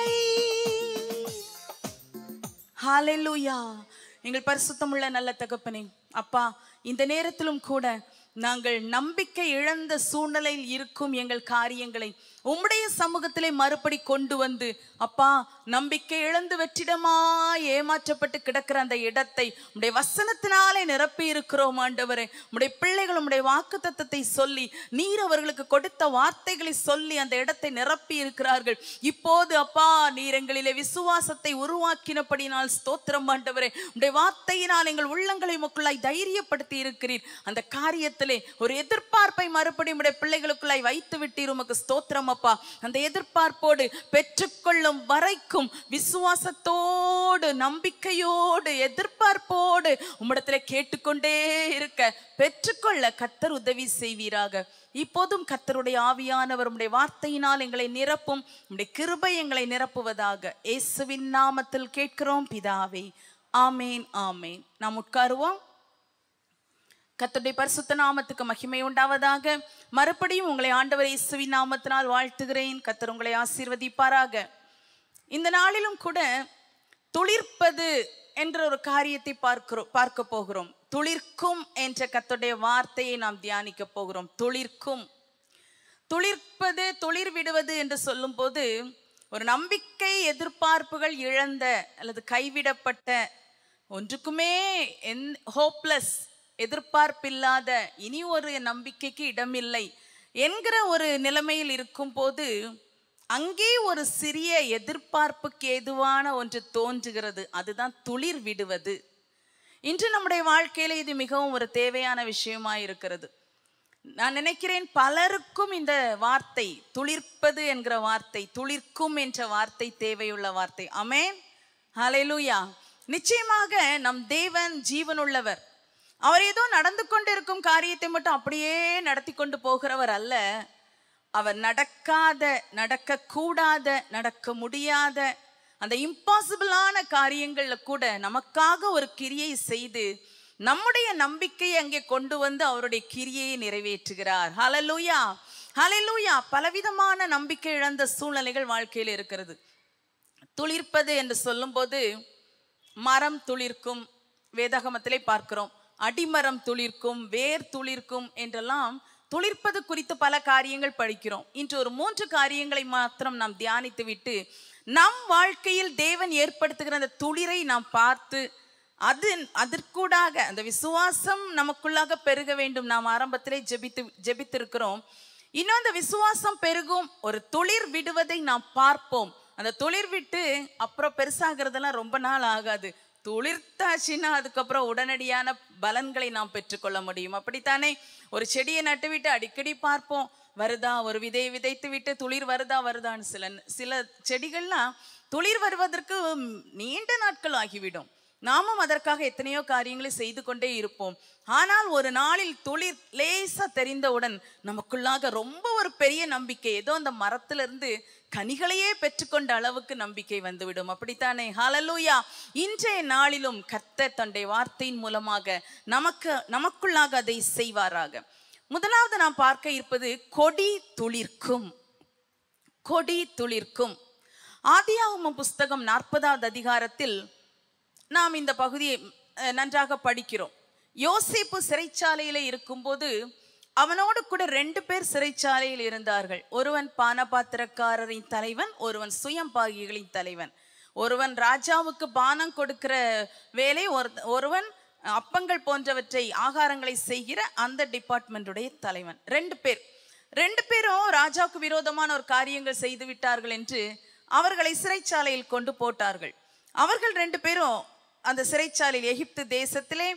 ஹalleluya எங்கள் பரிசுத்தமுள்ள நல்ல தகப்பனே அப்பா இந்த நேரத்திலும் கூட நாங்கள் நம்பிக்கை இழந்த சூழ்நிலையில் இருக்கும் எங்கள் காரியங்களை உம்முடைய சமூகத்திலே மறுபடி கொண்டு வந்து அப்பா நம்பிக்கை இழந்து வெற்றிடமா ஏமாற்றப்பட்டு கிடக்கிற அந்த இடத்தை உடைய வசனத்தினாலே நிரப்பி இருக்கிறோம் ஆண்டவரே உடைய பிள்ளைகள் உடைய வாக்கு தத்தத்தை சொல்லி நீர் அவர்களுக்கு கொடுத்த வார்த்தைகளை சொல்லி அந்த இடத்தை நிரப்பி இருக்கிறார்கள் இப்போது அப்பா நீர் எங்களிலே விசுவாசத்தை உருவாக்கினபடினால் ஸ்தோத்திரம் ஆண்டவரே உடைய வார்த்தையினால் எங்கள் உள்ளங்களை மக்களாய் தைரியப்படுத்தி இருக்கிறீர் அந்த காரியத்திலே ஒரு எதிர்பார்ப்பை மறுபடியும் உடைய பிள்ளைகளுக்குள்ளாய் வைத்து விட்டீர் உமக்கு ஸ்தோத்திரம் அப்பா அந்த எதிர்பார்ப்போடு பெற்றுக்கொள்ளும் வரைக்கும் விசுவாசத்தோடு நம்பிக்கையோடு எதிர்பார்ப்போடு உம்மிடத்துல கேட்டுக்கொண்டே இருக்க பெற்றுக்கொள்ள கத்தர் உதவி செய்வீராக இப்போதும் கத்தருடைய ஆவியானவர் உம்முடைய வார்த்தையினால் எங்களை நிரப்பும் உம்முடைய கிருபை எங்களை நிரப்புவதாக இயேசுவின் நாமத்தில் கேட்கிறோம் பிதாவே ஆமேன் ஆமேன் நாம் உட்காருவோம் கர்த்தருடைய பரிசுத்த நாமத்துக்கு மகிமை உண்டாவதாக மறுபடியும் உங்களை ஆண்டவர் இயேசுவின் நாமத்தினால் வாழ்த்துகிறேன் கர்த்தர் உங்களை ஆசீர்வதிப்பாராக இந்த நாளிலும் கூட துளிர்ப்பது என்ற ஒரு காரியத்தை பார்க்கிறோம் பார்க்க போகிறோம் துளிர்க்கும் என்ற கர்த்தருடைய வார்த்தையை நாம் தியானிக்க போகிறோம் துளிர்க்கும் துளிர்ப்பது துளிர் விடுவது என்று சொல்லும்போது ஒரு நம்பிக்கை எதிர்பார்ப்புகள் இழந்த அல்லது கைவிடப்பட்ட ஒன்றுக்குமே என் ஹோப்லெஸ் எதிர்பார்ப்பில்லாத இனி ஒரு நம்பிக்கைக்கு இடமில்லை என்கிற ஒரு நிலைமையில் இருக்கும்போது அங்கே ஒரு சிறிய எதிர்பார்ப்புக்கு ஏதுவான ஒன்று தோன்றுகிறது அதுதான் துளிர் விடுவது இன்று நம்முடைய வாழ்க்கையில இது மிகவும் ஒரு தேவையான விஷயமா இருக்கிறது நான் நினைக்கிறேன் பலருக்கும் இந்த வார்த்தை துளிர்ப்பது என்கிற வார்த்தை துளிர்க்கும் என்ற வார்த்தை தேவையுள்ள வார்த்தை அமேன் ஹalleluya நிச்சயமாக நம் தேவன் ஜீவனுள்ளவர் அவர் ஏதோ நடந்து கொண்டிருக்கும் காரியத்தை மட்டும் அப்படியே நடத்தி கொண்டு போகிறவர் அல்ல அவர் நடக்காத நடக்க கூடாத நடக்க முடியாத அந்த இம்பாசிபிளான காரியங்கள்ல கூட நமக்காக ஒரு கிரியை செய்து நம்முடைய நம்பிக்கையை அங்கே கொண்டு வந்து அவருடைய கிரியையை நிறைவேற்றுகிறார் ஹalleluya ஹalleluya பலவிதமான நம்பிக்கை இழந்த சூழ்நிலைகள் வாழ்க்கையில் இருக்கிறது துளிர்ப்பது என்று சொல்லும்போது மரம் துளிர்க்கும் வேதாகமத்திலே பார்க்கிறோம் அடிமரம் துளிர்க்கும் வேர் துளிர்க்கும் என்றெல்லாம் துளிர்ப்பது குறித்து பல காரியங்கள் படிக்கிறோம் இன்று ஒரு மூன்று காரியங்களை மாத்திரம் நாம் தியானித்து விட்டு நம் வாழ்க்கையில் தேவன் ஏற்படுத்துகிற அந்த துளிரை நாம் பார்த்து அது அதற்கூடாக அந்த விசுவாசம் நமக்குள்ளாக பெருக வேண்டும் நாம் ஆரம்பத்திலே ஜெபித்து ஜெபித்திருக்கிறோம் இன்னும் அந்த விசுவாசம் பெருகும் ஒரு துளிர் விடுவதை நாம் பார்ப்போம் அந்த துளிர் விட்டு அப்புறம் பெருசாகிறதெல்லாம் ரொம்ப நாள் ஆகாது துளிர்த்தாச்சுன்னா அதுக்கப்புறம் உடனடியான பலன்களை நாம் பெற்றுக்கொள்ள முடியும் அப்படித்தானே ஒரு செடியை நட்டு விட்டு அடிக்கடி பார்ப்போம் வருதா ஒரு விதையை விதைத்து விட்டு துளிர் வருதா வருதான்னு சில சில செடிகள்லாம் துளிர் வருவதற்கு நீண்ட நாட்கள் ஆகிவிடும் நாமும் அதற்காக எத்தனையோ காரியங்களை செய்து கொண்டே இருப்போம் ஆனால் ஒரு நாளில் துளிர் லேசா தெரிந்தவுடன் நமக்குள்ளாக ரொம்ப ஒரு பெரிய நம்பிக்கை ஏதோ அந்த மரத்திலிருந்து கனிகளையே பெற்றுக்கொண்ட அளவுக்கு நம்பிக்கை வந்துவிடும் அப்படித்தானே ஹalleluya இன்றைய நாளிலும் கர்த்தர் தன்னுடைய வார்த்தையின் மூலமாக நமக்கு நமக்குள்ளாக அதை செய்வாராக முதலாவது நாம் பார்க்க இருப்பது கொடி துளிர்க்கும் கொடி துளிர்க்கும் ஆதியாகமம் புஸ்தகம் நாற்பதாவது அதிகாரத்தில் நாம் இந்த பகுதியை அஹ், நன்றாக படிக்கிறோம் யோசேப்பு சிறைச்சாலையில இருக்கும்போது அவனோடு கூட ரெண்டு பேர் சிறைச்சாலையில் இருந்தார்கள் ஒருவன் பானபாத்திரக்காரரின் தலைவன் ஒருவன் சுயம்பாகிகளின் தலைவன் ஒருவன் ராஜாவுக்கு பானம் கொடுக்கிற வேலை ஒரு- ஒருவன் அப்பங்கள் போன்றவற்றை ஆகாரங்களை செய்கிற அந்த டிபார்ட்மெண்ட்டுடைய தலைவன் ரெண்டு பேர் ரெண்டு பேரும் ராஜாவுக்கு விரோதமான ஒரு காரியங்கள் செய்து விட்டார்கள் என்று அவர்களை சிறைச்சாலையில் கொண்டு போட்டார்கள் அவர்கள் ரெண்டு பேரும் அந்த சிறைச்சாலையில் எகிப்து தேசத்திலே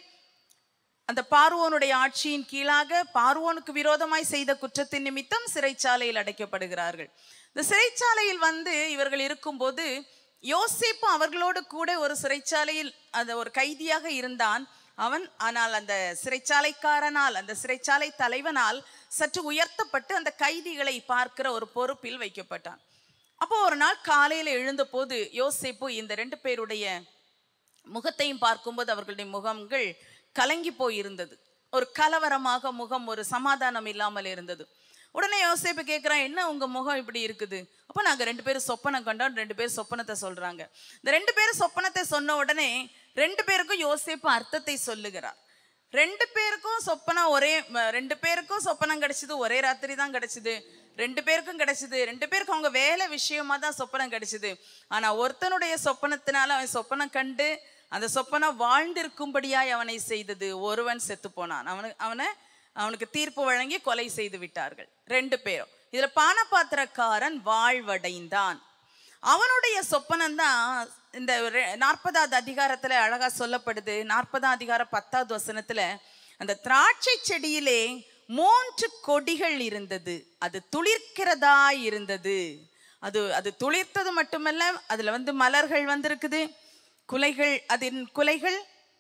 அந்த பார்வோனுடைய ஆட்சியின் கீழாக பார்வோனுக்கு விரோதமாய் செய்த குற்றத்தின் நிமித்தம் சிறைச்சாலையில் அடைக்கப்படுகிறார்கள் இந்த சிறைச்சாலையில் வந்து இவர்கள் இருக்கும்போது யோசேப்பு அவர்களோடு கூட ஒரு சிறைச்சாலையில் அந்த ஒரு கைதியாக இருந்தான் அவன் ஆனால் அந்த சிறைச்சாலைக்காரனால் அந்த சிறைச்சாலை தலைவனால் சற்று உயர்த்தப்பட்டு அந்த கைதிகளை பார்க்கிற ஒரு பொறுப்பில் வைக்கப்பட்டான் அப்போ ஒரு நாள் காலையில எழுந்தபோது யோசேப்பு இந்த ரெண்டு பேருடைய முகத்தையும் பார்க்கும்போது அவர்களுடைய முகங்கள் கலங்கி போயிருந்தது ஒரு கலவரமாக முகம் ஒரு சமாதானம் இல்லாமல் இருந்தது உடனே யோசேப்பு கேட்குறான் என்ன உங்க முகம் இப்படி இருக்குது அப்போ நாங்க ரெண்டு பேரும் சொப்பனம் கண்டோம் ரெண்டு பேரும் சொப்பனத்தை சொல்றாங்க இந்த ரெண்டு பேரும் சொப்பனத்தை சொன்ன உடனே ரெண்டு பேருக்கும் யோசேப்பு அர்த்தத்தை சொல்லுகிறார் ரெண்டு பேருக்கும் சொப்பனம் ஒரே ம- ரெண்டு பேருக்கும் சொப்பனம் கிடைச்சது ஒரே ராத்திரி தான் கிடைச்சது ரெண்டு பேருக்கும் கிடைச்சது ரெண்டு பேருக்கும் அவங்க வேலை விஷயமா தான் சொப்பனம் கிடைச்சது ஆனா ஒருத்தனுடைய சொப்பனத்தினால அவன் சொப்பனம் கண்டு அந்த சொப்பனம் வாழ்ந்திருக்கும்படியாய் அவனை செய்தது ஒருவன் செத்து போனான் அவனு அவனை அவனுக்கு தீர்ப்பு வழங்கி கொலை செய்து விட்டார்கள் ரெண்டு பேரும் இதுல பானபாத்திரக்காரன் வாழ்வடைந்தான் அவனுடைய சொப்பனம் தான் இந்த ரெ- நாற்பதாவது அதிகாரத்துல அழகா சொல்லப்படுது நாற்பதாம் அதிகாரம் பத்தாவது வசனத்துல அந்த திராட்சை செடியிலே மூன்று கொடிகள் இருந்தது அது துளிர்க்கிறதா இருந்தது அது அது துளிர்த்தது மட்டுமல்ல அதுல வந்து மலர்கள் வந்திருக்குது குலைகள் அதன் குலைகள்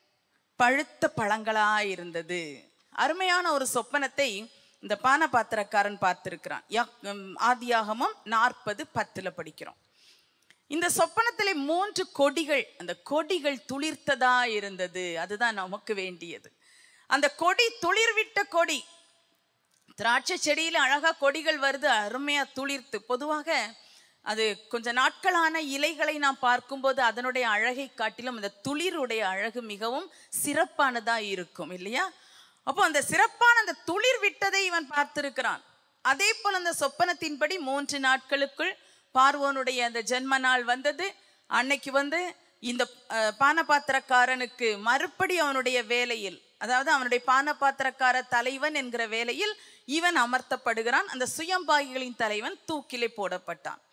பழுத்த பழங்களா இருந்தது அருமையான ஒரு சொப்பனத்தை இந்த பானபாத்திரக்காரன் பார்த்திருக்கிறான் யா- உம், ஆதியாகமம் நாற்பது பத்துல படிக்கிறோம் இந்த சொப்பனத்திலே மூன்று கொடிகள் அந்த கொடிகள் துளிர்த்ததா இருந்தது அதுதான் நமக்கு வேண்டியது அந்த கொடி துளிர்விட்ட கொடி திராட்சை செடியில அழகா கொடிகள் வருது அருமையா துளிர்த்து பொதுவாக அது கொஞ்ச நாட்களான இலைகளை நாம் பார்க்கும்போது அதனுடைய அழகை காட்டிலும் அந்த துளிருடைய அழகு மிகவும் சிறப்பானதா இருக்கும் இல்லையா அப்போ அந்த சிறப்பான அந்த துளிர் விட்டதை இவன் பார்த்திருக்கிறான் அதே போல அந்த சொப்பனத்தின்படி மூன்று நாட்களுக்குள் பார்வோனுடைய அந்த ஜென்ம நாள் வந்தது அன்னைக்கு வந்து இந்த அஹ், பானபாத்திரக்காரனுக்கு மறுபடி அவனுடைய வேலையில் அதாவது அவனுடைய பானபாத்திரக்கார தலைவன் என்கிற வேலையில் இவன் அமர்த்தப்படுகிறான் அந்த சுயம்பாகிகளின் தலைவன் தூக்கிலே போடப்பட்டான்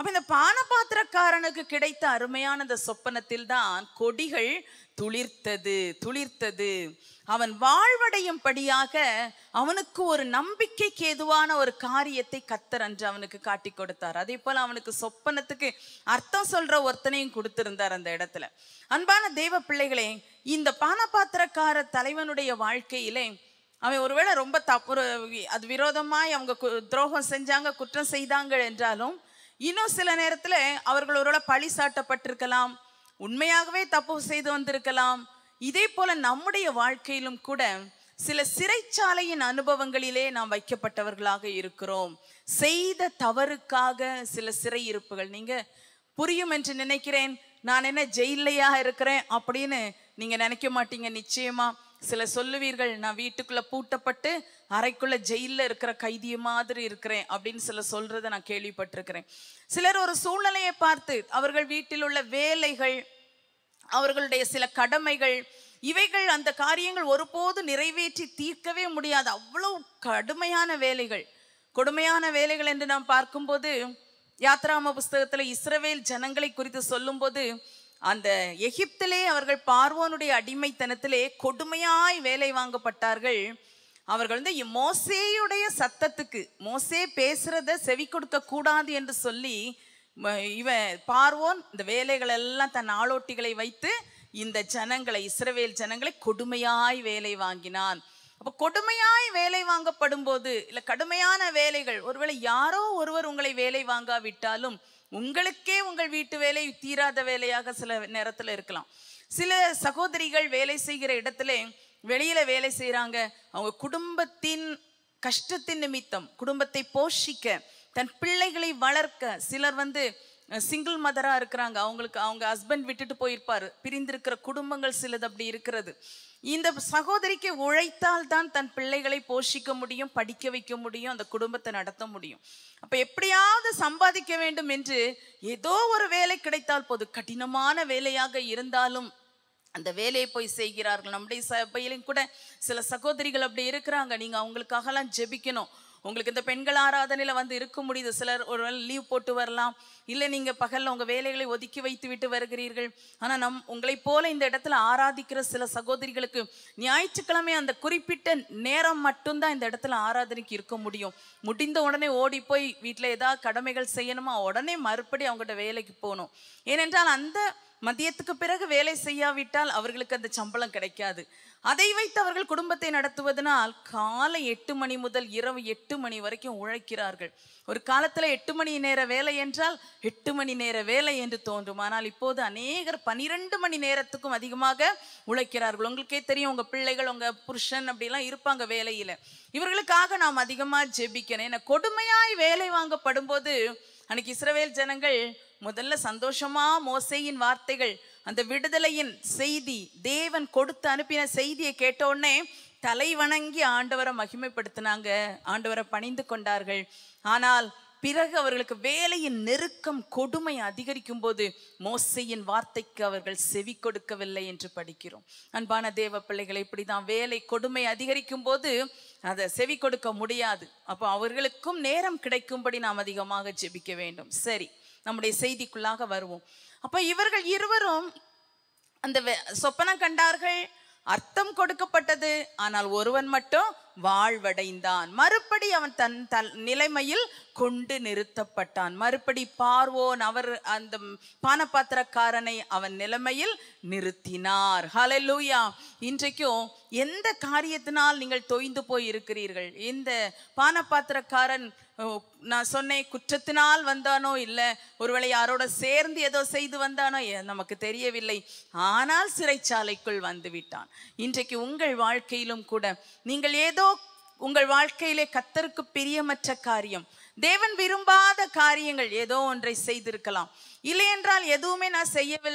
அப்ப இந்த பானபாத்திரக்காரனுக்கு கிடைத்த அருமையான இந்த சொப்பனத்தில் தான் கொடிகள் துளிர்த்தது துளிர்த்தது அவன் வாழ்வடையும்படியாக அவனுக்கு ஒரு நம்பிக்கைக்கு ஏதுவான ஒரு காரியத்தை கத்தர் அன்று அவனுக்கு காட்டி கொடுத்தார் அதே போல அவனுக்கு சொப்பனத்துக்கு அர்த்தம் சொல்ற ஒருத்தனையும் கொடுத்திருந்தார் அந்த இடத்துல அன்பான தெய்வ பிள்ளைகளே இந்த பானபாத்திரக்கார தலைவனுடைய வாழ்க்கையிலே அவன் ஒருவேளை ரொம்ப தப்பு ஒரு அது விரோதமாய் அவங்க கு- துரோகம் செஞ்சாங்க குற்றம் செய்தாங்க என்றாலும் இன்னும் சில நேரத்துல அவர்கள் ஒருவேளை பழி சாட்டப்பட்டிருக்கலாம் உண்மையாகவே தப்பு செய்து வந்திருக்கலாம் இதே போல நம்முடைய வாழ்க்கையிலும் கூட சில சிறைச்சாலையின் அனுபவங்களிலே நாம் வைக்கப்பட்டவர்களாக இருக்கிறோம் செய்த தவறுக்காக சில சிறை இருப்புகள் நீங்க புரியும் என்று நினைக்கிறேன் நான் என்ன ஜெயிலையா இருக்கிறேன் அப்படின்னு நீங்க நினைக்க மாட்டீங்க நிச்சயமா சில சொல்லுவீர்கள் நான் வீட்டுக்குள்ள பூட்டப்பட்டு அறைக்குள்ள ஜெயில்ல இருக்கிற கைதிய மாதிரி இருக்கிறேன் அப்படின்னு சில சொல்றதை நான் கேள்விப்பட்டிருக்கிறேன் சிலர் ஒரு சூழ்நிலையை பார்த்து அவர்கள் வீட்டில் உள்ள வேலைகள் அவர்களுடைய சில கடமைகள் இவைகள் அந்த காரியங்கள் ஒருபோது நிறைவேற்றி தீர்க்கவே முடியாது அவ்வளவு கடுமையான வேலைகள் கொடுமையான வேலைகள் என்று நாம் பார்க்கும்போது யாத்ராம புஸ்தகத்துல இஸ்ரவேல் ஜனங்களை குறித்து சொல்லும்போது அந்த எகிப்திலே அவர்கள் பார்வோனுடைய அடிமைத்தனத்திலே கொடுமையாய் வேலை வாங்கப்பட்டார்கள் அவர்கள் வந்து இ- மோசேயுடைய சத்தத்துக்கு மோசே பேசுறத செவி கொடுக்க கூடாது என்று சொல்லி ம- இவன் பார்வோன் இந்த வேலைகள் எல்லாம் தன் ஆளோட்டிகளை வைத்து இந்த ஜனங்களை இஸ்ரவேல் ஜனங்களை கொடுமையாய் வேலை வாங்கினான் அப்ப கொடுமையாய் வேலை வாங்கப்படும் போது இல்ல கடுமையான வேலைகள் ஒருவேளை யாரோ ஒருவர் உங்களை வேலை வாங்காவிட்டாலும் உங்களுக்கே உங்கள் வீட்டு வேலை தீராத வேலையாக சில நேரத்துல இருக்கலாம் சில சகோதரிகள் வேலை செய்கிற இடத்துல வெளியில வேலை செய்றாங்க அவங்க குடும்பத்தின் கஷ்டத்தின் நிமித்தம் குடும்பத்தை போஷிக்க தன் பிள்ளைகளை வளர்க்க சிலர் வந்து சிங்கிள் மதரா இருக்கிறாங்க அவங்களுக்கு அவங்க ஹஸ்பண்ட் விட்டுட்டு போயிருப்பாரு பிரிந்திருக்கிற குடும்பங்கள் சிலது அப்படி இருக்கிறது இந்த சகோதரிக்கு உழைத்தால் தான் தன் பிள்ளைகளை போஷிக்க முடியும் படிக்க வைக்க முடியும் அந்த குடும்பத்தை நடத்த முடியும் அப்ப எப்படியாவது சம்பாதிக்க வேண்டும் என்று ஏதோ ஒரு வேலை கிடைத்தால் போது கடினமான வேலையாக இருந்தாலும் அந்த வேலையை போய் செய்கிறார்கள் நம்முடைய சபையிலும் கூட சில சகோதரிகள் அப்படி இருக்கிறாங்க நீங்க அவங்களுக்காகலாம் ஜெபிக்கணும் உங்களுக்கு இந்த பெண்கள் ஆராதனையில வந்து இருக்க முடியுது சிலர் ஒரு லீவ் போட்டு வரலாம் இல்லை நீங்க பகல்ல உங்க வேலைகளை ஒதுக்கி வைத்து விட்டு வருகிறீர்கள் ஆனா நம் உங்களைப் போல இந்த இடத்துல ஆராதிக்கிற சில சகோதரிகளுக்கு ஞாயிற்றுக்கிழமை அந்த குறிப்பிட்ட நேரம் மட்டும்தான் இந்த இடத்துல ஆராதனைக்கு இருக்க முடியும் முடிந்த உடனே ஓடி போய் வீட்டில் ஏதாவது கடமைகள் செய்யணுமா உடனே மறுபடி அவங்ககிட்ட வேலைக்கு போகணும் ஏனென்றால் அந்த மதியத்துக்கு பிறகு வேலை செய்யாவிட்டால் அவர்களுக்கு அந்த சம்பளம் கிடைக்காது அதை வைத்து அவர்கள் குடும்பத்தை நடத்துவதனால் காலை எட்டு மணி முதல் இரவு எட்டு மணி வரைக்கும் உழைக்கிறார்கள் ஒரு காலத்துல எட்டு மணி நேர வேலை என்றால் எட்டு மணி நேர வேலை என்று தோன்றும் ஆனால் இப்போது அநேகர் பனிரெண்டு மணி நேரத்துக்கும் அதிகமாக உழைக்கிறார்கள் உங்களுக்கே தெரியும் உங்க பிள்ளைகள் உங்க புருஷன் அப்படிலாம் இருப்பாங்க வேலையில இவர்களுக்காக நாம் அதிகமா ஜெபிக்கணும் ஏன்னா கொடுமையாய் வேலை வாங்கப்படும் போது அன்னைக்கு இஸ்ரவேல் ஜனங்கள் முதல்ல சந்தோஷமா மோசேயின் வார்த்தைகள் அந்த விடுதலையின் செய்தி தேவன் கொடுத்து அனுப்பின செய்தியை கேட்ட உடனே தலை வணங்கி ஆண்டவரை மகிமைப்படுத்தினாங்க ஆண்டவரை பணிந்து கொண்டார்கள் ஆனால் பிறகு அவர்களுக்கு வேலையின் நெருக்கம் கொடுமை அதிகரிக்கும் போது மோசையின் வார்த்தைக்கு அவர்கள் செவி கொடுக்கவில்லை என்று படிக்கிறோம் அன்பான தேவ பிள்ளைகளை இப்படிதான் வேலை கொடுமை அதிகரிக்கும் போது அதை செவி கொடுக்க முடியாது அப்போ அவர்களுக்கும் நேரம் கிடைக்கும்படி நாம் அதிகமாக ஜெபிக்க வேண்டும் சரி நம்முடைய செய்திக்குள்ளாக வருவோம் அப்ப இவர்கள் இருவரும் அந்த வே- சொப்பனம் கண்டார்கள் அர்த்தம் கொடுக்கப்பட்டது ஆனால் ஒருவன் மட்டும் வாழ்வடைந்தான் மறுபடி அவன் தன் தன் நிலைமையில் கொண்டு நிறுத்தப்பட்டான் மறுபடி பார்வோன் அவர் அந்த பானபாத்திரக்காரனை அவன் நிலைமையில் நிறுத்தினார் ஹalleluya இன்றைக்கும் எந்த காரியத்தினால் நீங்கள் தொய்ந்து போய் இருக்கிறீர்கள் இந்த பானபாத்திரக்காரன் ஓ, நான் சொன்னேன் குற்றத்தினால் வந்தானோ இல்லை ஒருவேளை யாரோட சேர்ந்து ஏதோ செய்து வந்தானோ எ- நமக்கு தெரியவில்லை ஆனால் சிறைச்சாலைக்குள் வந்து விட்டான் இன்றைக்கு உங்கள் வாழ்க்கையிலும் கூட நீங்கள் ஏதோ உங்கள் வாழ்க்கையிலே கத்தருக்கு பிரியமற்ற காரியம் தேவன் விரும்பாத காரியங்கள் ஏதோ ஒன்றை செய்திருக்கலாம் இல்லை என்றால் எதுவுமே நான் செய்யவில்லை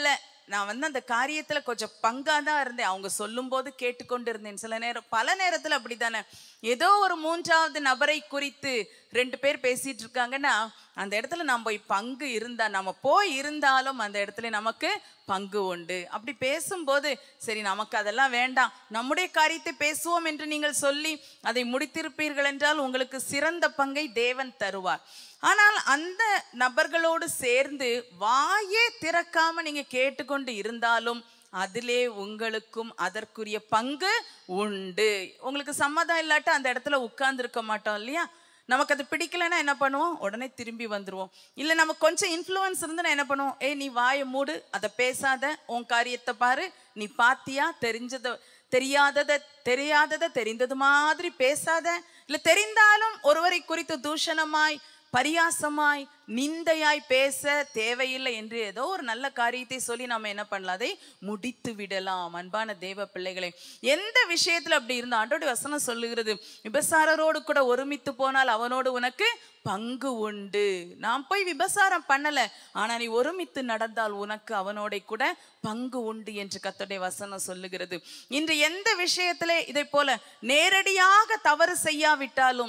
நான் வந்து அந்த காரியத்துல கொஞ்சம் பங்கா தான் இருந்தேன் அவங்க சொல்லும்போது கேட்டுக்கொண்டு இருந்தேன் சில நேரம் பல நேரத்துல அப்படித்தானே ஏதோ ஒரு மூன்றாவது நபரை குறித்து ரெண்டு பேர் பேசிட்டு இருக்காங்கன்னா அந்த இடத்துல நம்ம போய் பங்கு இருந்தா நம்ம போய் இருந்தாலும் அந்த இடத்துல நமக்கு பங்கு உண்டு அப்படி பேசும்போது சரி நமக்கு அதெல்லாம் வேண்டாம் நம்முடைய காரியத்தை பேசுவோம் என்று நீங்கள் சொல்லி அதை முடித்திருப்பீர்கள் என்றால் உங்களுக்கு சிறந்த பங்கை தேவன் தருவார் ஆனால் அந்த நபர்களோடு சேர்ந்து வாயே திறக்காம நீங்க கேட்டுக்கொண்டு இருந்தாலும் அதிலே உங்களுக்கும் அதற்குரிய பங்கு உண்டு உங்களுக்கு சம்மதம் இல்லாட்ட அந்த இடத்துல உட்கார்ந்து இருக்க மாட்டோம் இல்லையா நமக்கு அது பிடிக்கலைன்னா என்ன பண்ணுவோம் உடனே திரும்பி வந்துருவோம் இல்லை நமக்கு கொஞ்சம் இன்ஃப்ளூயன்ஸ் இருந்துன்னா என்ன பண்ணுவோம் ஏய் நீ வாயை மூடு அதை பேசாத உன் காரியத்தை பாரு நீ பாத்தியா தெரிஞ்சத தெரியாதத தெரியாதத தெரிந்தது மாதிரி பேசாத இல்லை தெரிந்தாலும் ஒருவரை குறித்து தூஷணமாய் பரியாசமாய் நிந்தையாய் பேச தேவையில்லை என்று ஏதோ ஒரு நல்ல காரியத்தை சொல்லி நம்ம என்ன பண்ணலாம் அதை முடித்து விடலாம் அன்பான தேவ பிள்ளைகளே எந்த விஷயத்துல அப்படி இருந்த ஆண்டோட வசனம் சொல்லுகிறது விபசாரரோடு கூட ஒருமித்து போனால் அவனோடு உனக்கு பங்கு உண்டு நான் போய் விபசாரம் பண்ணல ஆனா நீ ஒருமித்து நடந்தால் உனக்கு அவனோட கூட பங்கு உண்டு என்று கத்தோடைய வசனம் சொல்லுகிறது இன்று எந்த விஷயத்திலே இதை போல நேரடியாக தவறு செய்யாவிட்டாலும்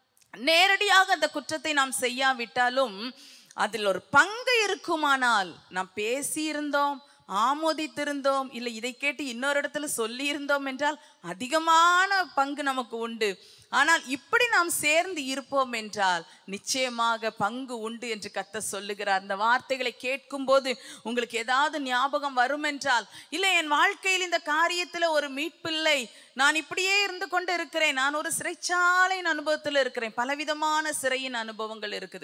நேரடியாக அந்த குற்றத்தை நாம் செய்யாவிட்டாலும் அதில் ஒரு பங்கு இருக்குமானால் நாம் பேசியிருந்தோம் ஆமோதித்திருந்தோம் இல்லை இதை கேட்டு இன்னொரு இடத்துல சொல்லியிருந்தோம் என்றால் அதிகமான பங்கு நமக்கு உண்டு ஆனால் இப்படி நாம் சேர்ந்து இருப்போம் என்றால் நிச்சயமாக பங்கு உண்டு என்று கத்த சொல்லுகிறார் அந்த வார்த்தைகளை கேட்கும்போது உங்களுக்கு ஏதாவது ஞாபகம் வரும் என்றால் இல்லை என் வாழ்க்கையில் இந்த காரியத்துல ஒரு மீட்பில்லை நான் இப்படியே இருந்து கொண்டு இருக்கிறேன் நான் ஒரு சிறைச்சாலையின் அனுபவத்தில் இருக்கிறேன் பலவிதமான சிறையின் அனுபவங்கள் இருக்குது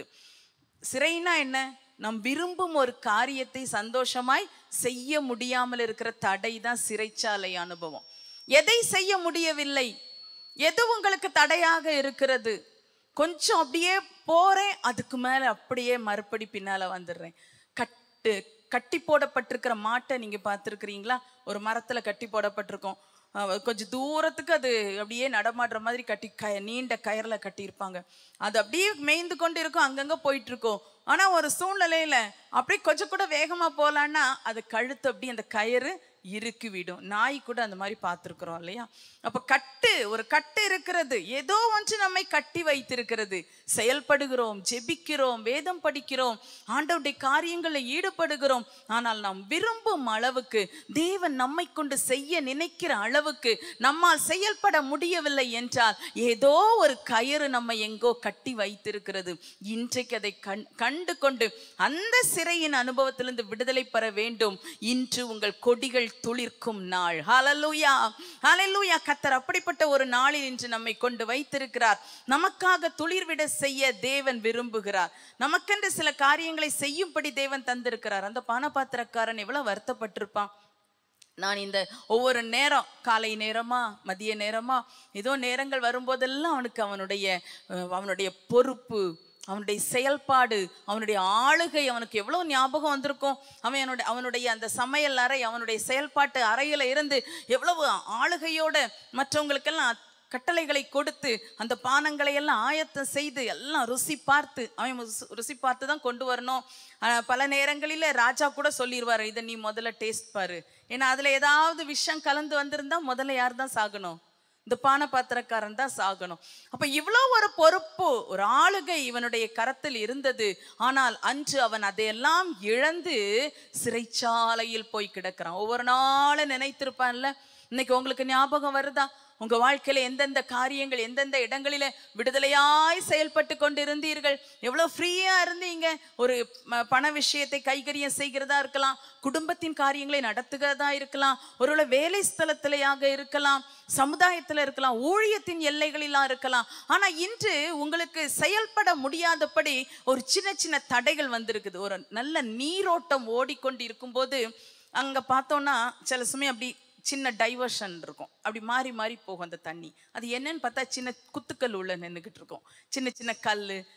சிறைனா என்ன நாம் விரும்பும் ஒரு காரியத்தை சந்தோஷமாய் செய்ய முடியாமல் இருக்கிற தடை தான் சிறைச்சாலை அனுபவம் எதை செய்ய முடியவில்லை எது உங்களுக்கு தடையாக இருக்கிறது கொஞ்சம் அப்படியே போறேன் அதுக்கு மேல அப்படியே மறுபடி பின்னால வந்துடுறேன் கட்டு கட்டி போடப்பட்டிருக்கிற மாட்டை நீங்க பார்த்துருக்கிறீங்களா ஒரு மரத்துல கட்டி போடப்பட்டிருக்கும் அஹ் கொஞ்சம் தூரத்துக்கு அது அப்படியே நடமாடுற மாதிரி கட்டி க நீண்ட கயர்ல கட்டியிருப்பாங்க அது அப்படியே மேய்ந்து கொண்டு இருக்கும் அங்கங்க போயிட்டு இருக்கும் ஆனா ஒரு சூழ்நிலையில அப்படியே கொஞ்சம் கூட வேகமா போலான்னா அது கழுத்து அப்படி அந்த கயிறு இறுக்கி விடும் நாய் கூட அந்த மாதிரி பார்த்துருக்குறோம் இல்லையா அப்ப கட்டு ஒரு கட்டு இருக்கிறது ஏதோ ஒன்று நம்மை கட்டி வைத்திருக்கிறது செயல்படுகிறோம் ஜெபிக்கிறோம் வேதம் படிக்கிறோம் ஆண்டவருடைய காரியங்களில் ஈடுபடுகிறோம் ஆனால் நாம் விரும்பும் அளவுக்கு தேவன் நம்மை கொண்டு செய்ய நினைக்கிற அளவுக்கு நம்மால் செயல்பட முடியவில்லை என்றால் ஏதோ ஒரு கயிறு நம்ம எங்கோ கட்டி வைத்திருக்கிறது இன்றைக்கு அதை கண் கண்டு கொண்டு அந்த சிறையின் அனுபவத்திலிருந்து விடுதலை பெற வேண்டும் இன்று உங்கள் கொடிகள் துளிர்க்கும் நாள் ஹalleluya ஹalleluya கத்தர் அப்படிப்பட்ட ஒரு நாளில் இன்று நம்மை கொண்டு வைத்திருக்கிறார் நமக்காக துளிர்விட செய்ய தேவன் விரும்புகிறார் நமக்கென்று சில காரியங்களை செய்யும்படி தேவன் தந்திருக்கிறார் அந்த பானபாத்திரக்காரன் எவ்வளவு வருத்தப்பட்டிருப்பான் நான் இந்த ஒவ்வொரு நேரம் காலை நேரமா மதிய நேரமா ஏதோ நேரங்கள் வரும்போதெல்லாம் அவனுக்கு அவனுடைய அஹ், அவனுடைய பொறுப்பு அவனுடைய செயல்பாடு அவனுடைய ஆளுகை அவனுக்கு எவ்வளவு ஞாபகம் வந்திருக்கும் அவன் அவனுடைய அவனுடைய அந்த சமையல் அறை அவனுடைய செயல்பாட்டு அறையில இருந்து எவ்வளவு ஆளுகையோட மற்றவங்களுக்கெல்லாம் கட்டளைகளை கொடுத்து அந்த பானங்களை எல்லாம் ஆயத்தம் செய்து எல்லாம் ருசி பார்த்து அவன் ருசி- ருசி பார்த்து தான் கொண்டு வரணும் ஆஹ் பல நேரங்களில ராஜா கூட சொல்லிடுவாரு இதை நீ முதல்ல டேஸ்ட் பாரு ஏன்னா அதுல ஏதாவது விஷம் கலந்து வந்திருந்தா முதல்ல யார் தான் சாகணும் இந்த பான பாத்திரக்காரன் தான் சாகணும் அப்ப இவ்வளோ ஒரு பொறுப்பு ஒரு ஆளுகை இவனுடைய கரத்தில் இருந்தது ஆனால் அன்று அவன் அதையெல்லாம் இழந்து சிறைச்சாலையில் போய் கிடக்கிறான் ஒவ்வொரு நாளும் நினைத்திருப்பான்ல இன்னைக்கு உங்களுக்கு ஞாபகம் வருதா உங்க வாழ்க்கையில எந்தெந்த காரியங்கள் எந்தெந்த இடங்களில விடுதலையாய் செயல்பட்டு கொண்டு இருந்தீர்கள் எவ்வளவு ஃப்ரீயா இருந்தீங்க ஒரு ம- பண விஷயத்தை கைகரியம் செய்கிறதா இருக்கலாம் குடும்பத்தின் காரியங்களை நடத்துகிறதா இருக்கலாம் ஒருவேளை வேலை ஸ்தலத்திலேயாக இருக்கலாம் சமுதாயத்துல இருக்கலாம் ஊழியத்தின் எல்லைகளிலாம் இருக்கலாம் ஆனா இன்று உங்களுக்கு செயல்பட முடியாதபடி ஒரு சின்ன சின்ன தடைகள் வந்திருக்குது ஒரு நல்ல நீரோட்டம் ஓடிக்கொண்டு இருக்கும்போது அங்க பார்த்தோம்னா சில சமயம் அப்படி சின்ன டைவர்ஷன் இருக்கும் அப்படி மாறி மாறி போகும் அந்த தண்ணி அது என்னன்னு பார்த்தா சின்ன குத்துக்கல் உள்ள நின்றுக்கிட்டு இருக்கும் சின்ன சின்ன கல்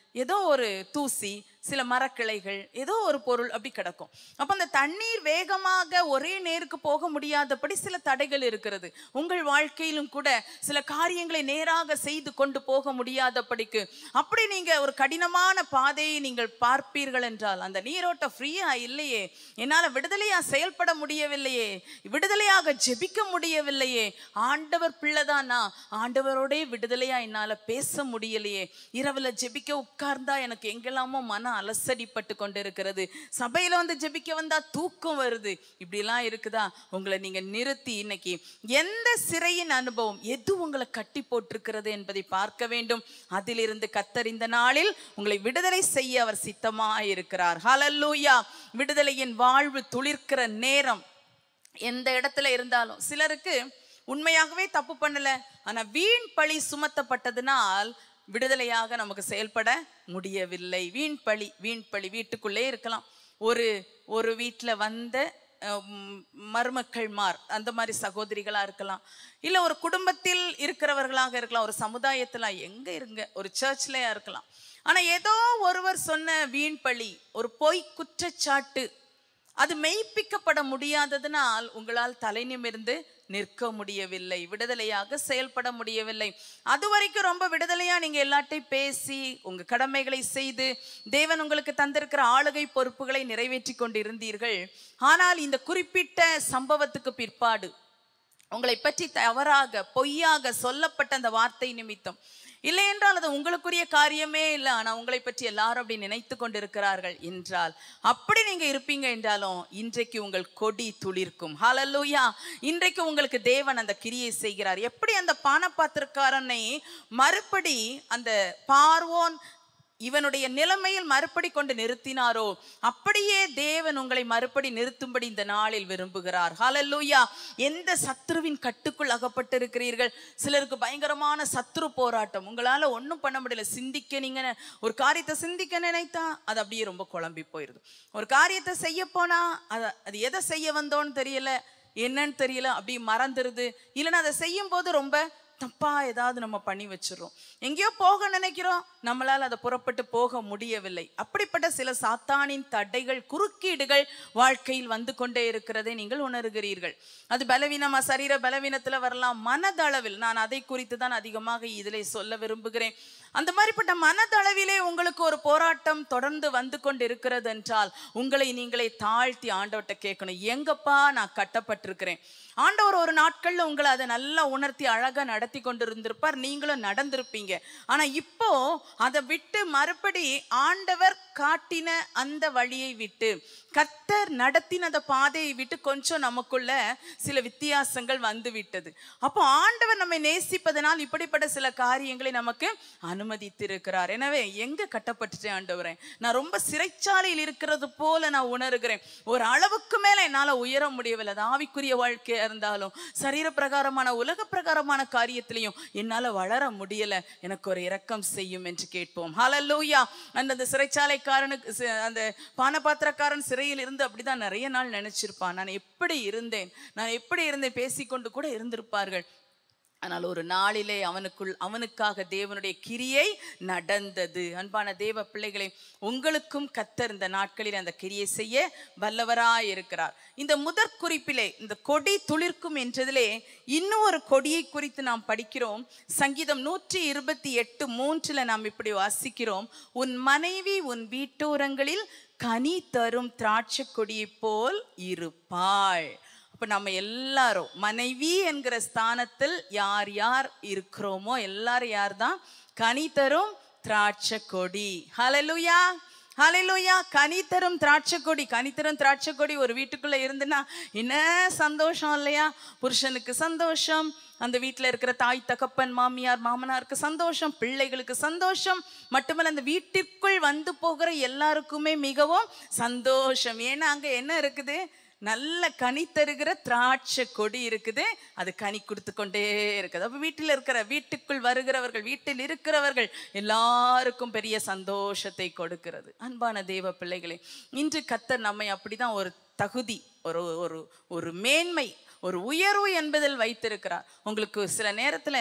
ஏதோ ஒரு தூசி சில மரக்கிளைகள் ஏதோ ஒரு பொருள் அப்படி கிடக்கும் அப்ப அந்த தண்ணீர் வேகமாக ஒரே நேருக்கு போக முடியாதபடி சில தடைகள் இருக்கிறது உங்கள் வாழ்க்கையிலும் கூட சில காரியங்களை நேராக செய்து கொண்டு போக முடியாதபடிக்கு அப்படி நீங்க ஒரு கடினமான பாதையை நீங்கள் பார்ப்பீர்கள் என்றால் அந்த நீரோட்டம் ஃப்ரீயா இல்லையே என்னால விடுதலையா செயல்பட முடியவில்லையே விடுதலையாக ஜெபிக்க முடியவில்லையே ஆண்டவர் பிள்ளைதானா ஆண்டவரோடே விடுதலையா என்னால பேச முடியலையே இரவுல ஜெபிக்க உட்கார்ந்தா எனக்கு எங்கெல்லாமோ மன அலசடிப்பட்டு கொண்டிருக்கிறது சபையில வந்து ஜெபிக்க வந்தா தூக்கம் வருது இப்படிலாம் இருக்குதா உங்களை நீங்க நிறுத்தி இன்னைக்கு எந்த சிறையின் அனுபவம் எது உங்களை கட்டி போட்டிருக்கிறது என்பதை பார்க்க வேண்டும் அதிலிருந்து கத்தர் இந்த நாளில் உங்களை விடுதலை செய்ய அவர் சித்தமாய் இருக்கிறார் ஹalleluya விடுதலையின் வாழ்வு துளிர்க்கிற நேரம் எந்த இடத்துல இருந்தாலும் சிலருக்கு உண்மையாகவே தப்பு பண்ணல ஆனா வீண் பழி சுமத்தப்பட்டதினால் விடுதலையாக நமக்கு செயல்பட முடியவில்லை வீண் பழி வீண் பழி வீட்டுக்குள்ளே இருக்கலாம் ஒரு ஒரு வீட்டில் வந்த அம், மருமக்கள்மார் அந்த மாதிரி சகோதரிகளா இருக்கலாம் இல்ல ஒரு குடும்பத்தில் இருக்கிறவர்களாக இருக்கலாம் ஒரு சமுதாயத்துல எங்க இருங்க ஒரு சர்ச்லயா இருக்கலாம் ஆனா ஏதோ ஒருவர் சொன்ன வீண் பழி ஒரு பொய் குற்றச்சாட்டு அது மெய்ப்பிக்கப்பட முடியாததினால் உங்களால் தலை நிமிர்ந்து நிற்க முடியவில்லை விடுதலையாக செயல்பட முடியவில்லை அது வரைக்கும் ரொம்ப விடுதலையா நீங்க எல்லாட்டையும் பேசி உங்க கடமைகளை செய்து தேவன் உங்களுக்கு தந்திருக்கிற ஆளுகை பொறுப்புகளை நிறைவேற்றி கொண்டு இருந்தீர்கள் ஆனால் இந்த குறிப்பிட்ட சம்பவத்துக்கு பிற்பாடு உங்களை பற்றி தவறாக பொய்யாக சொல்லப்பட்ட அந்த வார்த்தை நிமித்தம் இல்லை என்றால் அது உங்களுக்குரிய காரியமே இல்லை ஆனா உங்களை பற்றி எல்லாரும் அப்படி நினைத்து கொண்டிருக்கிறார்கள் என்றால் அப்படி நீங்க இருப்பீங்க என்றாலும் இன்றைக்கு உங்கள் கொடி துளிர்க்கும் ஹalleluya இன்றைக்கு உங்களுக்கு தேவன் அந்த கிரியை செய்கிறார் எப்படி அந்த பானபாத்திரக்காரனை மறுபடி அந்த பார்வோன் இவனுடைய நிலைமையில் மறுபடி கொண்டு நிறுத்தினாரோ அப்படியே தேவன் உங்களை மறுபடி நிறுத்தும்படி இந்த நாளில் விரும்புகிறார் ஹalleluya எந்த சத்ருவின் கட்டுக்குள் அகப்பட்டிருக்கிறீர்கள் சிலருக்கு பயங்கரமான சத்ரு போராட்டம் உங்களால ஒண்ணும் பண்ண முடியல சிந்திக்க நீங்க ஒரு காரியத்தை சிந்திக்க நினைத்தா அது அப்படியே ரொம்ப குழம்பி போயிருது ஒரு காரியத்தை செய்ய போனா அது அது எதை செய்ய வந்தோன்னு தெரியல என்னன்னு தெரியல அப்படி மறந்துருது இல்லைன்னா அதை செய்யும் போது ரொம்ப தப்பா ஏதாவது நம்ம பண்ணி வச்சிடுறோம் எங்கேயோ போக நினைக்கிறோம் நம்மளால அதை புறப்பட்டு போக முடியவில்லை அப்படிப்பட்ட சில சாத்தானின் தடைகள் குறுக்கீடுகள் வாழ்க்கையில் வந்து கொண்டே இருக்கிறதை நீங்கள் உணர்கிறீர்கள் அது பலவீனமா சரீர பலவீனத்துல வரலாம் மனதளவில் நான் அதை குறித்து தான் அதிகமாக இதிலே சொல்ல விரும்புகிறேன் அந்த மாதிரிப்பட்ட மனதளவிலே உங்களுக்கு ஒரு போராட்டம் தொடர்ந்து வந்து கொண்டு இருக்கிறது என்றால் உங்களை நீங்களே தாழ்த்தி ஆண்டவர்கிட்ட கேட்கணும் எங்கப்பா நான் கட்டப்பட்டிருக்கிறேன் ஆண்டவர் ஒரு நாட்கள்ல உங்களை அதை நல்லா உணர்த்தி அழகா நடத்தி கொண்டு இருந்திருப்பார் நீங்களும் நடந்திருப்பீங்க ஆனா இப்போ அதை விட்டு மறுபடி ஆண்டவர் காட்டின அந்த வழியை விட்டு கத்தர் நடத்தின அந்த பாதையை விட்டு கொஞ்சம் நமக்குள்ள சில வித்தியாசங்கள் வந்து விட்டது அப்போ ஆண்டவர் நம்மை நேசிப்பதனால் இப்படிப்பட்ட சில காரியங்களை நமக்கு அனுமதித்திருக்கிறார் எனவே எங்க கட்டப்பட்டுட்டேன் ஆண்டவரே நான் ரொம்ப சிறைச்சாலையில் இருக்கிறது போல நான் உணர்கிறேன் ஒரு அளவுக்கு மேல என்னால உயர முடியவில்லை அது ஆவிக்குரிய வாழ்க்கையா இருந்தாலும் சரீர பிரகாரமான உலக பிரகாரமான காரியத்திலையும் என்னால வளர முடியல எனக்கு ஒரு இரக்கம் செய்யும் என்று கேட்போம் ஹalleluya அந்த அந்த சிறைச்சாலைக்காரனுக்கு சி- அந்த பானபாத்திரக்காரன் சிறையில் இருந்து அப்படிதான் நிறைய நாள் நினைச்சிருப்பான் நான் எப்படி இருந்தேன் நான் எப்படி இருந்தேன் பேசிக்கொண்டு கூட இருந்திருப்பார்கள் ஆனால் ஒரு நாளிலே அவனுக்குள் அவனுக்காக தேவனுடைய கிரியை நடந்தது அன்பான தேவ பிள்ளைகளே உங்களுக்கும் கத்தர் இந்த நாட்களில் அந்த கிரியை செய்ய வல்லவராய் இருக்கிறார் இந்த முதற் குறிப்பிலே இந்த கொடி துளிர்க்கும் என்றதிலே இன்னும் ஒரு கொடியை குறித்து நாம் படிக்கிறோம் சங்கீதம் நூற்றி இருபத்தி எட்டு மூன்றுல நாம் இப்படி வாசிக்கிறோம் உன் மனைவி உன் வீட்டோரங்களில் கனி தரும் திராட்சை கொடியைப் போல் இருப்பாள் அப்ப நம்ம எல்லாரும் மனைவி என்கிற ஸ்தானத்தில் யார் யார் இருக்கிறோமோ எல்லாரும் யார் தான் கனி தரும் திராட்சை கொடி ஹalleluya ஹalleluya கனி தரும் திராட்சை கொடி கனி தரும் திராட்சை கொடி ஒரு வீட்டுக்குள்ள இருந்துன்னா என்ன சந்தோஷம் இல்லையா புருஷனுக்கு சந்தோஷம் அந்த வீட்டில் இருக்கிற தாய் தகப்பன் மாமியார் மாமனாருக்கு சந்தோஷம் பிள்ளைகளுக்கு சந்தோஷம் மட்டுமல்ல அந்த வீட்டிற்குள் வந்து போகிற எல்லாருக்குமே மிகவும் சந்தோஷம் ஏன்னா அங்க என்ன இருக்குது நல்ல கனி தருகிற திராட்சை கொடி இருக்குது அது கனி கொடுத்து கொண்டே இருக்குது அப்ப வீட்டில் இருக்கிற வீட்டுக்குள் வருகிறவர்கள் வீட்டில் இருக்கிறவர்கள் எல்லாருக்கும் பெரிய சந்தோஷத்தை கொடுக்கிறது அன்பான தேவ பிள்ளைகளே இன்று கத்தர் நம்மை அப்படிதான் ஒரு தகுதி ஒரு ஒரு ஒரு மேன்மை ஒரு உயர்வு என்பதில் வைத்திருக்கிறார் உங்களுக்கு சில நேரத்துல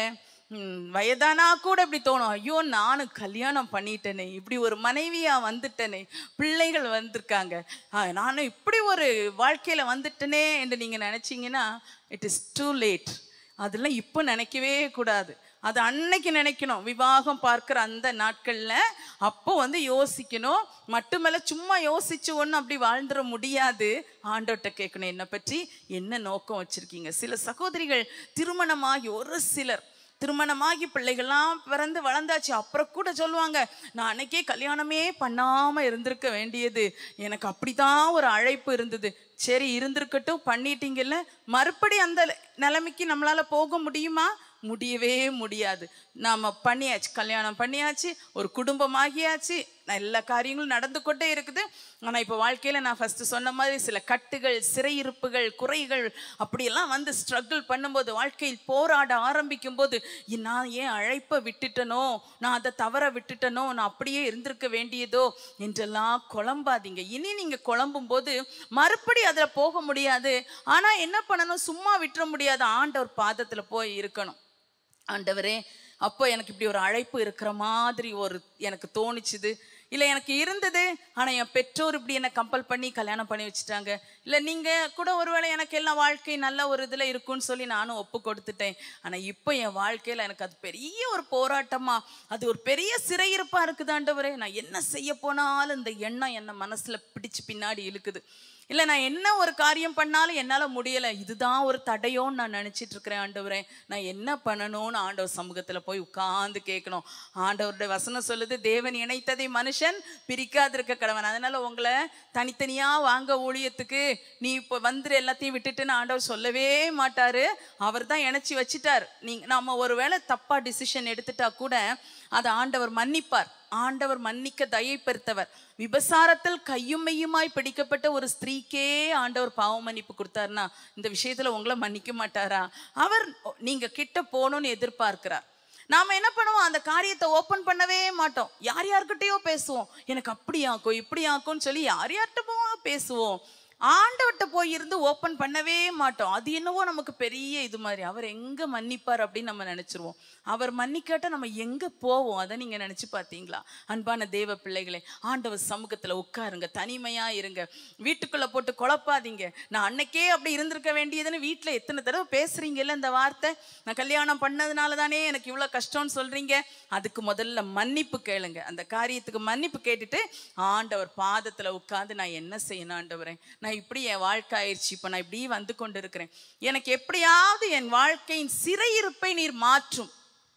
ம், வயதானா கூட இப்படி தோணும் ஐயோ நானும் கல்யாணம் பண்ணிட்டேனே இப்படி ஒரு மனைவியா வந்துட்டேனே பிள்ளைகள் வந்திருக்காங்க ஆ, நானும் இப்படி ஒரு வாழ்க்கையில வந்துட்டேனே என்று நீங்க நினைச்சீங்கன்னா இட் இஸ் டூ லேட் அதெல்லாம் இப்போ நினைக்கவே கூடாது அது அன்னைக்கு நினைக்கணும் விவாகம் பார்க்கிற அந்த நாட்கள்ல அப்போ வந்து யோசிக்கணும் மட்டுமல்ல சும்மா யோசிச்சு ஒன்றும் அப்படி வாழ்ந்துட முடியாது ஆண்டோட்ட கேட்கணும் என்னை பற்றி என்ன நோக்கம் வச்சிருக்கீங்க சில சகோதரிகள் திருமணமாகி ஒரு சிலர் திருமணமாகி பிள்ளைகள்லாம் பிறந்து வளர்ந்தாச்சு அப்புறம் கூட சொல்லுவாங்க நான் அன்னைக்கே கல்யாணமே பண்ணாம இருந்திருக்க வேண்டியது எனக்கு அப்படிதான் ஒரு அழைப்பு இருந்தது சரி இருந்திருக்கட்டும் பண்ணிட்டீங்கல்ல மறுபடி அந்த நிலைமைக்கு நம்மளால போக முடியுமா முடியவே முடியாது நாம பண்ணியாச்சு கல்யாணம் பண்ணியாச்சு ஒரு குடும்பமாகியாச்சு எல்லா காரியங்களும் நடந்து கொண்டே இருக்குது ஆனா இப்போ வாழ்க்கையில நான் ஃபர்ஸ்ட் சொன்ன மாதிரி சில கட்டுகள் சிறையிருப்புகள் குறைகள் அப்படியெல்லாம் வந்து ஸ்ட்ரகிள் பண்ணும்போது வாழ்க்கையில் போராட ஆரம்பிக்கும் போது நான் ஏன் அழைப்பை விட்டுட்டனோ நான் அதை தவற விட்டுட்டனோ நான் அப்படியே இருந்திருக்க வேண்டியதோ என்றெல்லாம் குழம்பாதீங்க இனி நீங்க குழம்பும் போது மறுபடி அதுல போக முடியாது ஆனா என்ன பண்ணணும் சும்மா விட்டுற முடியாது ஆண்டவர் பாதத்துல போய் இருக்கணும் ஆண்டவரே அப்போ எனக்கு இப்படி ஒரு அழைப்பு இருக்கிற மாதிரி ஒரு எனக்கு தோணுச்சுது இல்லை எனக்கு இருந்தது ஆனால் என் பெற்றோர் இப்படி என்னை கம்பல் பண்ணி கல்யாணம் பண்ணி வச்சுட்டாங்க இல்லை நீங்கள் கூட ஒருவேளை எனக்கு எல்லாம் வாழ்க்கை நல்ல ஒரு இதில் இருக்குன்னு சொல்லி நானும் ஒப்பு கொடுத்துட்டேன் ஆனால் இப்போ என் வாழ்க்கையில் எனக்கு அது பெரிய ஒரு போராட்டமா அது ஒரு பெரிய சிறையிருப்பாக இருக்குது ஆண்டவரே நான் என்ன செய்ய போனாலும் இந்த எண்ணம் என்னை மனசில் பிடிச்சு பின்னாடி இழுக்குது இல்லை நான் என்ன ஒரு காரியம் பண்ணாலும் என்னால் முடியலை இதுதான் ஒரு தடையோன்னு நான் நினச்சிட்டு இருக்கிறேன் ஆண்டவரே நான் என்ன பண்ணணும்னு ஆண்டவர் சமூகத்தில் போய் உட்கார்ந்து கேட்கணும் ஆண்டவருடைய வசனம் சொல்லுது தேவன் இணைத்ததை மனுஷன் பிரிக்காதிருக்க கடவன் அதனால உங்களை தனித்தனியாக வாங்க ஊழியத்துக்கு நீ இப்போ வந்துரு எல்லாத்தையும் விட்டுட்டுன்னு ஆண்டவர் சொல்லவே மாட்டாரு அவர் தான் இணைச்சி வச்சிட்டார் நீங்க நம்ம ஒருவேளை தப்பா டிசிஷன் எடுத்துட்டா கூட அதை ஆண்டவர் மன்னிப்பார் ஆண்டவர் மன்னிக்க தயை பெருத்தவர் விபசாரத்தில் கையும் மெய்யுமாய் பிடிக்கப்பட்ட ஒரு ஸ்திரீக்கே ஆண்டவர் பாவ மன்னிப்பு கொடுத்தாருன்னா இந்த விஷயத்துல உங்களை மன்னிக்க மாட்டாரா அவர் நீங்க கிட்ட போகணும்னு எதிர்பார்க்கிறார் நாம என்ன பண்ணுவோம் அந்த காரியத்தை ஓபன் பண்ணவே மாட்டோம் யார் யார்கிட்டயோ பேசுவோம் எனக்கு அப்படி ஆக்கும் இப்படி ஆக்கும்னு சொல்லி யார் யார்கிட்டமோ பேசுவோம் ஆண்டவர்கிட்ட போய் இருந்து ஓப்பன் பண்ணவே மாட்டோம் அது என்னவோ நமக்கு பெரிய இது மாதிரி அவர் எங்க மன்னிப்பார் அப்படின்னு நம்ம நினைச்சிருவோம் அவர் மன்னிக்காட்ட நம்ம எங்க போவோம் அதை நீங்க நினைச்சு பார்த்தீங்களா அன்பான தேவ பிள்ளைகளே ஆண்டவர் சமூகத்துல உட்காருங்க தனிமையா இருங்க வீட்டுக்குள்ள போட்டு குழப்பாதீங்க நான் அன்னைக்கே அப்படி இருந்திருக்க வேண்டியதுன்னு வீட்டுல எத்தனை தடவை பேசுறீங்கல்ல இந்த வார்த்தை நான் கல்யாணம் பண்ணதுனால தானே எனக்கு இவ்வளவு கஷ்டம்னு சொல்றீங்க அதுக்கு முதல்ல மன்னிப்பு கேளுங்க அந்த காரியத்துக்கு மன்னிப்பு கேட்டுட்டு ஆண்டவர் பாதத்துல உட்கார்ந்து நான் என்ன செய்யணும் ஆண்டவரே நான் இப்படி என் வாழ்க்கை ஆயிடுச்சு இப்போ நான் இப்படி வந்து கொண்டு இருக்கிறேன் எனக்கு எப்படியாவது என் வாழ்க்கையின் சிறையிருப்பை நீர் மாற்றும்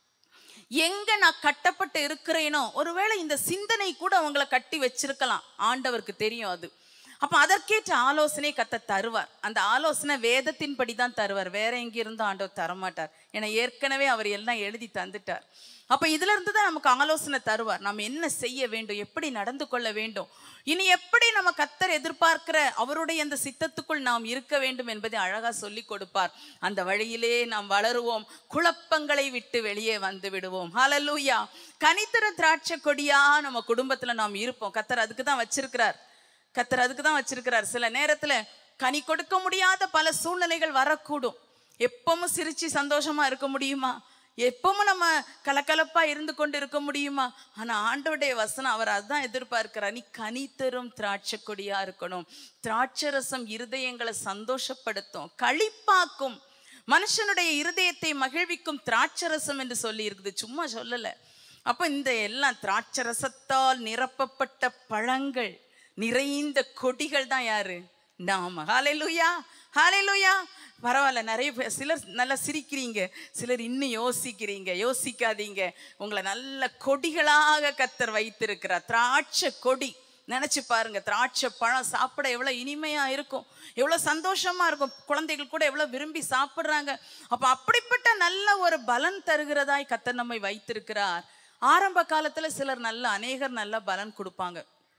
எங்க நான் கட்டப்பட்டு இருக்கிறேனோ ஒருவேளை இந்த சிந்தனை கூட அவங்கள கட்டி வச்சிருக்கலாம் ஆண்டவருக்கு தெரியும் அது அப்ப அதற்கேற்ற ஆலோசனை கத்த தருவார் அந்த ஆலோசனை வேதத்தின்படி தான் தருவார் வேற எங்க இருந்தும் ஆண்டவர் தரமாட்டார் ஏன்னா ஏற்கனவே அவர் எல்லாம் எழுதி தந்துட்டார் அப்ப இதுல இருந்து தான் நமக்கு ஆலோசனை தருவார் நம்ம என்ன செய்ய வேண்டும் எப்படி நடந்து கொள்ள வேண்டும் இனி எப்படி நம்ம கத்தர் எதிர்பார்க்கிற அவருடைய அந்த சித்தத்துக்குள் நாம் இருக்க வேண்டும் என்பதை அழகா சொல்லி கொடுப்பார் அந்த வழியிலே நாம் வளருவோம் குழப்பங்களை விட்டு வெளியே வந்து விடுவோம் ஹalleluya கனித்தர திராட்சை கொடியா நம்ம குடும்பத்துல நாம் இருப்போம் கத்தர் அதுக்கு தான் வச்சிருக்கிறார் கத்தர் அதுக்கு தான் வச்சிருக்கிறார் சில நேரத்துல கனி கொடுக்க முடியாத பல சூழ்நிலைகள் வரக்கூடும் எப்பவும் சிரிச்சு சந்தோஷமா இருக்க முடியுமா எப்பவும் நம்ம கலக்கலப்பா இருந்து கொண்டு இருக்க முடியுமா ஆனா ஆண்டவருடைய வசனம் அவர் அதுதான் எதிர்பார்க்கிறார் நீ கனி தரும் திராட்சை கொடியா இருக்கணும் திராட்சை ரசம் இருதயங்களை சந்தோஷப்படுத்தும் களிப்பாக்கும் மனுஷனுடைய இருதயத்தை மகிழ்விக்கும் திராட்சை ரசம் என்று சொல்லி இருக்குது சும்மா சொல்லல அப்ப இந்த எல்லாம் திராட்சை ரசத்தால் நிரப்பப்பட்ட பழங்கள் நிறைந்த கொடிகள் தான் யாரு நாம ஹalleluya ஹalleluya பரவாயில்ல நிறைய பேர் சிலர் நல்லா சிரிக்கிறீங்க சிலர் இன்னும் யோசிக்கிறீங்க யோசிக்காதீங்க உங்களை நல்ல கொடிகளாக கத்தர் வைத்திருக்கிறார் திராட்சை கொடி நினைச்சு பாருங்க திராட்சை பழம் சாப்பிட எவ்வளவு இனிமையா இருக்கும் எவ்வளவு சந்தோஷமா இருக்கும் குழந்தைகள் கூட எவ்வளவு விரும்பி சாப்பிடுறாங்க அப்ப அப்படிப்பட்ட நல்ல ஒரு பலன் தருகிறதாய் கத்தர் நம்மை வைத்திருக்கிறார் ஆரம்ப காலத்துல சிலர் நல்ல அநேகர் நல்ல பலன் கொடுப்பாங்க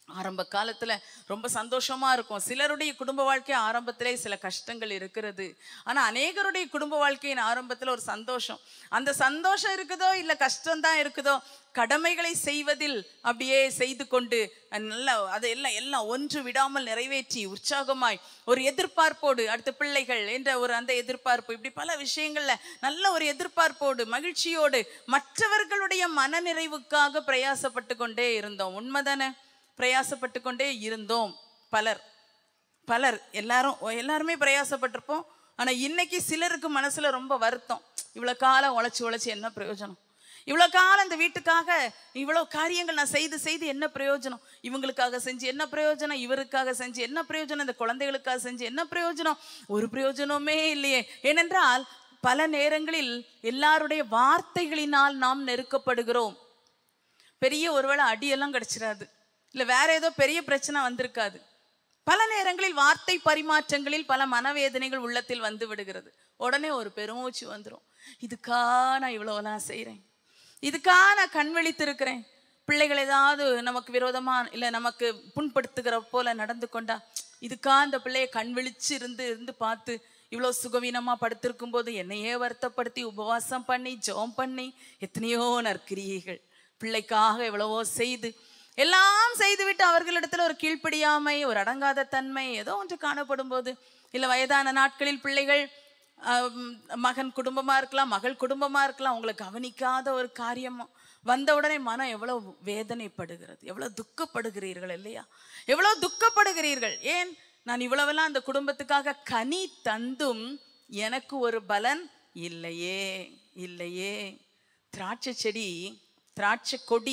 ஆரம்ப காலத்துல ரொம்ப சந்தோஷமா இருக்கும் சிலருடைய குடும்ப வாழ்க்கை ஆரம்பத்திலே சில கஷ்டங்கள் இருக்கிறது ஆனா அநேகருடைய குடும்ப வாழ்க்கையின் ஆரம்பத்துல ஒரு சந்தோஷம் அந்த சந்தோஷம் இருக்குதோ இல்ல கஷ்டம்தான் இருக்குதோ கடமைகளை செய்வதில் அப்படியே செய்து கொண்டு அஹ் நல்லா அதை எல்லாம் எல்லாம் ஒன்று விடாமல் நிறைவேற்றி உற்சாகமாய் ஒரு எதிர்பார்ப்போடு அடுத்த பிள்ளைகள் என்ற ஒரு அந்த எதிர்பார்ப்பு இப்படி பல விஷயங்கள்ல நல்ல ஒரு எதிர்பார்ப்போடு மகிழ்ச்சியோடு மற்றவர்களுடைய மனநிறைவுக்காக பிரயாசப்பட்டு கொண்டே இருந்தோம் உண்மைதானே பிரயாசப்பட்டு கொண்டே இருந்தோம் பலர் பலர் எல்லாரும் எல்லாருமே பிரயாசப்பட்டிருப்போம் ஆனா இன்னைக்கு சிலருக்கு மனசுல ரொம்ப வருத்தம் இவ்வளவு காலம் உழைச்சு உழைச்சு என்ன பிரயோஜனம் இவ்வளவு காலம் இந்த வீட்டுக்காக இவ்வளவு காரியங்கள் நான் செய்து செய்து என்ன பிரயோஜனம் இவங்களுக்காக செஞ்சு என்ன பிரயோஜனம் இவருக்காக செஞ்சு என்ன பிரயோஜனம் இந்த குழந்தைகளுக்காக செஞ்சு என்ன பிரயோஜனம் ஒரு பிரயோஜனமே இல்லையே ஏனென்றால் பல நேரங்களில் எல்லாருடைய வார்த்தைகளினால் நாம் நெருக்கப்படுகிறோம் பெரிய ஒருவேளை அடியெல்லாம் கிடைச்சிடாது இல்ல வேற ஏதோ பெரிய பிரச்சனை வந்திருக்காது பல நேரங்களில் வார்த்தை பரிமாற்றங்களில் பல மனவேதனைகள் உள்ளத்தில் வந்து விடுகிறது உடனே ஒரு பெருமூச்சு வந்துடும் இதுக்கா நான் இவ்வளோலாம் செய்கிறேன் இதுக்கா நான் கண் விழித்திருக்கிறேன் பிள்ளைகள் ஏதாவது நமக்கு விரோதமா இல்லை நமக்கு புண்படுத்துகிற போல நடந்து கொண்டா இதுக்கா இந்த பிள்ளைய கண் விழிச்சு இருந்து இருந்து பார்த்து இவ்வளோ சுகவீனமா படுத்திருக்கும் போது என்னையே வருத்தப்படுத்தி உபவாசம் பண்ணி ஜெபம் பண்ணி எத்தனையோ நற்கிரியைகள் பிள்ளைக்காக எவ்வளவோ செய்து எல்லாம் செய்துவிட்டு அவர்களிடத்துல ஒரு கீழ்ப்படியாமை ஒரு அடங்காத தன்மை ஏதோ ஒன்று காணப்படும் போது இல்லை வயதான நாட்களில் பிள்ளைகள் ஆம், மகன் குடும்பமா இருக்கலாம் மகள் குடும்பமா இருக்கலாம் உங்களை கவனிக்காத ஒரு காரியம் வந்த உடனே மனம் எவ்வளவு வேதனைப்படுகிறது எவ்வளவு துக்கப்படுகிறீர்கள் இல்லையா எவ்வளவு துக்கப்படுகிறீர்கள் ஏன் நான் இவ்வளவெல்லாம் அந்த குடும்பத்துக்காக கனி தந்தும் எனக்கு ஒரு பலன் இல்லையே இல்லையே திராட்சை செடி திராட்சை கொடி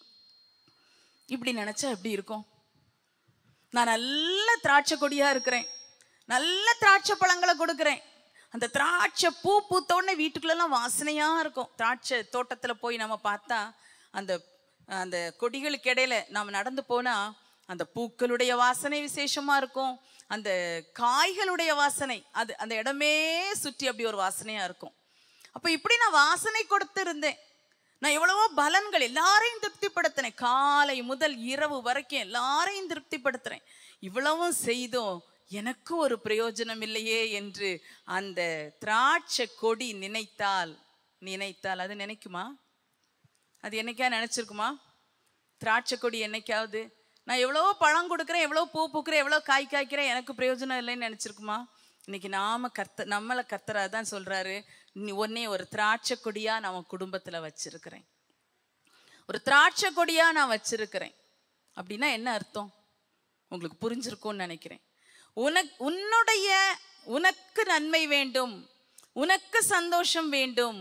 இப்படி நினைச்சா எப்படி இருக்கும் நான் நல்ல திராட்சை கொடியா இருக்கிறேன் நல்ல திராட்சை பழங்களை கொடுக்கிறேன் அந்த திராட்சை பூ பூத்த உடனே வீட்டுக்குள்ளெல்லாம் வாசனையா இருக்கும் திராட்சை தோட்டத்துல போய் நம்ம பார்த்தா அந்த அந்த கொடிகளுக்கு இடையில நாம் நடந்து போனா அந்த பூக்களுடைய வாசனை விசேஷமா இருக்கும் அந்த காய்களுடைய வாசனை அது அந்த இடமே சுற்றி அப்படி ஒரு வாசனையா இருக்கும் அப்ப இப்படி நான் வாசனை கொடுத்து இருந்தேன் நான் எவ்வளவோ பலன்கள் எல்லாரையும் திருப்திப்படுத்தினேன் காலை முதல் இரவு வரைக்கும் எல்லாரையும் திருப்திப்படுத்துறேன் இவ்வளவும் செய்தோம் எனக்கு ஒரு பிரயோஜனம் இல்லையே என்று அந்த திராட்சை கொடி நினைத்தால் நினைத்தால் அது நினைக்குமா அது என்னைக்கா நினைச்சிருக்குமா திராட்சை கொடி என்னைக்காவது நான் எவ்வளோ பழம் கொடுக்குறேன் எவ்வளோ பூ பூக்கிறேன் எவ்வளோ காய் காய்க்கிறேன் எனக்கு பிரயோஜனம் இல்லைன்னு நினைச்சிருக்குமா இன்னைக்கு நாம கர்த்த நம்மளை கர்த்தரா தான் சொல்றாரு நீ ஒன்னே ஒரு திராட்சை கொடியா நான் உன் குடும்பத்துல வச்சிருக்கிறேன் ஒரு திராட்சை கொடியா நான் வச்சிருக்கிறேன் அப்படின்னா என்ன அர்த்தம் உங்களுக்கு புரிஞ்சிருக்கும்னு நினைக்கிறேன் உனக் உன்னுடைய உனக்கு நன்மை வேண்டும் உனக்கு சந்தோஷம் வேண்டும்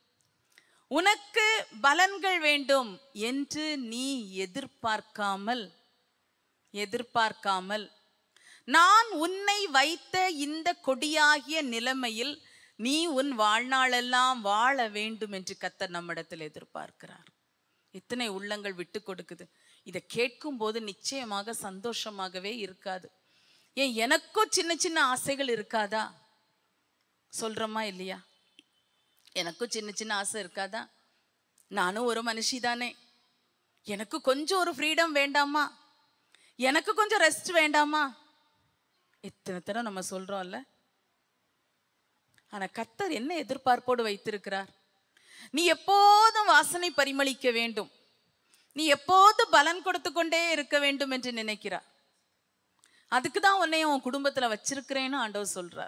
உனக்கு பலன்கள் வேண்டும் என்று நீ எதிர்பார்க்காமல் எதிர்பார்க்காமல் நான் உன்னை வைத்த இந்த கொடியாகிய நிலைமையில் நீ உன் வாழ்நாளெல்லாம் வாழ வேண்டும் என்று கத்தர் நம்மிடத்தில் எதிர்பார்க்கிறார் இத்தனை உள்ளங்கள் விட்டு கொடுக்குது இதை கேட்கும் போது நிச்சயமாக சந்தோஷமாகவே இருக்காது ஏன் எனக்கும் சின்ன சின்ன ஆசைகள் இருக்காதா சொல்றோமா இல்லையா எனக்கும் சின்ன சின்ன ஆசை இருக்காதா நானும் ஒரு மனுஷி தானே எனக்கு கொஞ்சம் ஒரு ஃப்ரீடம் வேண்டாமா எனக்கு கொஞ்சம் ரெஸ்ட் வேண்டாமா எத்தனை தடவை நம்ம சொல்றோம்ல ஆனா கர்த்தர் என்ன எதிர்பார்ப்போடு வைத்திருக்கிறார் நீ எப்போதும் வாசனை பரிமளிக்க வேண்டும் நீ எப்போதும் பலன் கொடுத்து கொண்டே இருக்க வேண்டும் என்று நினைக்கிறார் அதுக்கு தான் உன்னை உன் குடும்பத்துல வச்சிருக்கிறேன்னு ஆண்டவர் சொல்றார்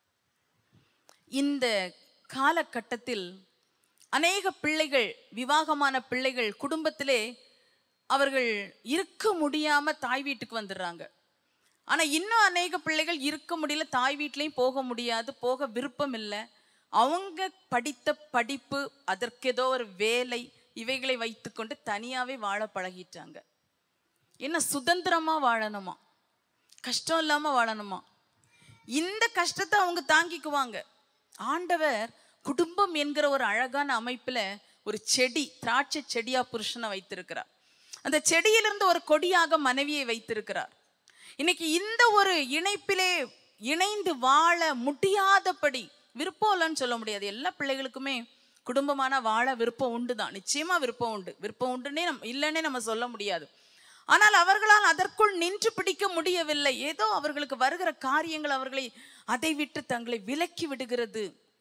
இந்த காலகட்டத்தில் அநேக பிள்ளைகள் விவாகமான பிள்ளைகள் குடும்பத்திலே அவர்கள் இருக்க முடியாம தாய் வீட்டுக்கு வந்துடுறாங்க ஆனா இன்னும் அநேக பிள்ளைகள் இருக்க முடியல தாய் வீட்லயும் போக முடியாது போக விருப்பம் இல்லை அவங்க படித்த படிப்பு அதற்கு ஏதோ ஒரு வேலை இவைகளை வைத்துக்கொண்டு தனியாவே வாழ பழகிட்டாங்க என்ன சுதந்திரமா வாழணுமா கஷ்டம் இல்லாம வாழணுமா இந்த கஷ்டத்தை அவங்க தாங்கிக்குவாங்க ஆண்டவர் குடும்பம் என்கிற ஒரு அழகான அமைப்புல ஒரு செடி திராட்சை செடியா புருஷனை வைத்திருக்கிறார் அந்த செடியிலிருந்து ஒரு கொடியாக மனைவியை வைத்திருக்கிறார் இன்னைக்கு இந்த ஒரு இணைப்பிலே இணைந்து வாழ முடியாதபடி விருப்பம் இல்லைன்னு சொல்ல முடியாது எல்லா பிள்ளைகளுக்குமே குடும்பமான வாழ விருப்பம் உண்டு தான் நிச்சயமா விருப்பம் உண்டு விருப்பம் உண்டுன்னே நம்ம இல்லைன்னே நம்ம சொல்ல முடியாது ஆனால் அவர்களால் அதற்குள் நின்று பிடிக்க முடியவில்லை ஏதோ அவர்களுக்கு வருகிற காரியங்கள் அவர்களை அதை விட்டு தங்களை விலக்கி விடுகிறது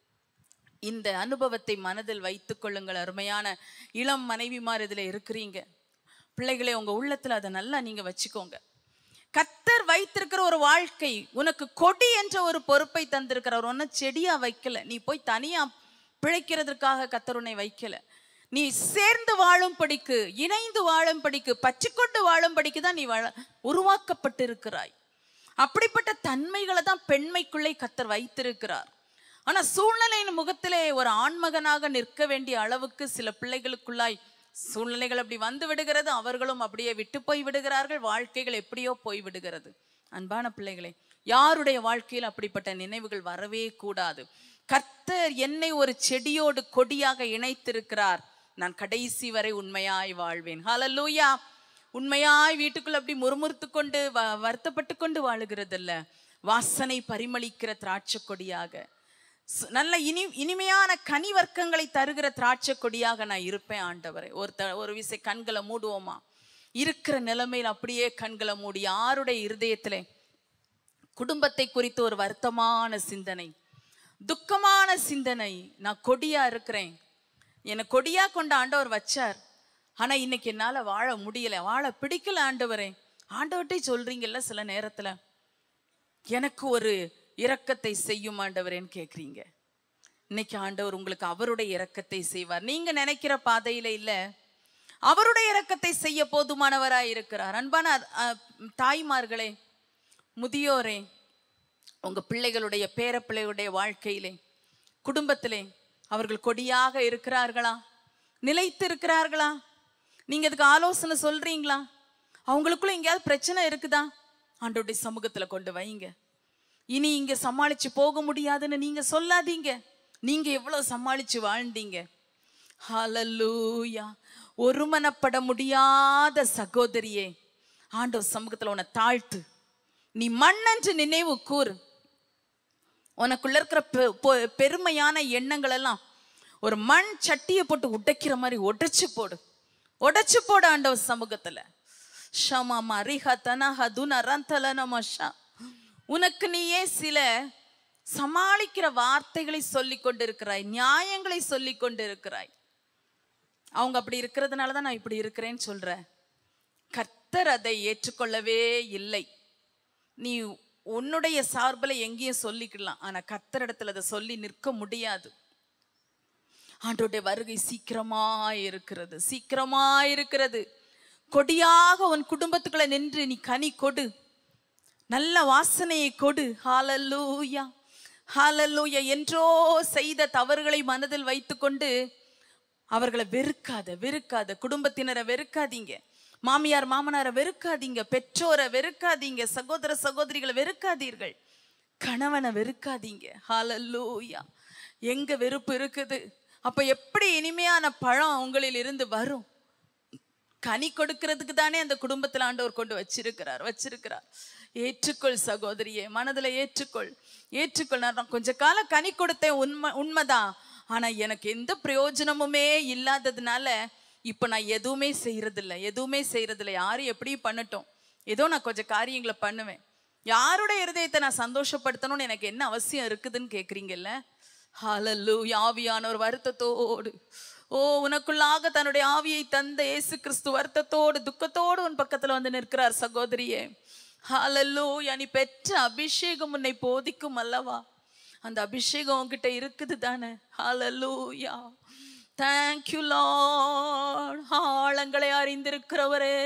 இந்த அனுபவத்தை மனதில் வைத்துக் கொள்ளுங்கள் அருமையான இளம் மனைவிமார் இதுல இருக்கிறீங்க பிள்ளைகளே உங்க உள்ளத்துல அதை நல்லா நீங்க வச்சுக்கோங்க கத்தர் வைத்திருக்கிற ஒரு வாழ்க்கை உனக்கு கொடி என்ற ஒரு பொறுப்பை தந்திருக்கிறார் உன்னை செடியா வைக்கல நீ போய் தனியா பிழைக்கிறதுக்காக கத்தர் உன்னை வைக்கல நீ சேர்ந்து வாழும்படிக்கு இணைந்து வாழும்படிக்கு பற்றிக்கொண்டு வாழும்படிக்கு தான் நீ வாழ உருவாக்கப்பட்டிருக்கிறாய் அப்படிப்பட்ட தன்மைகளை தான் பெண்மைக்குள்ளே கத்தர் வைத்திருக்கிறார் ஆனா சூழ்நிலையின் முகத்திலே ஒரு ஆண்மகனாக நிற்க வேண்டிய அளவுக்கு சில பிள்ளைகளுக்குள்ளாய் சூழ்நிலைகள் அப்படி வந்து விடுகிறது அவர்களும் அப்படியே விட்டு போய் விடுகிறார்கள் வாழ்க்கைகள் எப்படியோ போய் விடுகிறது அன்பான பிள்ளைகளே யாருடைய வாழ்க்கையில் அப்படிப்பட்ட நினைவுகள் வரவே கூடாது கர்த்தர் என்னை ஒரு செடியோடு கொடியாக இணைத்திருக்கிறார் நான் கடைசி வரை உண்மையாய் வாழ்வேன் ஹalleluya உண்மையாய் வீட்டுக்குள்ள அப்படி முறுமுறுத்து கொண்டு வ- வருத்தப்பட்டு கொண்டு வாழுகிறதில்ல வாசனை பரிமளிக்கிற திராட்சை கொடியாக ச- நல்ல இனி இனிமையான கனி வர்க்கங்களை தருகிற திராட்சை கொடியாக நான் இருப்பேன் ஆண்டவரே ஒரு த ஒரு விசை கண்களை மூடுவோமா இருக்கிற நிலைமையில் அப்படியே கண்களை மூடி யாருடைய இருதயத்திலே குடும்பத்தை குறித்து ஒரு வருத்தமான சிந்தனை துக்கமான சிந்தனை நான் கொடியா இருக்கிறேன் என்னை கொடியா கொண்ட ஆண்டவர் வச்சார் ஆனா இன்னைக்கு என்னால வாழ முடியல வாழ பிடிக்கல ஆண்டவரே ஆண்டவர்கிட்ட சொல்றீங்கல்ல சில நேரத்துல எனக்கு ஒரு இரக்கத்தை செய்யும் ஆண்டவரேன்னு கேக்குறீங்க இன்னைக்கு ஆண்டவர் உங்களுக்கு அவருடைய இரக்கத்தை செய்வார் நீங்க நினைக்கிற பாதையில இல்ல அவருடைய இரக்கத்தை செய்ய போதுமானவராய் இருக்கிறார் அன்பான அஹ், தாய்மார்களே முதியோரே உங்க பிள்ளைகளுடைய பேரப்பிள்ளைகளுடைய வாழ்க்கையிலே குடும்பத்திலே அவர்கள் கொடியாக இருக்கிறார்களா நிலைத்து இருக்கிறார்களா நீங்க அதுக்கு ஆலோசனை சொல்றீங்களா அவங்களுக்குள்ள எங்கேயாவது பிரச்சனை இருக்குதா ஆண்டோடைய சமூகத்துல கொண்டு வைங்க இனி இங்க சமாளிச்சு போக முடியாதுன்னு நீங்க சொல்லாதீங்க நீங்க எவ்வளவு சமாளிச்சு வாழ்ந்தீங்க ஹalleluya ஒருமனப்பட முடியாத சகோதரியே ஆண்டவர் சமூகத்துல உன்னை தாழ்த்து நீ மண்ணென்று நினைவு கூறு உனக்குள்ள இருக்கிற பெ- பொ- பெருமையான எண்ணங்கள் எல்லாம் ஒரு மண் சட்டியை போட்டு உடைக்கிற மாதிரி உடைச்சு போடு உடைச்சு போடு ஆண்டவர் சமூகத்துல ஷமா மரிஹா தனஹா துன ரந்தல நமஷா உனக்கு நீயே சில சமாளிக்கிற வார்த்தைகளை சொல்லி கொண்டிருக்கிறாய் நியாயங்களை சொல்லி கொண்டிருக்கிறாய் அவங்க அப்படி இருக்கிறதுனால தான் நான் இப்படி இருக்கிறேன்னு சொல்றேன் கர்த்தர் அதை ஏற்றுக்கொள்ளவே இல்லை நீ உன்னுடைய சார்பில் எங்கேயும் சொல்லிக்கலாம் ஆனா கர்த்தரிடத்துல அதை சொல்லி நிற்க முடியாது ஆண்டோடைய வருகை சீக்கிரமா இருக்கிறது சீக்கிரமா இருக்கிறது கொடியாக உன் குடும்பத்துக்குள்ள நின்று நீ கனி கொடு நல்ல வாசனையை கொடு ஹalleluya ஹalleluya என்றோ செய்த தவறுகளை மனதில் வைத்துக்கொண்டு அவர்களை வெறுக்காத வெறுக்காத குடும்பத்தினரை வெறுக்காதீங்க மாமியார் மாமனாரை வெறுக்காதீங்க பெற்றோரை வெறுக்காதீங்க சகோதர சகோதரிகளை வெறுக்காதீர்கள் கணவனை வெறுக்காதீங்க ஹalleluya எங்க வெறுப்பு இருக்குது அப்ப எப்படி இனிமையான பழம் உங்களில் இருந்து வரும் கனி கொடுக்கிறதுக்கு தானே அந்த குடும்பத்துல ஆண்டவர் கொண்டு வச்சிருக்கிறார் வச்சிருக்கிறார் ஏற்றுக்கொள் சகோதரியே மனதுல ஏற்றுக்கொள் ஏற்றுக்கொள் நான் கொஞ்ச காலம் கனி கொடுத்தேன் உண்மை உண்மைதான் ஆனா எனக்கு எந்த பிரயோஜனமுமே இல்லாததுனால இப்ப நான் எதுவுமே செய்யறதில்ல எதுவுமே செய்யறதில்ல யாரும் எப்படி பண்ணட்டும் ஏதோ நான் கொஞ்சம் காரியங்களை பண்ணுவேன் யாருடைய இருதயத்தை நான் சந்தோஷப்படுத்தணும்னு எனக்கு என்ன அவசியம் இருக்குதுன்னு கேக்குறீங்கல்ல ஹalleluya ஆவியான ஒரு வருத்தத்தோடு ஓ உனக்குள்ளாக தன்னுடைய ஆவியை தந்த இயேசு கிறிஸ்து வருத்தத்தோடு துக்கத்தோடு உன் பக்கத்துல வந்து நிற்கிறார் சகோதரியே ஹalleluya நீ பெற்ற அபிஷேகம் உன்னை போதிக்கும் அல்லவா அந்த அபிஷேகம் உன்கிட்ட இருக்குது தானே ஹalleluya Thank you லார்ட் ஆழங்களை அறிந்திருக்கிறவரே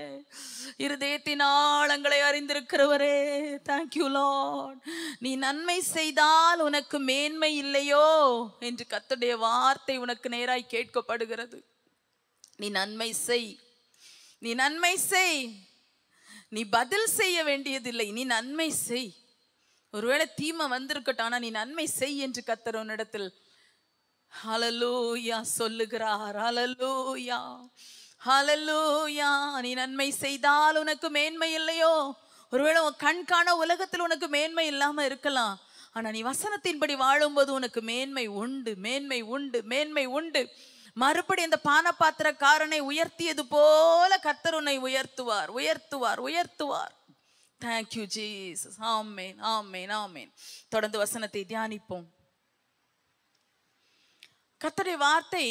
இருதயத்தின் ஆழங்களை அறிந்திருக்கிறவரே Thank you லார்ட் நீ நன்மை செய்தால் உனக்கு மேன்மை இல்லையோ என்று கர்த்தருடைய வார்த்தை உனக்கு நேராய் கேட்கப்படுகிறது நீ நன்மை செய் நீ நன்மை செய் நீ பதில் செய்ய வேண்டியதில்லை நீ நன்மை செய் ஒருவேளை தீமை வந்திருக்கட்டும் ஆனா நீ நன்மை செய் என்று கத்தர் உன்னிடத்தில் ஹalleluya சொல்லுகிறார் ஹalleluya ஹalleluya நீ நன்மை செய்தால் உனக்கு மேன்மை இல்லையோ ஒருவேளை உன் கண் காண உலகத்தில் உனக்கு மேன்மை இல்லாம இருக்கலாம் ஆனா நீ வசனத்தின்படி வாழும்போது உனக்கு மேன்மை உண்டு மேன்மை உண்டு மேன்மை உண்டு மறுபடி அந்த பானபாத்திரக்காரனை உயர்த்தியது போல கர்த்தர் உன்னை உயர்த்துவார் உயர்த்துவார் உயர்த்துவார் தேங்க்யூ ஜீசஸ் ஆமேன் ஆமேன் ஆமேன் தொடர்ந்து வசனத்தை தியானிப்போம் கர்த்தருடைய வார்த்தை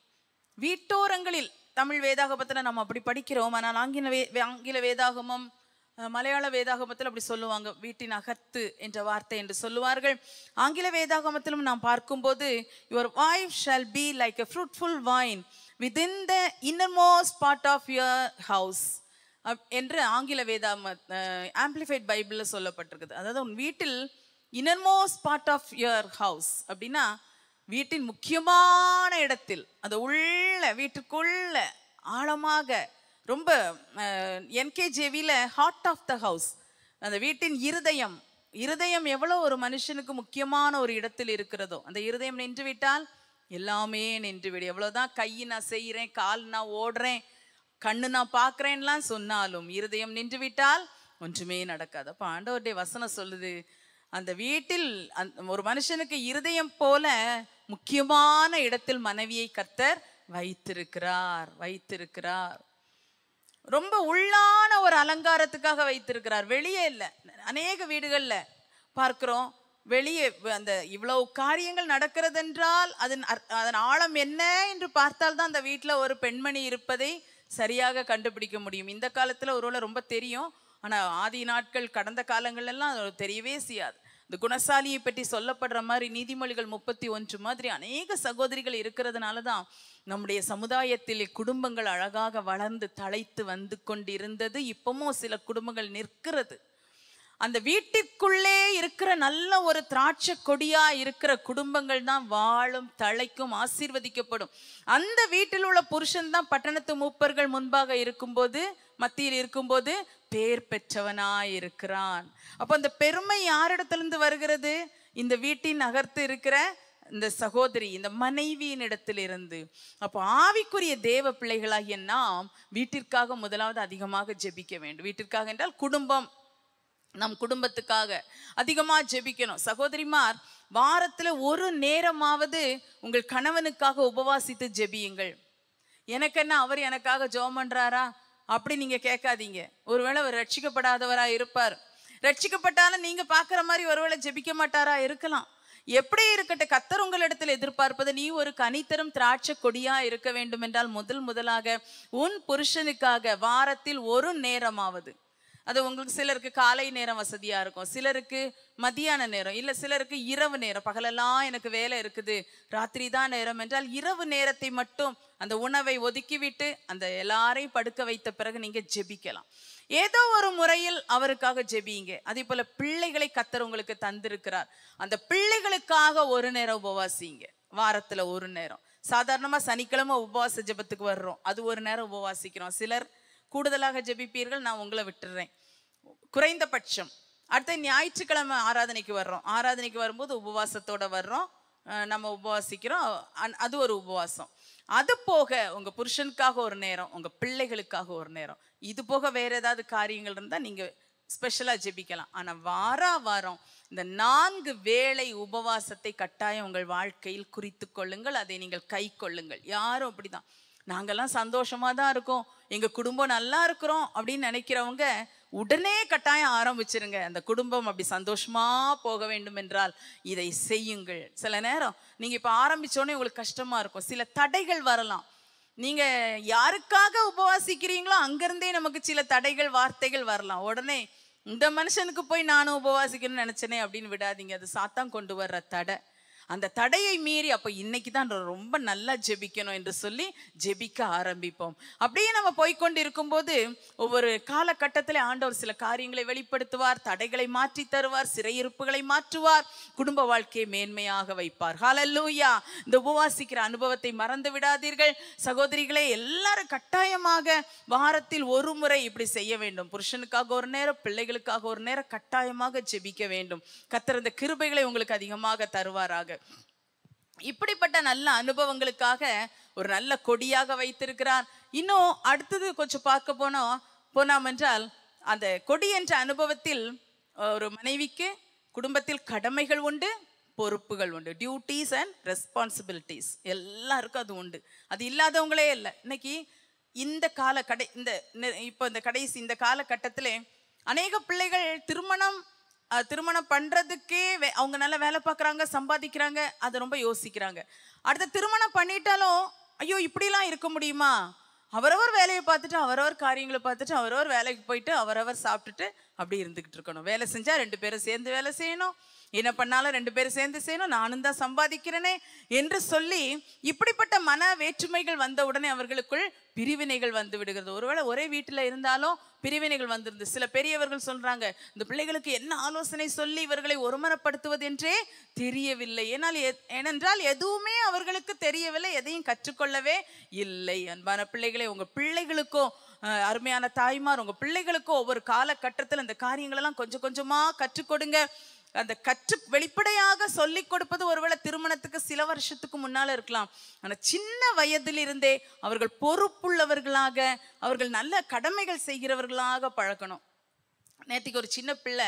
வீட்டோரங்களில் தமிழ் வேதாகமத்தில் நம்ம அப்படி படிக்கிறோம் ஆனால் ஆங்கில வே ஆங்கில வேதாகமம் அஹ், மலையாள வேதாகமத்தில் அப்படி சொல்லுவாங்க வீட்டின் அகத்து என்ற வார்த்தை என்று சொல்லுவார்கள் ஆங்கில வேதாகமத்திலும் நாம் பார்க்கும்போது your wife shall be like a fruitful vine within the innermost part of your house அப்- என்று ஆங்கில வேதாம ஆம்பிளிஃபைட் பைபிளில் சொல்லப்பட்டிருக்குது அதாவது உன் வீட்டில் innermost part of your house அப்படின்னா வீட்டின் முக்கியமான இடத்தில் அது உள்ள வீட்டுக்குள்ள ஆழமாக ரொம்ப என்கேஜேவியில் ஹார்ட் ஆஃப் த ஹவுஸ் அந்த வீட்டின் இருதயம் இருதயம் எவ்வளோ ஒரு மனுஷனுக்கு முக்கியமான ஒரு இடத்தில் இருக்கிறதோ அந்த இருதயம் நின்று விட்டால் எல்லாமே நின்று விடும் எவ்வளோதான் கை நான் செய்கிறேன் கால் நான் ஓடுறேன் கண்ணு நான் பார்க்குறேன்லாம் சொன்னாலும் இருதயம் நின்று விட்டால் ஒன்றுமே நடக்காது அப்போ ஆண்டவருடைய வசனம் சொல்லுது அந்த வீட்டில் அந்த ஒரு மனுஷனுக்கு இருதயம் போல முக்கியமான இடத்தில் மனைவியை கர்த்தர் வைத்திருக்கிறார் வைத்திருக்கிறார் ரொம்ப உள்ளான ஒரு அலங்காரத்துக்காக வைத்திருக்கிறார் வெளியே இல்லை அநேக வீடுகள்ல பார்க்கிறோம் வெளியே வ- அந்த இவ்வளவு காரியங்கள் நடக்கிறதென்றால் அதன் அர்- அதன் ஆழம் என்ன என்று பார்த்தால் தான் அந்த வீட்டில் ஒரு பெண்மணி இருப்பதை சரியாக கண்டுபிடிக்க முடியும் இந்த காலத்துல ஒருவேளை ரொம்ப தெரியும் ஆனா ஆதி நாட்கள் கடந்த காலங்கள் எல்லாம் அது தெரியவே செய்யாது இந்த குணசாலியை பற்றி சொல்லப்படுற மாதிரி நீதிமொழிகள் முப்பத்தி ஒன்று மாதிரி அநேக சகோதரிகள் இருக்கிறதுனால தான் நம்முடைய சமுதாயத்தில் குடும்பங்கள் அழகாக வளர்ந்து தழைத்து வந்து கொண்டிருந்தது இப்பவும் சில குடும்பங்கள் நிற்கிறது அந்த வீட்டிற்குள்ளே இருக்கிற நல்ல ஒரு திராட்சை கொடியா இருக்கிற குடும்பங்கள் தான் வாழும் தழைக்கும் ஆசீர்வதிக்கப்படும் அந்த வீட்டில் உள்ள புருஷன் தான் பட்டணத்து மூப்பர்கள் முன்பாக இருக்கும்போது மத்தியில் இருக்கும்போது பேர் பெற்றவனாய் இருக்கிறான் அப்போ அந்த பெருமை யாரிடத்திலிருந்து வருகிறது இந்த வீட்டின் அகர்த்து இருக்கிற இந்த சகோதரி இந்த மனைவியின் இடத்திலிருந்து அப்போ ஆவிக்குரிய தேவ பிள்ளைகளாகிய நாம் வீட்டிற்காக முதலாவது அதிகமாக ஜெபிக்க வேண்டும் வீட்டிற்காக என்றால் குடும்பம் நம் குடும்பத்துக்காக அதிகமா ஜெபிக்கணும் சகோதரிமார் வாரத்துல ஒரு நேரமாவது உங்கள் கணவனுக்காக உபவாசித்து ஜெபியுங்கள் எனக்கு என்ன அவர் எனக்காக ஜெபம் பண்றாரா அப்படி நீங்க கேட்காதீங்க ஒருவேளை அவர் ரட்சிக்கப்படாதவரா இருப்பார் ரட்சிக்கப்பட்டாலும் நீங்க பார்க்குற மாதிரி ஒருவேளை ஜெபிக்க மாட்டாரா இருக்கலாம் எப்படி இருக்கட்டும் கத்தர் உங்களிடத்தில் எதிர்பார்ப்பது நீ ஒரு கனித்தரும் திராட்சை கொடியா இருக்க வேண்டும் என்றால் முதல் முதலாக உன் புருஷனுக்காக வாரத்தில் ஒரு நேரமாவது அது உங்களுக்கு சிலருக்கு காலை நேரம் வசதியா இருக்கும் சிலருக்கு மதியான நேரம் இல்ல சிலருக்கு இரவு நேரம் பகலெல்லாம் எனக்கு வேலை இருக்குது ராத்திரி தான் நேரம் என்றால் இரவு நேரத்தை மட்டும் அந்த உணவை ஒதுக்கிவிட்டு அந்த எல்லாரையும் படுக்க வைத்த பிறகு நீங்க ஜெபிக்கலாம் ஏதோ ஒரு முறையில் அவருக்காக ஜெபிங்க அதே போல பிள்ளைகளை கத்தர் உங்களுக்கு தந்திருக்கிறார் அந்த பிள்ளைகளுக்காக ஒரு நேரம் உபவாசிங்க வாரத்துல ஒரு நேரம் சாதாரணமா சனிக்கிழமை உபவாச ஜெபத்துக்கு வர்றோம் அது ஒரு நேரம் உபவாசிக்கிறோம் சிலர் கூடுதலாக ஜெபிப்பீர்கள் நான் உங்களை விட்டுறேன் குறைந்தபட்சம் அடுத்த ஞாயிற்றுக்கிழமை ஆராதனைக்கு வர்றோம் ஆராதனைக்கு வரும்போது உபவாசத்தோட வர்றோம் அஹ் நம்ம உபவாசிக்கிறோம் அ- அது ஒரு உபவாசம் அது போக உங்க புருஷனுக்காக ஒரு நேரம் உங்க பிள்ளைகளுக்காக ஒரு நேரம் இது போக வேற ஏதாவது காரியங்கள் இருந்தா நீங்க ஸ்பெஷலா ஜெபிக்கலாம் ஆனா வாரா வாரம் இந்த நான்கு வேளை உபவாசத்தை கட்டாயம் உங்கள் வாழ்க்கையில் குறித்து கொள்ளுங்கள் அதை நீங்கள் கை கொள்ளுங்கள் யாரும் அப்படிதான் நாங்கெல்லாம் சந்தோஷமா தான் இருக்கோம் எங்க குடும்பம் நல்லா இருக்கிறோம் அப்படின்னு நினைக்கிறவங்க உடனே கட்டாயம் ஆரம்பிச்சிருங்க அந்த குடும்பம் அப்படி சந்தோஷமா போக வேண்டும் என்றால் இதை செய்யுங்கள் சில நேரம் நீங்க இப்ப ஆரம்பிச்சோடனே உங்களுக்கு கஷ்டமா இருக்கும் சில தடைகள் வரலாம் நீங்க யாருக்காக உபவாசிக்கிறீங்களோ அங்கிருந்தே நமக்கு சில தடைகள் வார்த்தைகள் வரலாம் உடனே இந்த மனுஷனுக்கு போய் நானும் உபவாசிக்கணும்னு நினைச்சனே அப்படின்னு விடாதீங்க அது சாத்தான் கொண்டு வர்ற தடை அந்த தடையை மீறி அப்ப இன்னைக்கு தான் ரொம்ப நல்லா ஜெபிக்கணும் என்று சொல்லி ஜெபிக்க ஆரம்பிப்போம் அப்படியே நம்ம போய்க்கொண்டு இருக்கும்போது ஒவ்வொரு காலகட்டத்தில் ஆண்டவர் சில காரியங்களை வெளிப்படுத்துவார் தடைகளை மாற்றி தருவார் சிறையிருப்புகளை மாற்றுவார் குடும்ப வாழ்க்கையை மேன்மையாக வைப்பார் ஹalleluya இந்த உபவாசிக்கிற அனுபவத்தை மறந்து விடாதீர்கள் சகோதரிகளே எல்லாரும் கட்டாயமாக வாரத்தில் ஒரு முறை இப்படி செய்ய வேண்டும் புருஷனுக்காக ஒரு நேரம் பிள்ளைகளுக்காக ஒரு நேரம் கட்டாயமாக ஜெபிக்க வேண்டும் கத்தர் இந்த கிருபைகளை உங்களுக்கு அதிகமாக தருவாராக இப்படிப்பட்ட நல்ல அனுபவங்களுக்காக ஒரு நல்ல கொடியாக வைத்திருக்கிறார் இன்னும் அடுத்தது கொஞ்சம் பார்க்க போனோம் போனோம் என்றால் அந்த கொடி என்ற அனுபவத்தில் ஒரு மனைவிக்கு குடும்பத்தில் கடமைகள் உண்டு பொறுப்புகள் உண்டு டியூட்டிஸ் அண்ட் ரெஸ்பான்சிபிலிட்டிஸ் எல்லாருக்கும் அது உண்டு அது இல்லாதவங்களே இல்லை இன்னைக்கு இந்த கால கடை இந்த நெ- இப்போ இந்த கடைசி இந்த காலகட்டத்திலே அநேக பிள்ளைகள் திருமணம் அஹ், திருமணம் பண்றதுக்கே வே- அவங்க நல்லா வேலை பார்க்குறாங்க சம்பாதிக்கிறாங்க அதை ரொம்ப யோசிக்கிறாங்க அடுத்த திருமணம் பண்ணிட்டாலும் ஐயோ இப்படிலாம் இருக்க முடியுமா அவரவர் வேலையை பார்த்துட்டு அவரவர் காரியங்களை பார்த்துட்டு அவரவர் வேலைக்கு போயிட்டு அவரவர் சாப்பிட்டுட்டு அப்படி இருந்துகிட்டு இருக்கணும் வேலை செஞ்சா ரெண்டு பேரும் சேர்ந்து வேலை செய்யணும் என்ன பண்ணாலும் ரெண்டு பேரும் சேர்ந்து செய்யணும் நானும் தான் சம்பாதிக்கிறேனே என்று சொல்லி இப்படிப்பட்ட மன வேற்றுமைகள் வந்த உடனே அவர்களுக்குள் பிரிவினைகள் வந்து விடுகிறது ஒருவேளை ஒரே வீட்டில் இருந்தாலும் பிரிவினைகள் வந்திருந்து சில பெரியவர்கள் சொல்றாங்க இந்த பிள்ளைகளுக்கு என்ன ஆலோசனை சொல்லி இவர்களை ஒருமனப்படுத்துவது என்றே தெரியவில்லை ஏனால் எ- ஏனென்றால் எதுவுமே அவர்களுக்கு தெரியவில்லை எதையும் கற்றுக்கொள்ளவே இல்லை அன்பான பிள்ளைகளை உங்க பிள்ளைகளுக்கும் அஹ், அருமையான தாய்மார் உங்க பிள்ளைகளுக்கும் ஒவ்வொரு காலகட்டத்தில் அந்த காரியங்களெல்லாம் கொஞ்சம் கொஞ்சமா கற்றுக் கொடுங்க அந்த கற்று வெளிப்படையாக சொல்லிக் கொடுப்பது ஒருவேளை திருமணத்துக்கு சில வருஷத்துக்கு முன்னால இருக்கலாம் ஆனா சின்ன வயதிலிருந்தே அவர்கள் பொறுப்புள்ளவர்களாக அவர்கள் நல்ல கடமைகள் செய்கிறவர்களாக பழக்கணும் நேத்திக்கு ஒரு சின்ன பிள்ளை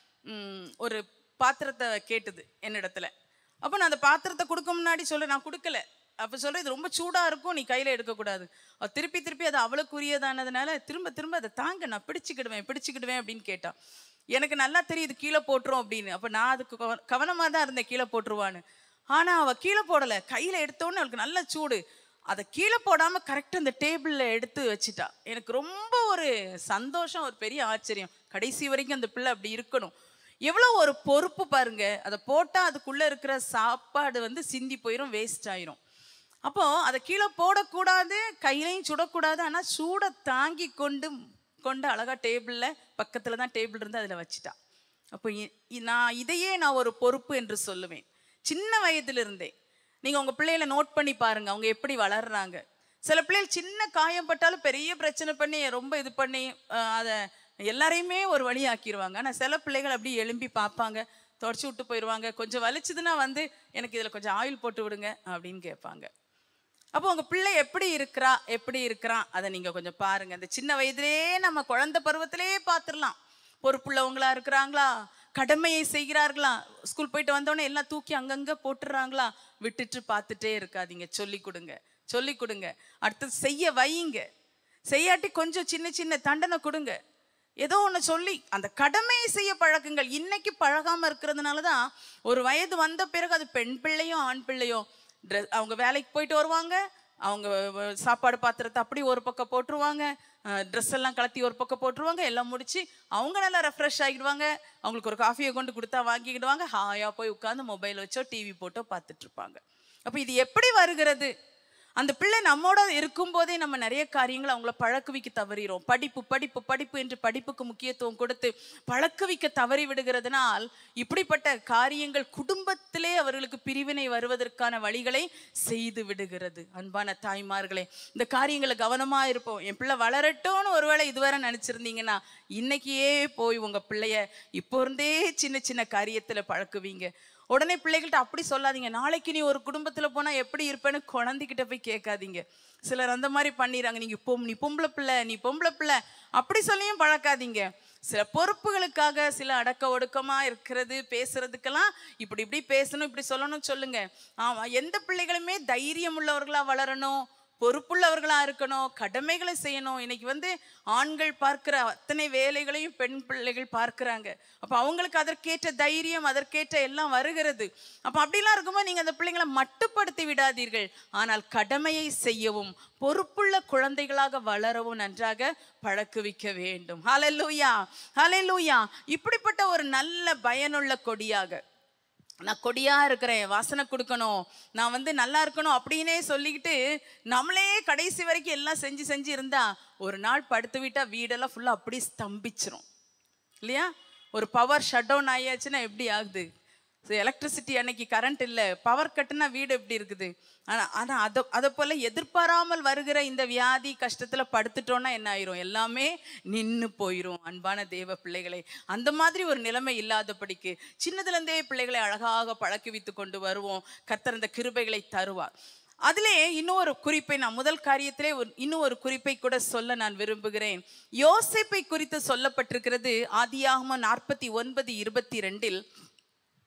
ம், ஒரு பாத்திரத்தை கேட்டுது என்னிடத்துல அப்போ நான் அந்த பாத்திரத்தை கொடுக்க முன்னாடி சொல்ல நான் கொடுக்கல அப்போ சொல்ற இது ரொம்ப சூடா இருக்கும் நீ கையில எடுக்கக்கூடாது அவ திருப்பி திருப்பி அது அவளுக்குரியதானதுனால திரும்ப திரும்ப அதை தாங்க நான் பிடிச்சிக்கிடுவேன் பிடிச்சிக்கிடுவேன் அப்படின்னு கேட்டான் எனக்கு நல்லா தெரியுது கீழே போட்டுரும் அப்படின்னு அப்போ நான் அதுக்கு கவ- கவனமா தான் இருந்தேன் கீழே போட்டுருவான்னு ஆனா அவ கீழே போடல கையில எடுத்தோன்னே அவளுக்கு நல்ல சூடு அதை கீழே போடாம கரெக்டாக அந்த டேபிள்ல எடுத்து வச்சிட்டா எனக்கு ரொம்ப ஒரு சந்தோஷம் ஒரு பெரிய ஆச்சரியம் கடைசி வரைக்கும் அந்த பிள்ளை அப்படி இருக்கணும் எவ்வளோ ஒரு பொறுப்பு பாருங்க அதை போட்டா அதுக்குள்ள இருக்கிற சாப்பாடு வந்து சிந்தி போயிடும் வேஸ்ட் ஆயிரும் அப்போ அதை கீழே போடக்கூடாது கையிலையும் சுடக்கூடாது ஆனா சூடை தாங்கி கொண்டு கொண்டு அழகா டேபிள்ல பக்கத்துல தான் டேபிள் இருந்து அதுல வச்சிட்டா அப்போ இ- இ- நான் இதையே நான் ஒரு பொறுப்பு என்று சொல்லுவேன் சின்ன வயதிலிருந்தே நீங்க உங்க பிள்ளைகளை நோட் பண்ணி பாருங்க அவங்க எப்படி வளர்றாங்க சில பிள்ளைகள் சின்ன காயம் பட்டாலும் பெரிய பிரச்சனை பண்ணி ரொம்ப இது பண்ணி அஹ், அதை எல்லாரையுமே ஒரு வழி ஆக்கிடுவாங்க ஆனா சில பிள்ளைகள் அப்படி எழும்பி பார்ப்பாங்க தொடச்சி விட்டு போயிடுவாங்க கொஞ்சம் வலிச்சுதுன்னா வந்து எனக்கு இதுல கொஞ்சம் ஆயில் போட்டு விடுங்க அப்படின்னு கேட்பாங்க அப்போ உங்க பிள்ளை எப்படி இருக்கிறா எப்படி இருக்கிறான் அதை நீங்க கொஞ்சம் பாருங்க அந்த சின்ன வயதிலே நம்ம குழந்தை பருவத்திலே பார்த்துடலாம் பொறுப்புள்ளவங்களா இருக்கிறாங்களா கடமையை செய்கிறார்களா ஸ்கூல் போயிட்டு வந்தோடனே எல்லாம் தூக்கி அங்கங்க போட்டுறாங்களா விட்டுட்டு பார்த்துட்டே இருக்காதீங்க சொல்லி கொடுங்க சொல்லி கொடுங்க அடுத்து செய்ய வையுங்க செய்யாட்டி கொஞ்சம் சின்ன சின்ன தண்டனை கொடுங்க ஏதோ ஒன்று சொல்லி அந்த கடமையை செய்ய பழக்குங்கள் இன்னைக்கு பழகாம இருக்கிறதுனால தான் ஒரு வயது வந்த பிறகு அது பெண் பிள்ளையும் ஆண் பிள்ளையும் ட்ரெஸ் அவங்க வேலைக்கு போயிட்டு வருவாங்க அவங்க வ- சாப்பாடு பாத்திரத்தை அப்படி ஒரு பக்கம் போட்டுருவாங்க ட்ரெஸ் எல்லாம் கலத்தி ஒரு பக்கம் போட்டுருவாங்க எல்லாம் முடிச்சு அவங்க நல்லா ரெஃப்ரெஷ் ஆகிடுவாங்க அவங்களுக்கு ஒரு காஃபியை கொண்டு கொடுத்தா வாங்கிக்கிடுவாங்க ஹாயா போய் உட்காந்து மொபைல் வச்சோ டிவி போட்டோ பார்த்துட்டு இருப்பாங்க அப்போ இது எப்படி வருகிறது அந்த பிள்ளை நம்மோட இருக்கும்போதே நம்ம நிறைய காரியங்களை அவங்கள பழக்குவிக்க தவறிறோம் படிப்பு படிப்பு படிப்பு என்று படிப்புக்கு முக்கியத்துவம் கொடுத்து பழக்குவிக்க தவறி விடுகிறதுனால் இப்படிப்பட்ட காரியங்கள் குடும்பத்திலே அவர்களுக்கு பிரிவினை வருவதற்கான வழிகளை செய்து விடுகிறது அன்பான தாய்மார்களே இந்த காரியங்களை கவனமா இருப்போம் என் பிள்ளை வளரட்டும்னு ஒருவேளை இதுவரை நினைச்சிருந்தீங்கன்னா இன்னைக்கே போய் உங்க பிள்ளைய இப்போ இருந்தே சின்ன சின்ன காரியத்துல பழக்குவீங்க உடனே பிள்ளைகள்ட்ட அப்படி சொல்லாதீங்க நாளைக்கு நீ ஒரு குடும்பத்துல போனா எப்படி இருப்பேன்னு குழந்தைகிட்ட போய் கேட்காதீங்க சிலர் அந்த மாதிரி பண்ணிடுறாங்க நீங்க இப்போ நீ பொம்பளை பிள்ளை நீ பொம்பளை பிள்ளை அப்படி சொல்லியும் பழக்காதீங்க சில பொறுப்புகளுக்காக சில அடக்க ஒடுக்கமா இருக்கிறது பேசுறதுக்கெல்லாம் இப்படி இப்படி பேசணும் இப்படி சொல்லணும் சொல்லுங்க ஆமா எந்த பிள்ளைகளுமே தைரியம் உள்ளவர்களா வளரணும் பொறுப்புள்ளவர்களா இருக்கணும் கடமைகளை செய்யணும் இன்னைக்கு வந்து ஆண்கள் பார்க்கிற அத்தனை வேலைகளையும் பெண் பிள்ளைகள் பார்க்கறாங்க அப்ப அவங்களுக்கு அதற்கேற்ற தைரியம் அதற்கேற்ற எல்லாம் வருகிறது அப்ப அப்படிலாம் இருக்கும்போது நீங்க அந்த பிள்ளைங்களை மட்டுப்படுத்தி விடாதீர்கள் ஆனால் கடமையை செய்யவும் பொறுப்புள்ள குழந்தைகளாக வளரவும் நன்றாக பழக்குவிக்க வேண்டும் ஹalleluya ஹalleluya இப்படிப்பட்ட ஒரு நல்ல பயனுள்ள கொடியாக நான் கொடியா இருக்கிறேன் வாசனை கொடுக்கணும் நான் வந்து நல்லா இருக்கணும் அப்படின்னே சொல்லிக்கிட்டு நம்மளே கடைசி வரைக்கும் எல்லாம் செஞ்சு செஞ்சு இருந்தா ஒரு நாள் படுத்து விட்டா வீடெல்லாம் ஃபுல்லா அப்படியே ஸ்தம்பிச்சிரும் இல்லையா ஒரு பவர் ஷட் டவுன் ஆயாச்சுன்னா எப்படி ஆகுது எலக்ட்ரிசிட்டி அன்னைக்கு கரண்ட் இல்லை பவர் கட்டுனா வீடு எப்படி இருக்குது ஆனால் ஆனால் அதை அதை போல் எதிர்பாராமல் வருகிற இந்த வியாதி கஷ்டத்தில் படுத்துட்டோன்னா என்ன ஆயிரும் எல்லாமே நின்று போயிடும் அன்பான தேவ பிள்ளைகளை அந்த மாதிரி ஒரு நிலைமை இல்லாதபடிக்கு சின்னதுலேருந்தே பிள்ளைகளை அழகாக பழக்குவித்து கொண்டு வருவோம் கர்த்தர் இந்த கிருபைகளை தருவார் அதிலே இன்னொரு குறிப்பை நான் முதல் காரியத்திலே ஒரு இன்னும் ஒரு குறிப்பை கூட சொல்ல நான் விரும்புகிறேன் யோசேப்பை குறித்து சொல்லப்பட்டிருக்கிறது ஆதியாகமம் நாற்பத்தி ஒன்பது இருபத்தி ரெண்டில்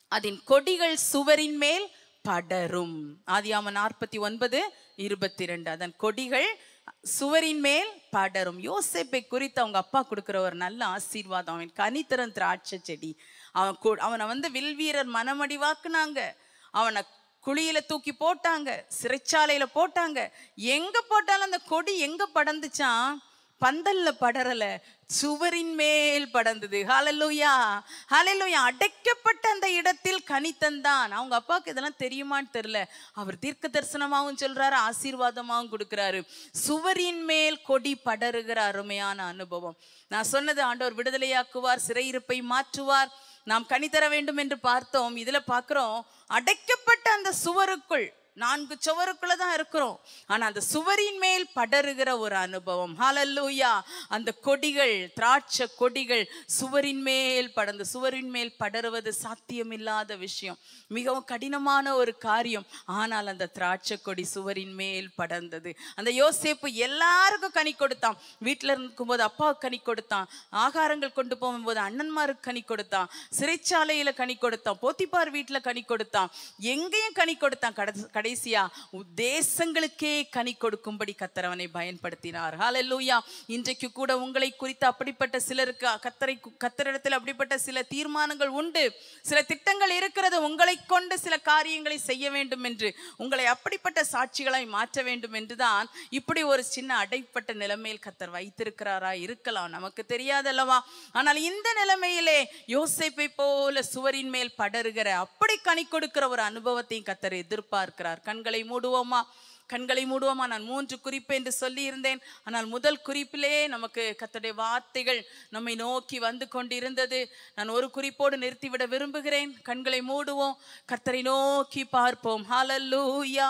அதன் கொடிகள் சுவரின் மேல் படரும் ஆதியாம நாற்பத்தி ஒன்பது இருபத்தி ரெண்டு அதன் கொடிகள் சுவரின் மேல் படரும் யோசேப்பை குறித்து அவங்க அப்பா கொடுக்கிற ஒரு நல்ல ஆசீர்வாதம் அவன் கனித்தரன் திராட்சை செடி அவன் கு- அவனை வந்து வில்வீரர் மனமடிவாக்குனாங்க அவனை குழியில தூக்கி போட்டாங்க சிறைச்சாலையில போட்டாங்க எங்க போட்டாலும் அந்த கொடி எங்க படந்துச்சான் பந்தல்ல படரல சுவரின் மேல் படர்ந்தது ஹalleluya ஹalleluya அடைக்கப்பட்ட அந்த இடத்தில் கனி தந்தான் அவங்க அப்பாவுக்கு இதெல்லாம் தெரியுமான்னு தெரியல அவர் தீர்க்க தரிசனமாவும் சொல்றாரு ஆசீர்வாதமாவும் கொடுக்கிறாரு சுவரின் மேல் கொடி படருகிற அருமையான அனுபவம் நான் சொன்னது ஆண்டவர் விடுதலையாக்குவார் சிறையிருப்பை மாற்றுவார் நாம் கனி தர வேண்டும் என்று பார்த்தோம் இதுல பார்க்கிறோம் அடைக்கப்பட்ட அந்த சுவருக்குள் நான்கு சுவருக்குள்ள தான் இருக்கிறோம் ஆனா அந்த சுவரின் மேல் படருகிற ஒரு அனுபவம் ஹalleluya அந்த கொடிகள் திராட்சை கொடிகள் சுவரின் மேல் படர்ந்து சுவரின் மேல் படருவது சாத்தியமில்லாத விஷயம் மிகவும் கடினமான ஒரு காரியம் ஆனால் அந்த திராட்சை கொடி சுவரின் மேல் படர்ந்தது அந்த யோசேப்பு எல்லாருக்கும் கனி கொடுத்தான் வீட்டில் இருக்கும்போது அப்பாவுக்கு கனி கொடுத்தான் ஆகாரங்கள் கொண்டு போகும்போது அண்ணன்மாருக்கு கனி கொடுத்தான் சிறைச்சாலையில கனி கொடுத்தான் போத்திப்பார் வீட்டுல கனி கொடுத்தான் எங்கேயும் கனி கொடுத்தான் கடைசி- கடைசியா தேசங்களுக்கே கனி கொடுக்கும்படி கத்தரவனை பயன்படுத்தினார் ஹalleluya இன்றைக்கு கூட உங்களை குறித்து அப்படிப்பட்ட சிலருக்கு கத்தரை கத்தரிடத்தில் அப்படிப்பட்ட சில தீர்மானங்கள் உண்டு சில திட்டங்கள் இருக்கிறது உங்களை கொண்டு சில காரியங்களை செய்ய வேண்டும் என்று உங்களை அப்படிப்பட்ட சாட்சிகளாய் மாற்ற வேண்டும் என்றுதான் இப்படி ஒரு சின்ன அடைப்பட்ட நிலைமையில் கத்தர் வைத்திருக்கிறாரா இருக்கலாம் நமக்கு தெரியாதல்லவா ஆனால் இந்த நிலைமையிலே யோசேப்பை போல சுவரின் மேல் படருகிற அப்படி கனி கொடுக்கிற ஒரு அனுபவத்தையும் கத்தர் எதிர்பார்க்கிறார் கண்களை மூடுவோமா கண்களை மூடுவோமா நான் மூன்று குறிப்பு என்று சொல்லி இருந்தேன் ஆனால் முதல் குறிப்பிலே நமக்கு கத்தருடைய வார்த்தைகள் நம்மை நோக்கி வந்து கொண்டிருந்தது நான் ஒரு குறிப்போடு நிறுத்திவிட விரும்புகிறேன் கண்களை மூடுவோம் கர்த்தரை நோக்கி பார்ப்போம் ஹalleluya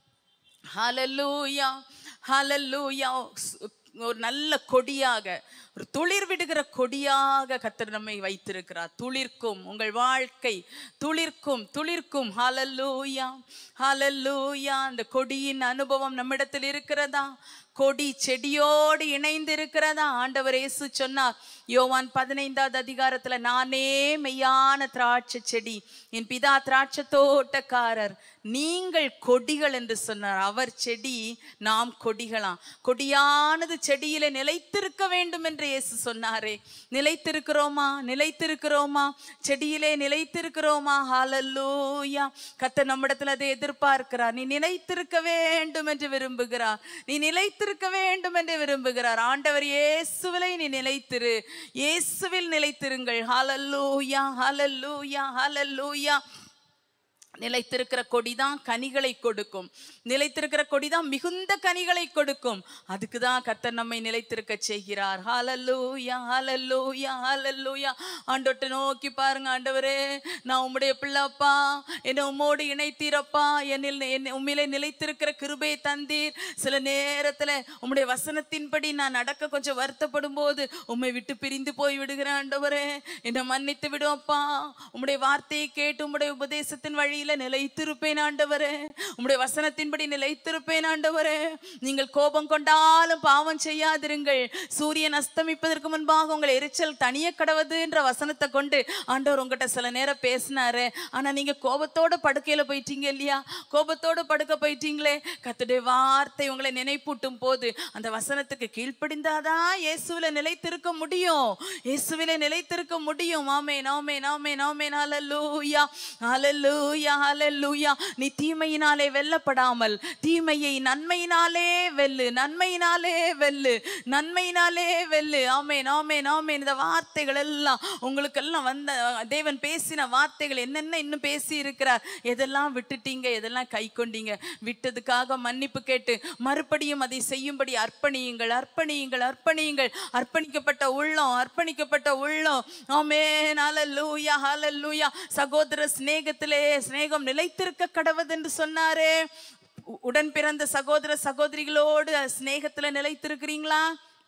ஹalleluya ஹalleluya ஒரு நல்ல கொடியாக ஒரு துளிர் விடுகிற கொடியாக கத்தர் நம்மை வைத்திருக்கிறார் துளிர்க்கும் உங்கள் வாழ்க்கை துளிர்க்கும் துளிர்க்கும் ஹalleluya ஹalleluya அந்த கொடியின் அனுபவம் நம்மிடத்தில் இருக்கிறதா கொடி செடியோடு இணைந்து இருக்கிறதா ஆண்டவர் இயேசு சொன்னார் யோவான் பதினைந்தாவது அதிகாரத்துல நானே மெய்யான திராட்சை செடி என் பிதா திராட்சை தோட்டக்காரர் நீங்கள் கொடிகள் என்று சொன்னார் அவர் செடி நாம் கொடிகளாம் கொடியானது செடியில நிலைத்திருக்க வேண்டும் என்று இயேசு சொன்னாரே நிலைத்திருக்கிறோமா நிலைத்திருக்கிறோமா செடியிலே நிலைத்திருக்கிறோமா ஹalleluya கர்த்தர் நம்மிடத்துல அதை எதிர்பார்க்கிறார் நீ நிலைத்திருக்க வேண்டும் என்று விரும்புகிறார் நீ நிலைத்திருக்க வேண்டும் என்று விரும்புகிறார் ஆண்டவர் இயேசுவிலை நீ நிலைத்திரு இயேசுவில் நிலைத்திருங்கள் ஹalleluya ஹalleluya ஹalleluya நிலைத்திருக்கிற கொடிதான் கனிகளை கொடுக்கும் நிலைத்திருக்கிற கொடிதான் மிகுந்த கனிகளை கொடுக்கும் அதுக்கு தான் கர்த்தர் நம்மை நிலைத்திருக்க செய்கிறார் ஹalleluya ஹalleluya ஹalleluya ஆண்டவர்ட்ட நோக்கி பாருங்க ஆண்டவரே நான் உம்முடைய பிள்ளைப்பா என்னை உம்மோடு இணைத்தீரப்பா என்னில் என்னை உம்மிலே நிலைத்திருக்கிற கிருபை தந்தீர் சில நேரத்துல உம்முடைய வசனத்தின்படி நான் நடக்க கொஞ்சம் வருத்தப்படும் போது உம்மை விட்டு பிரிந்து போய் விடுகிறேன் ஆண்டவரே என்னை மன்னித்து விடுவப்பா உம்முடைய வார்த்தையை கேட்டு உம்முடைய உபதேசத்தின் வழியில நிலைத்திருப்பேன் ஆண்டவரே உம்முடைய வசனத்தின்படி நிலைத்திருப்பேன் ஆண்டவரே நீங்கள் கோபம் கொண்டாலும் பாவம் செய்யாதிருங்கள் சூரியன் அஸ்தமிப்பதற்கு முன்பாக உங்கள் எரிச்சல் தனிய கடவுது என்ற வசனத்தை கொண்டு ஆண்டவர் உங்ககிட்ட சில நேரம் பேசினாரு ஆனா நீங்க கோபத்தோட படுக்கையில போயிட்டீங்க இல்லையா கோபத்தோட படுக்க போயிட்டீங்களே கத்துடைய வார்த்தை உங்களை நினைப்பூட்டும் போது அந்த வசனத்துக்கு கீழ்ப்படிந்தாதான் இயேசுவில நிலைத்திருக்க முடியும் இயேசுவில நிலைத்திருக்க முடியும் ஆமே நாமே நாமே நாமே ஹalleluya ஹalleluya ஹalleluya நீ தீமையினாலே வெல்லப்படாமல் தீமையை நன்மையினாலே வெல்லு நன்மையினாலே வெல்லு நன்மையினாலே வெல்லு ஆமென் ஆமென் ஆமென் இந்த வார்த்தைகள் எல்லாம் உங்களுக்கெல்லாம் வந்த தேவன் பேசின வார்த்தைகள் என்னென்ன இன்னும் பேசி இருக்கிறார் எதெல்லாம் விட்டுட்டீங்க எதெல்லாம் கை கொண்டீங்க விட்டதுக்காக மன்னிப்பு கேட்டு மறுபடியும் அதை செய்யும்படி அர்ப்பணியுங்கள் அர்ப்பணியுங்கள் அர்ப்பணியுங்கள் அர்ப்பணிக்கப்பட்ட உள்ளம் அர்ப்பணிக்கப்பட்ட உள்ளம் ஆமென் ஹalleluya ஹalleluya சகோதர சிநேகத்திலே சிநேகம் நிலைத்திருக்க கடவுது என்று சொன்னாரே உ- உடன் பிறந்த சகோதர சகோதரிகளோடு சிநேகத்துல நிலைத்திருக்கிறீங்களா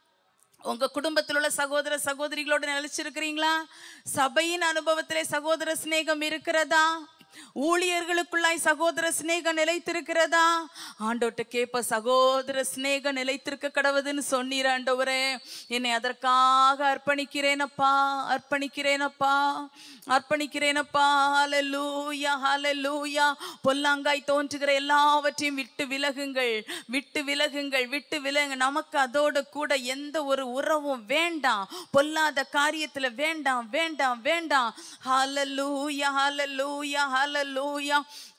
உங்க குடும்பத்தில் உள்ள சகோதர சகோதரிகளோடு நிலைச்சிருக்கிறீங்களா சபையின் அனுபவத்திலே சகோதர சிநேகம் இருக்கிறதா ஊழியர்களுக்குள்ளாய் சகோதர சிநேகம் நிலைத்திருக்கிறதா ஆண்டோட்ட கேப்ப சகோதர சிநேகம் நிலைத்திருக்க கடவுதுன்னு சொன்னீர் ஆண்டவரே என்னை அதற்காக அர்ப்பணிக்கிறேனப்பா அர்ப்பணிக்கிறேனப்பா அர்ப்பணிக்கிறேனப்பா ஹalleluya ஹalleluya பொல்லாங்காய் தோன்றுகிற எல்லாவற்றையும் விட்டு விலகுங்கள் விட்டு விலகுங்கள் விட்டு விலகுங்க நமக்கு அதோட கூட எந்த ஒரு உறவும் வேண்டாம் பொல்லாத காரியத்துல வேண்டாம் வேண்டாம் வேண்டாம் hallelujah hallelujah hallelujah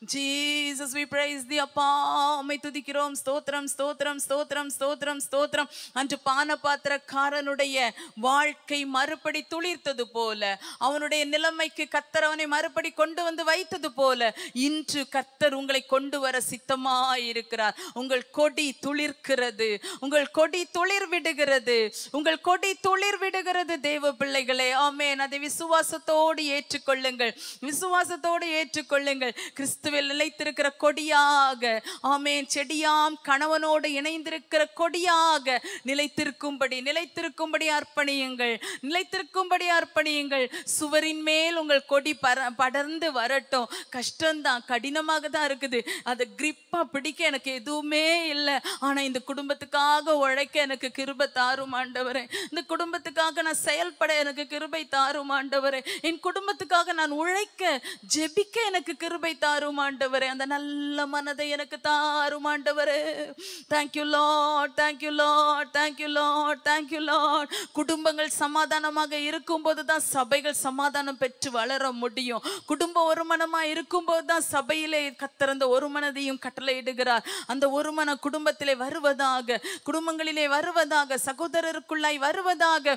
Jesus we praise thee அப்பா உம்மை துதிக்கிறோம் ஸ்தோத்திரம் ஸ்தோத்திரம் ஸ்தோத்திரம் ஸ்தோத்திரம் ஸ்தோத்திரம் அன்று பான பாத்திரக்காரனுடைய வாழ்க்கை மறுபடி துளிர்த்தது போல அவனுடைய நிலைமைக்கு கத்தர் அவனை மறுபடி கொண்டு வந்து வைத்தது போல இன்று கத்தர் உங்களை கொண்டு வர சித்தமாய் இருக்கிறார் உங்கள் கொடி துளிர்க்கிறது உங்கள் கொடி துளிர் விடுகிறது உங்கள் கொடி துளிர் விடுகிறது தேவ பிள்ளைகளே ஆமென் அதை விசுவாசத்தோடு ஏற்றுக்கொள்ளுங்கள் விசுவாசத்தோடு ஏற்றுக்கொள்ளுங்கள் கிறிஸ்துவில் நிலைத்திருக்கிற கொடியாக ஆமென் செடியாம் கணவனோடு இணைந்திருக்கிற கொடியாக நிலைத்திருக்கும்படி நிலைத்திருக்கும்படி அர்ப்பணியுங்கள் நிலைத்திருக்கும்படி அர்ப்பணியுங்கள் சுவரின் மேல் உங்கள் கொடி பர படர்ந்து வரட்டும் கஷ்டம்தான் கடினமாக தான் இருக்குது அதை கிரிப்பா பிடிக்க எனக்கு எதுவுமே இல்லை ஆனா இந்த குடும்பத்துக்காக உழைக்க எனக்கு கிருபை தாரும் ஆண்டவரே இந்த குடும்பத்துக்காக நான் செயல்பட எனக்கு கிருபை தாரும் ஆண்டவரே என் குடும்பத்துக்காக நான் உழைக்க ஜெபிக்க எனக்கு கிருபை தாரும் ஆண்டவரே அந்த நல்ல மனதை எனக்கு தாரும் ஆண்டவரே thank you lord thank you lord thank you lord thank you lord குடும்பங்கள் சமாதானமாக இருக்கும்போது தான் சபைகள் சமாதானம் பெற்று வளர முடியும் குடும்பம் ஒரு மனமா இருக்கும்போது தான் சபையிலே கத்திறந்த ஒரு மனதையும் கட்டளையிடுகிறார் அந்த ஒரு மன குடும்பத்திலே வருவதாக குடும்பங்களிலே வருவதாக சகோதரருக்குள்ளாய் வருவதாக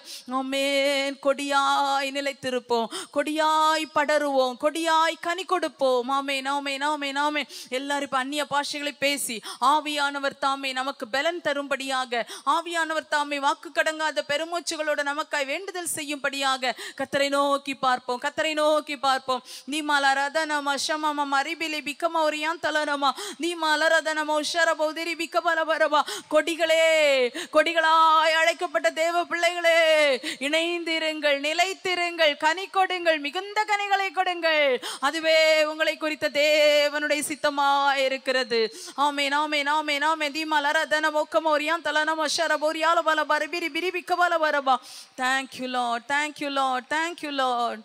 ஆமென் கொடியாய் நிலைத்திருப்போம் கொடியாய் படருவோம் கொடியாய் கனி கொடுப்போம் ஆமே நாமே நாமே நாமே எல்லாரும் இப்ப அந்நிய பாஷைகளை பேசி ஆவியானவர் தாமே நமக்கு பலன் தரும்படியாக ஆவியானவர் தாமே வாக்கு கடங்காத பெருமூச்சுகளோட நமக்காய் வேண்டுதல் செய்யும்படியாக கத்தரை நோக்கி பார்ப்போம் கத்தரை நோக்கி பார்ப்போம் நீ மலரதனம ஷமம மரிபிலி பிக்கம ஒரியான் தலனமா நீ மலரதனம உஷர பௌதிரி பிக்க பரபரபா கொடிகளே கொடிகளாய் அழைக்கப்பட்ட தேவ பிள்ளைகளே இணைந்திருங்கள் நிலைத்திருங்கள் கனி கொடுங்கள் மிகுந்த கனிகளை கொடுங்கள் அதுவே உங்களை குறித்த தேவனுடைய சித்தமா இருக்கிறது ஆமே நாமே நாமே நாமே தீமலர தன மோக்கம் ஒரியான் தலனம் அஷர போரியால பல பரபிரி பிரி பிக்க பல பரபா thank you lord thank you lord thank you lord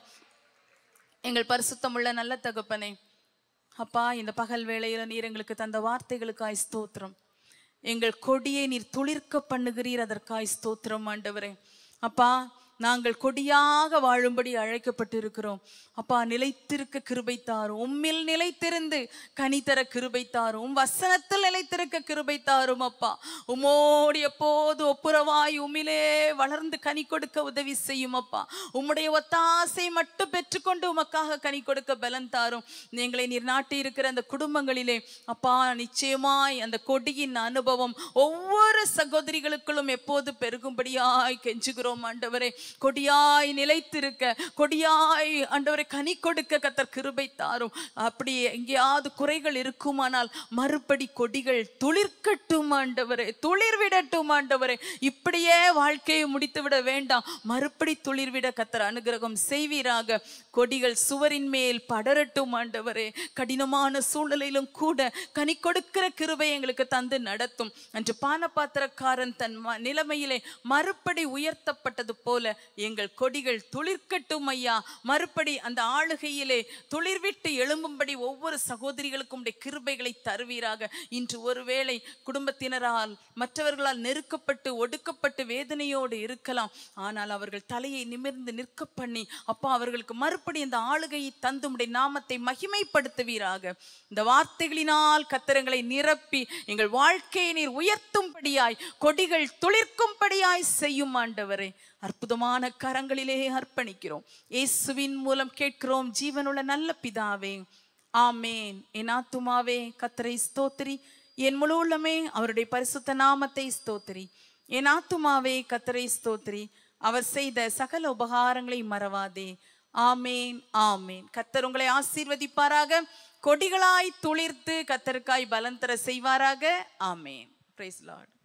எங்கள் பரிசுத்தமுள்ள நல்ல தகப்பனே அப்பா இந்த பகல் வேளையில நீர் எங்களுக்கு தந்த வார்த்தைகளுக்காய் ஸ்தோத்திரம் எங்கள் கொடியை நீர் துளிர்க்க பண்ணுகிறீர் அதற்காய் ஸ்தோத்திரம் ஆண்டவரே அப்பா நாங்கள் கொடியாக வாழும்படி அழைக்கப்பட்டிருக்கிறோம் அப்பா நிலைத்திருக்க கிருபை தாரும் உம்மில் நிலைத்திருந்து கனி தர கிருபை தாரும் உம் வசனத்தில் நிலைத்திருக்க கிருபை தாரும் அப்பா உம்மோடு எப்போது ஒப்புரவாய் உம்மிலே வளர்ந்து கனி கொடுக்க உதவி செய்யும் அப்பா உம்முடைய ஒத்தாசை மட்டும் பெற்றுக்கொண்டு உமக்காக கனி கொடுக்க பலன் தாரும் எங்களை நீர் நாட்டி இருக்கிற அந்த குடும்பங்களிலே அப்பா நிச்சயமாய் அந்த கொடியின் அனுபவம் ஒவ்வொரு சகோதரிகளுக்குள்ளும் எப்போது பெருகும்படியாய் கெஞ்சுகிறோம் ஆண்டவரே கொடியாய் நிலைத்திருக்க கொடியாய் ஆண்டவரை கனி கொடுக்க கத்தர் கிருபை தாரும் அப்படி எங்கேயாவது குறைகள் இருக்குமானால் மறுபடி கொடிகள் துளிர்க்கட்டும் ஆண்டவரே துளிர் விடட்டும் ஆண்டவரே இப்படியே வாழ்க்கையை முடித்து விட வேண்டாம் மறுபடி துளிர்விட கத்தர் அனுகிரகம் செய்வீராக கொடிகள் சுவரின் மேல் படரட்டும் ஆண்டவரே கடினமான சூழ்நிலையிலும் கூட கனி கொடுக்கிற கிருபை எங்களுக்கு தந்து நடத்தும் அன்று பானபாத்திரக்காரன் தன் ம- நிலைமையிலே மறுபடி உயர்த்தப்பட்டது போல எங்கள் கொடிகள் துளிர்க்கட்டும் ஐயா மறுபடி அந்த ஆளுகையிலே துளிர்விட்டு எழும்பும்படி ஒவ்வொரு சகோதரிகளுக்கும் உடைய கிருபைகளை தருவீராக இன்று ஒருவேளை குடும்பத்தினரால் மற்றவர்களால் நெருக்கப்பட்டு ஒடுக்கப்பட்டு வேதனையோடு இருக்கலாம் ஆனால் அவர்கள் தலையை நிமிர்ந்து நிற்க பண்ணி அப்பா அவர்களுக்கு மறுபடி இந்த ஆளுகையை தந்து உம்முடைய நாமத்தை மகிமைப்படுத்துவீராக இந்த வார்த்தைகளினால் கத்திரங்களை நிரப்பி எங்கள் வாழ்க்கையை நீர் உயர்த்தும்படியாய் கொடிகள் துளிர்க்கும்படியாய் செய்யும் ஆண்டவரே அற்புதமான கரங்களிலே அர்ப்பணிக்கிறோம் இயேசுவின் மூலம் கேட்கிறோம் ஜீவனுள்ள நல்ல பிதாவே ஆமேன் என் ஆத்துமாவே கத்தரை ஸ்தோத்திரி என் முழு உள்ளமே அவருடைய பரிசுத்த நாமத்தை ஸ்தோத்திரி என் ஆத்துமாவே கத்தரை ஸ்தோத்திரி அவர் செய்த சகல உபகாரங்களை மறவாதே ஆமேன் ஆமேன் கத்தர் உங்களை ஆசீர்வதிப்பாராக கொடிகளாய் துளிர்த்து கத்தருக்காய் பலன் தர செய்வாராக ஆமேன் பிரைஸ் லார்ட்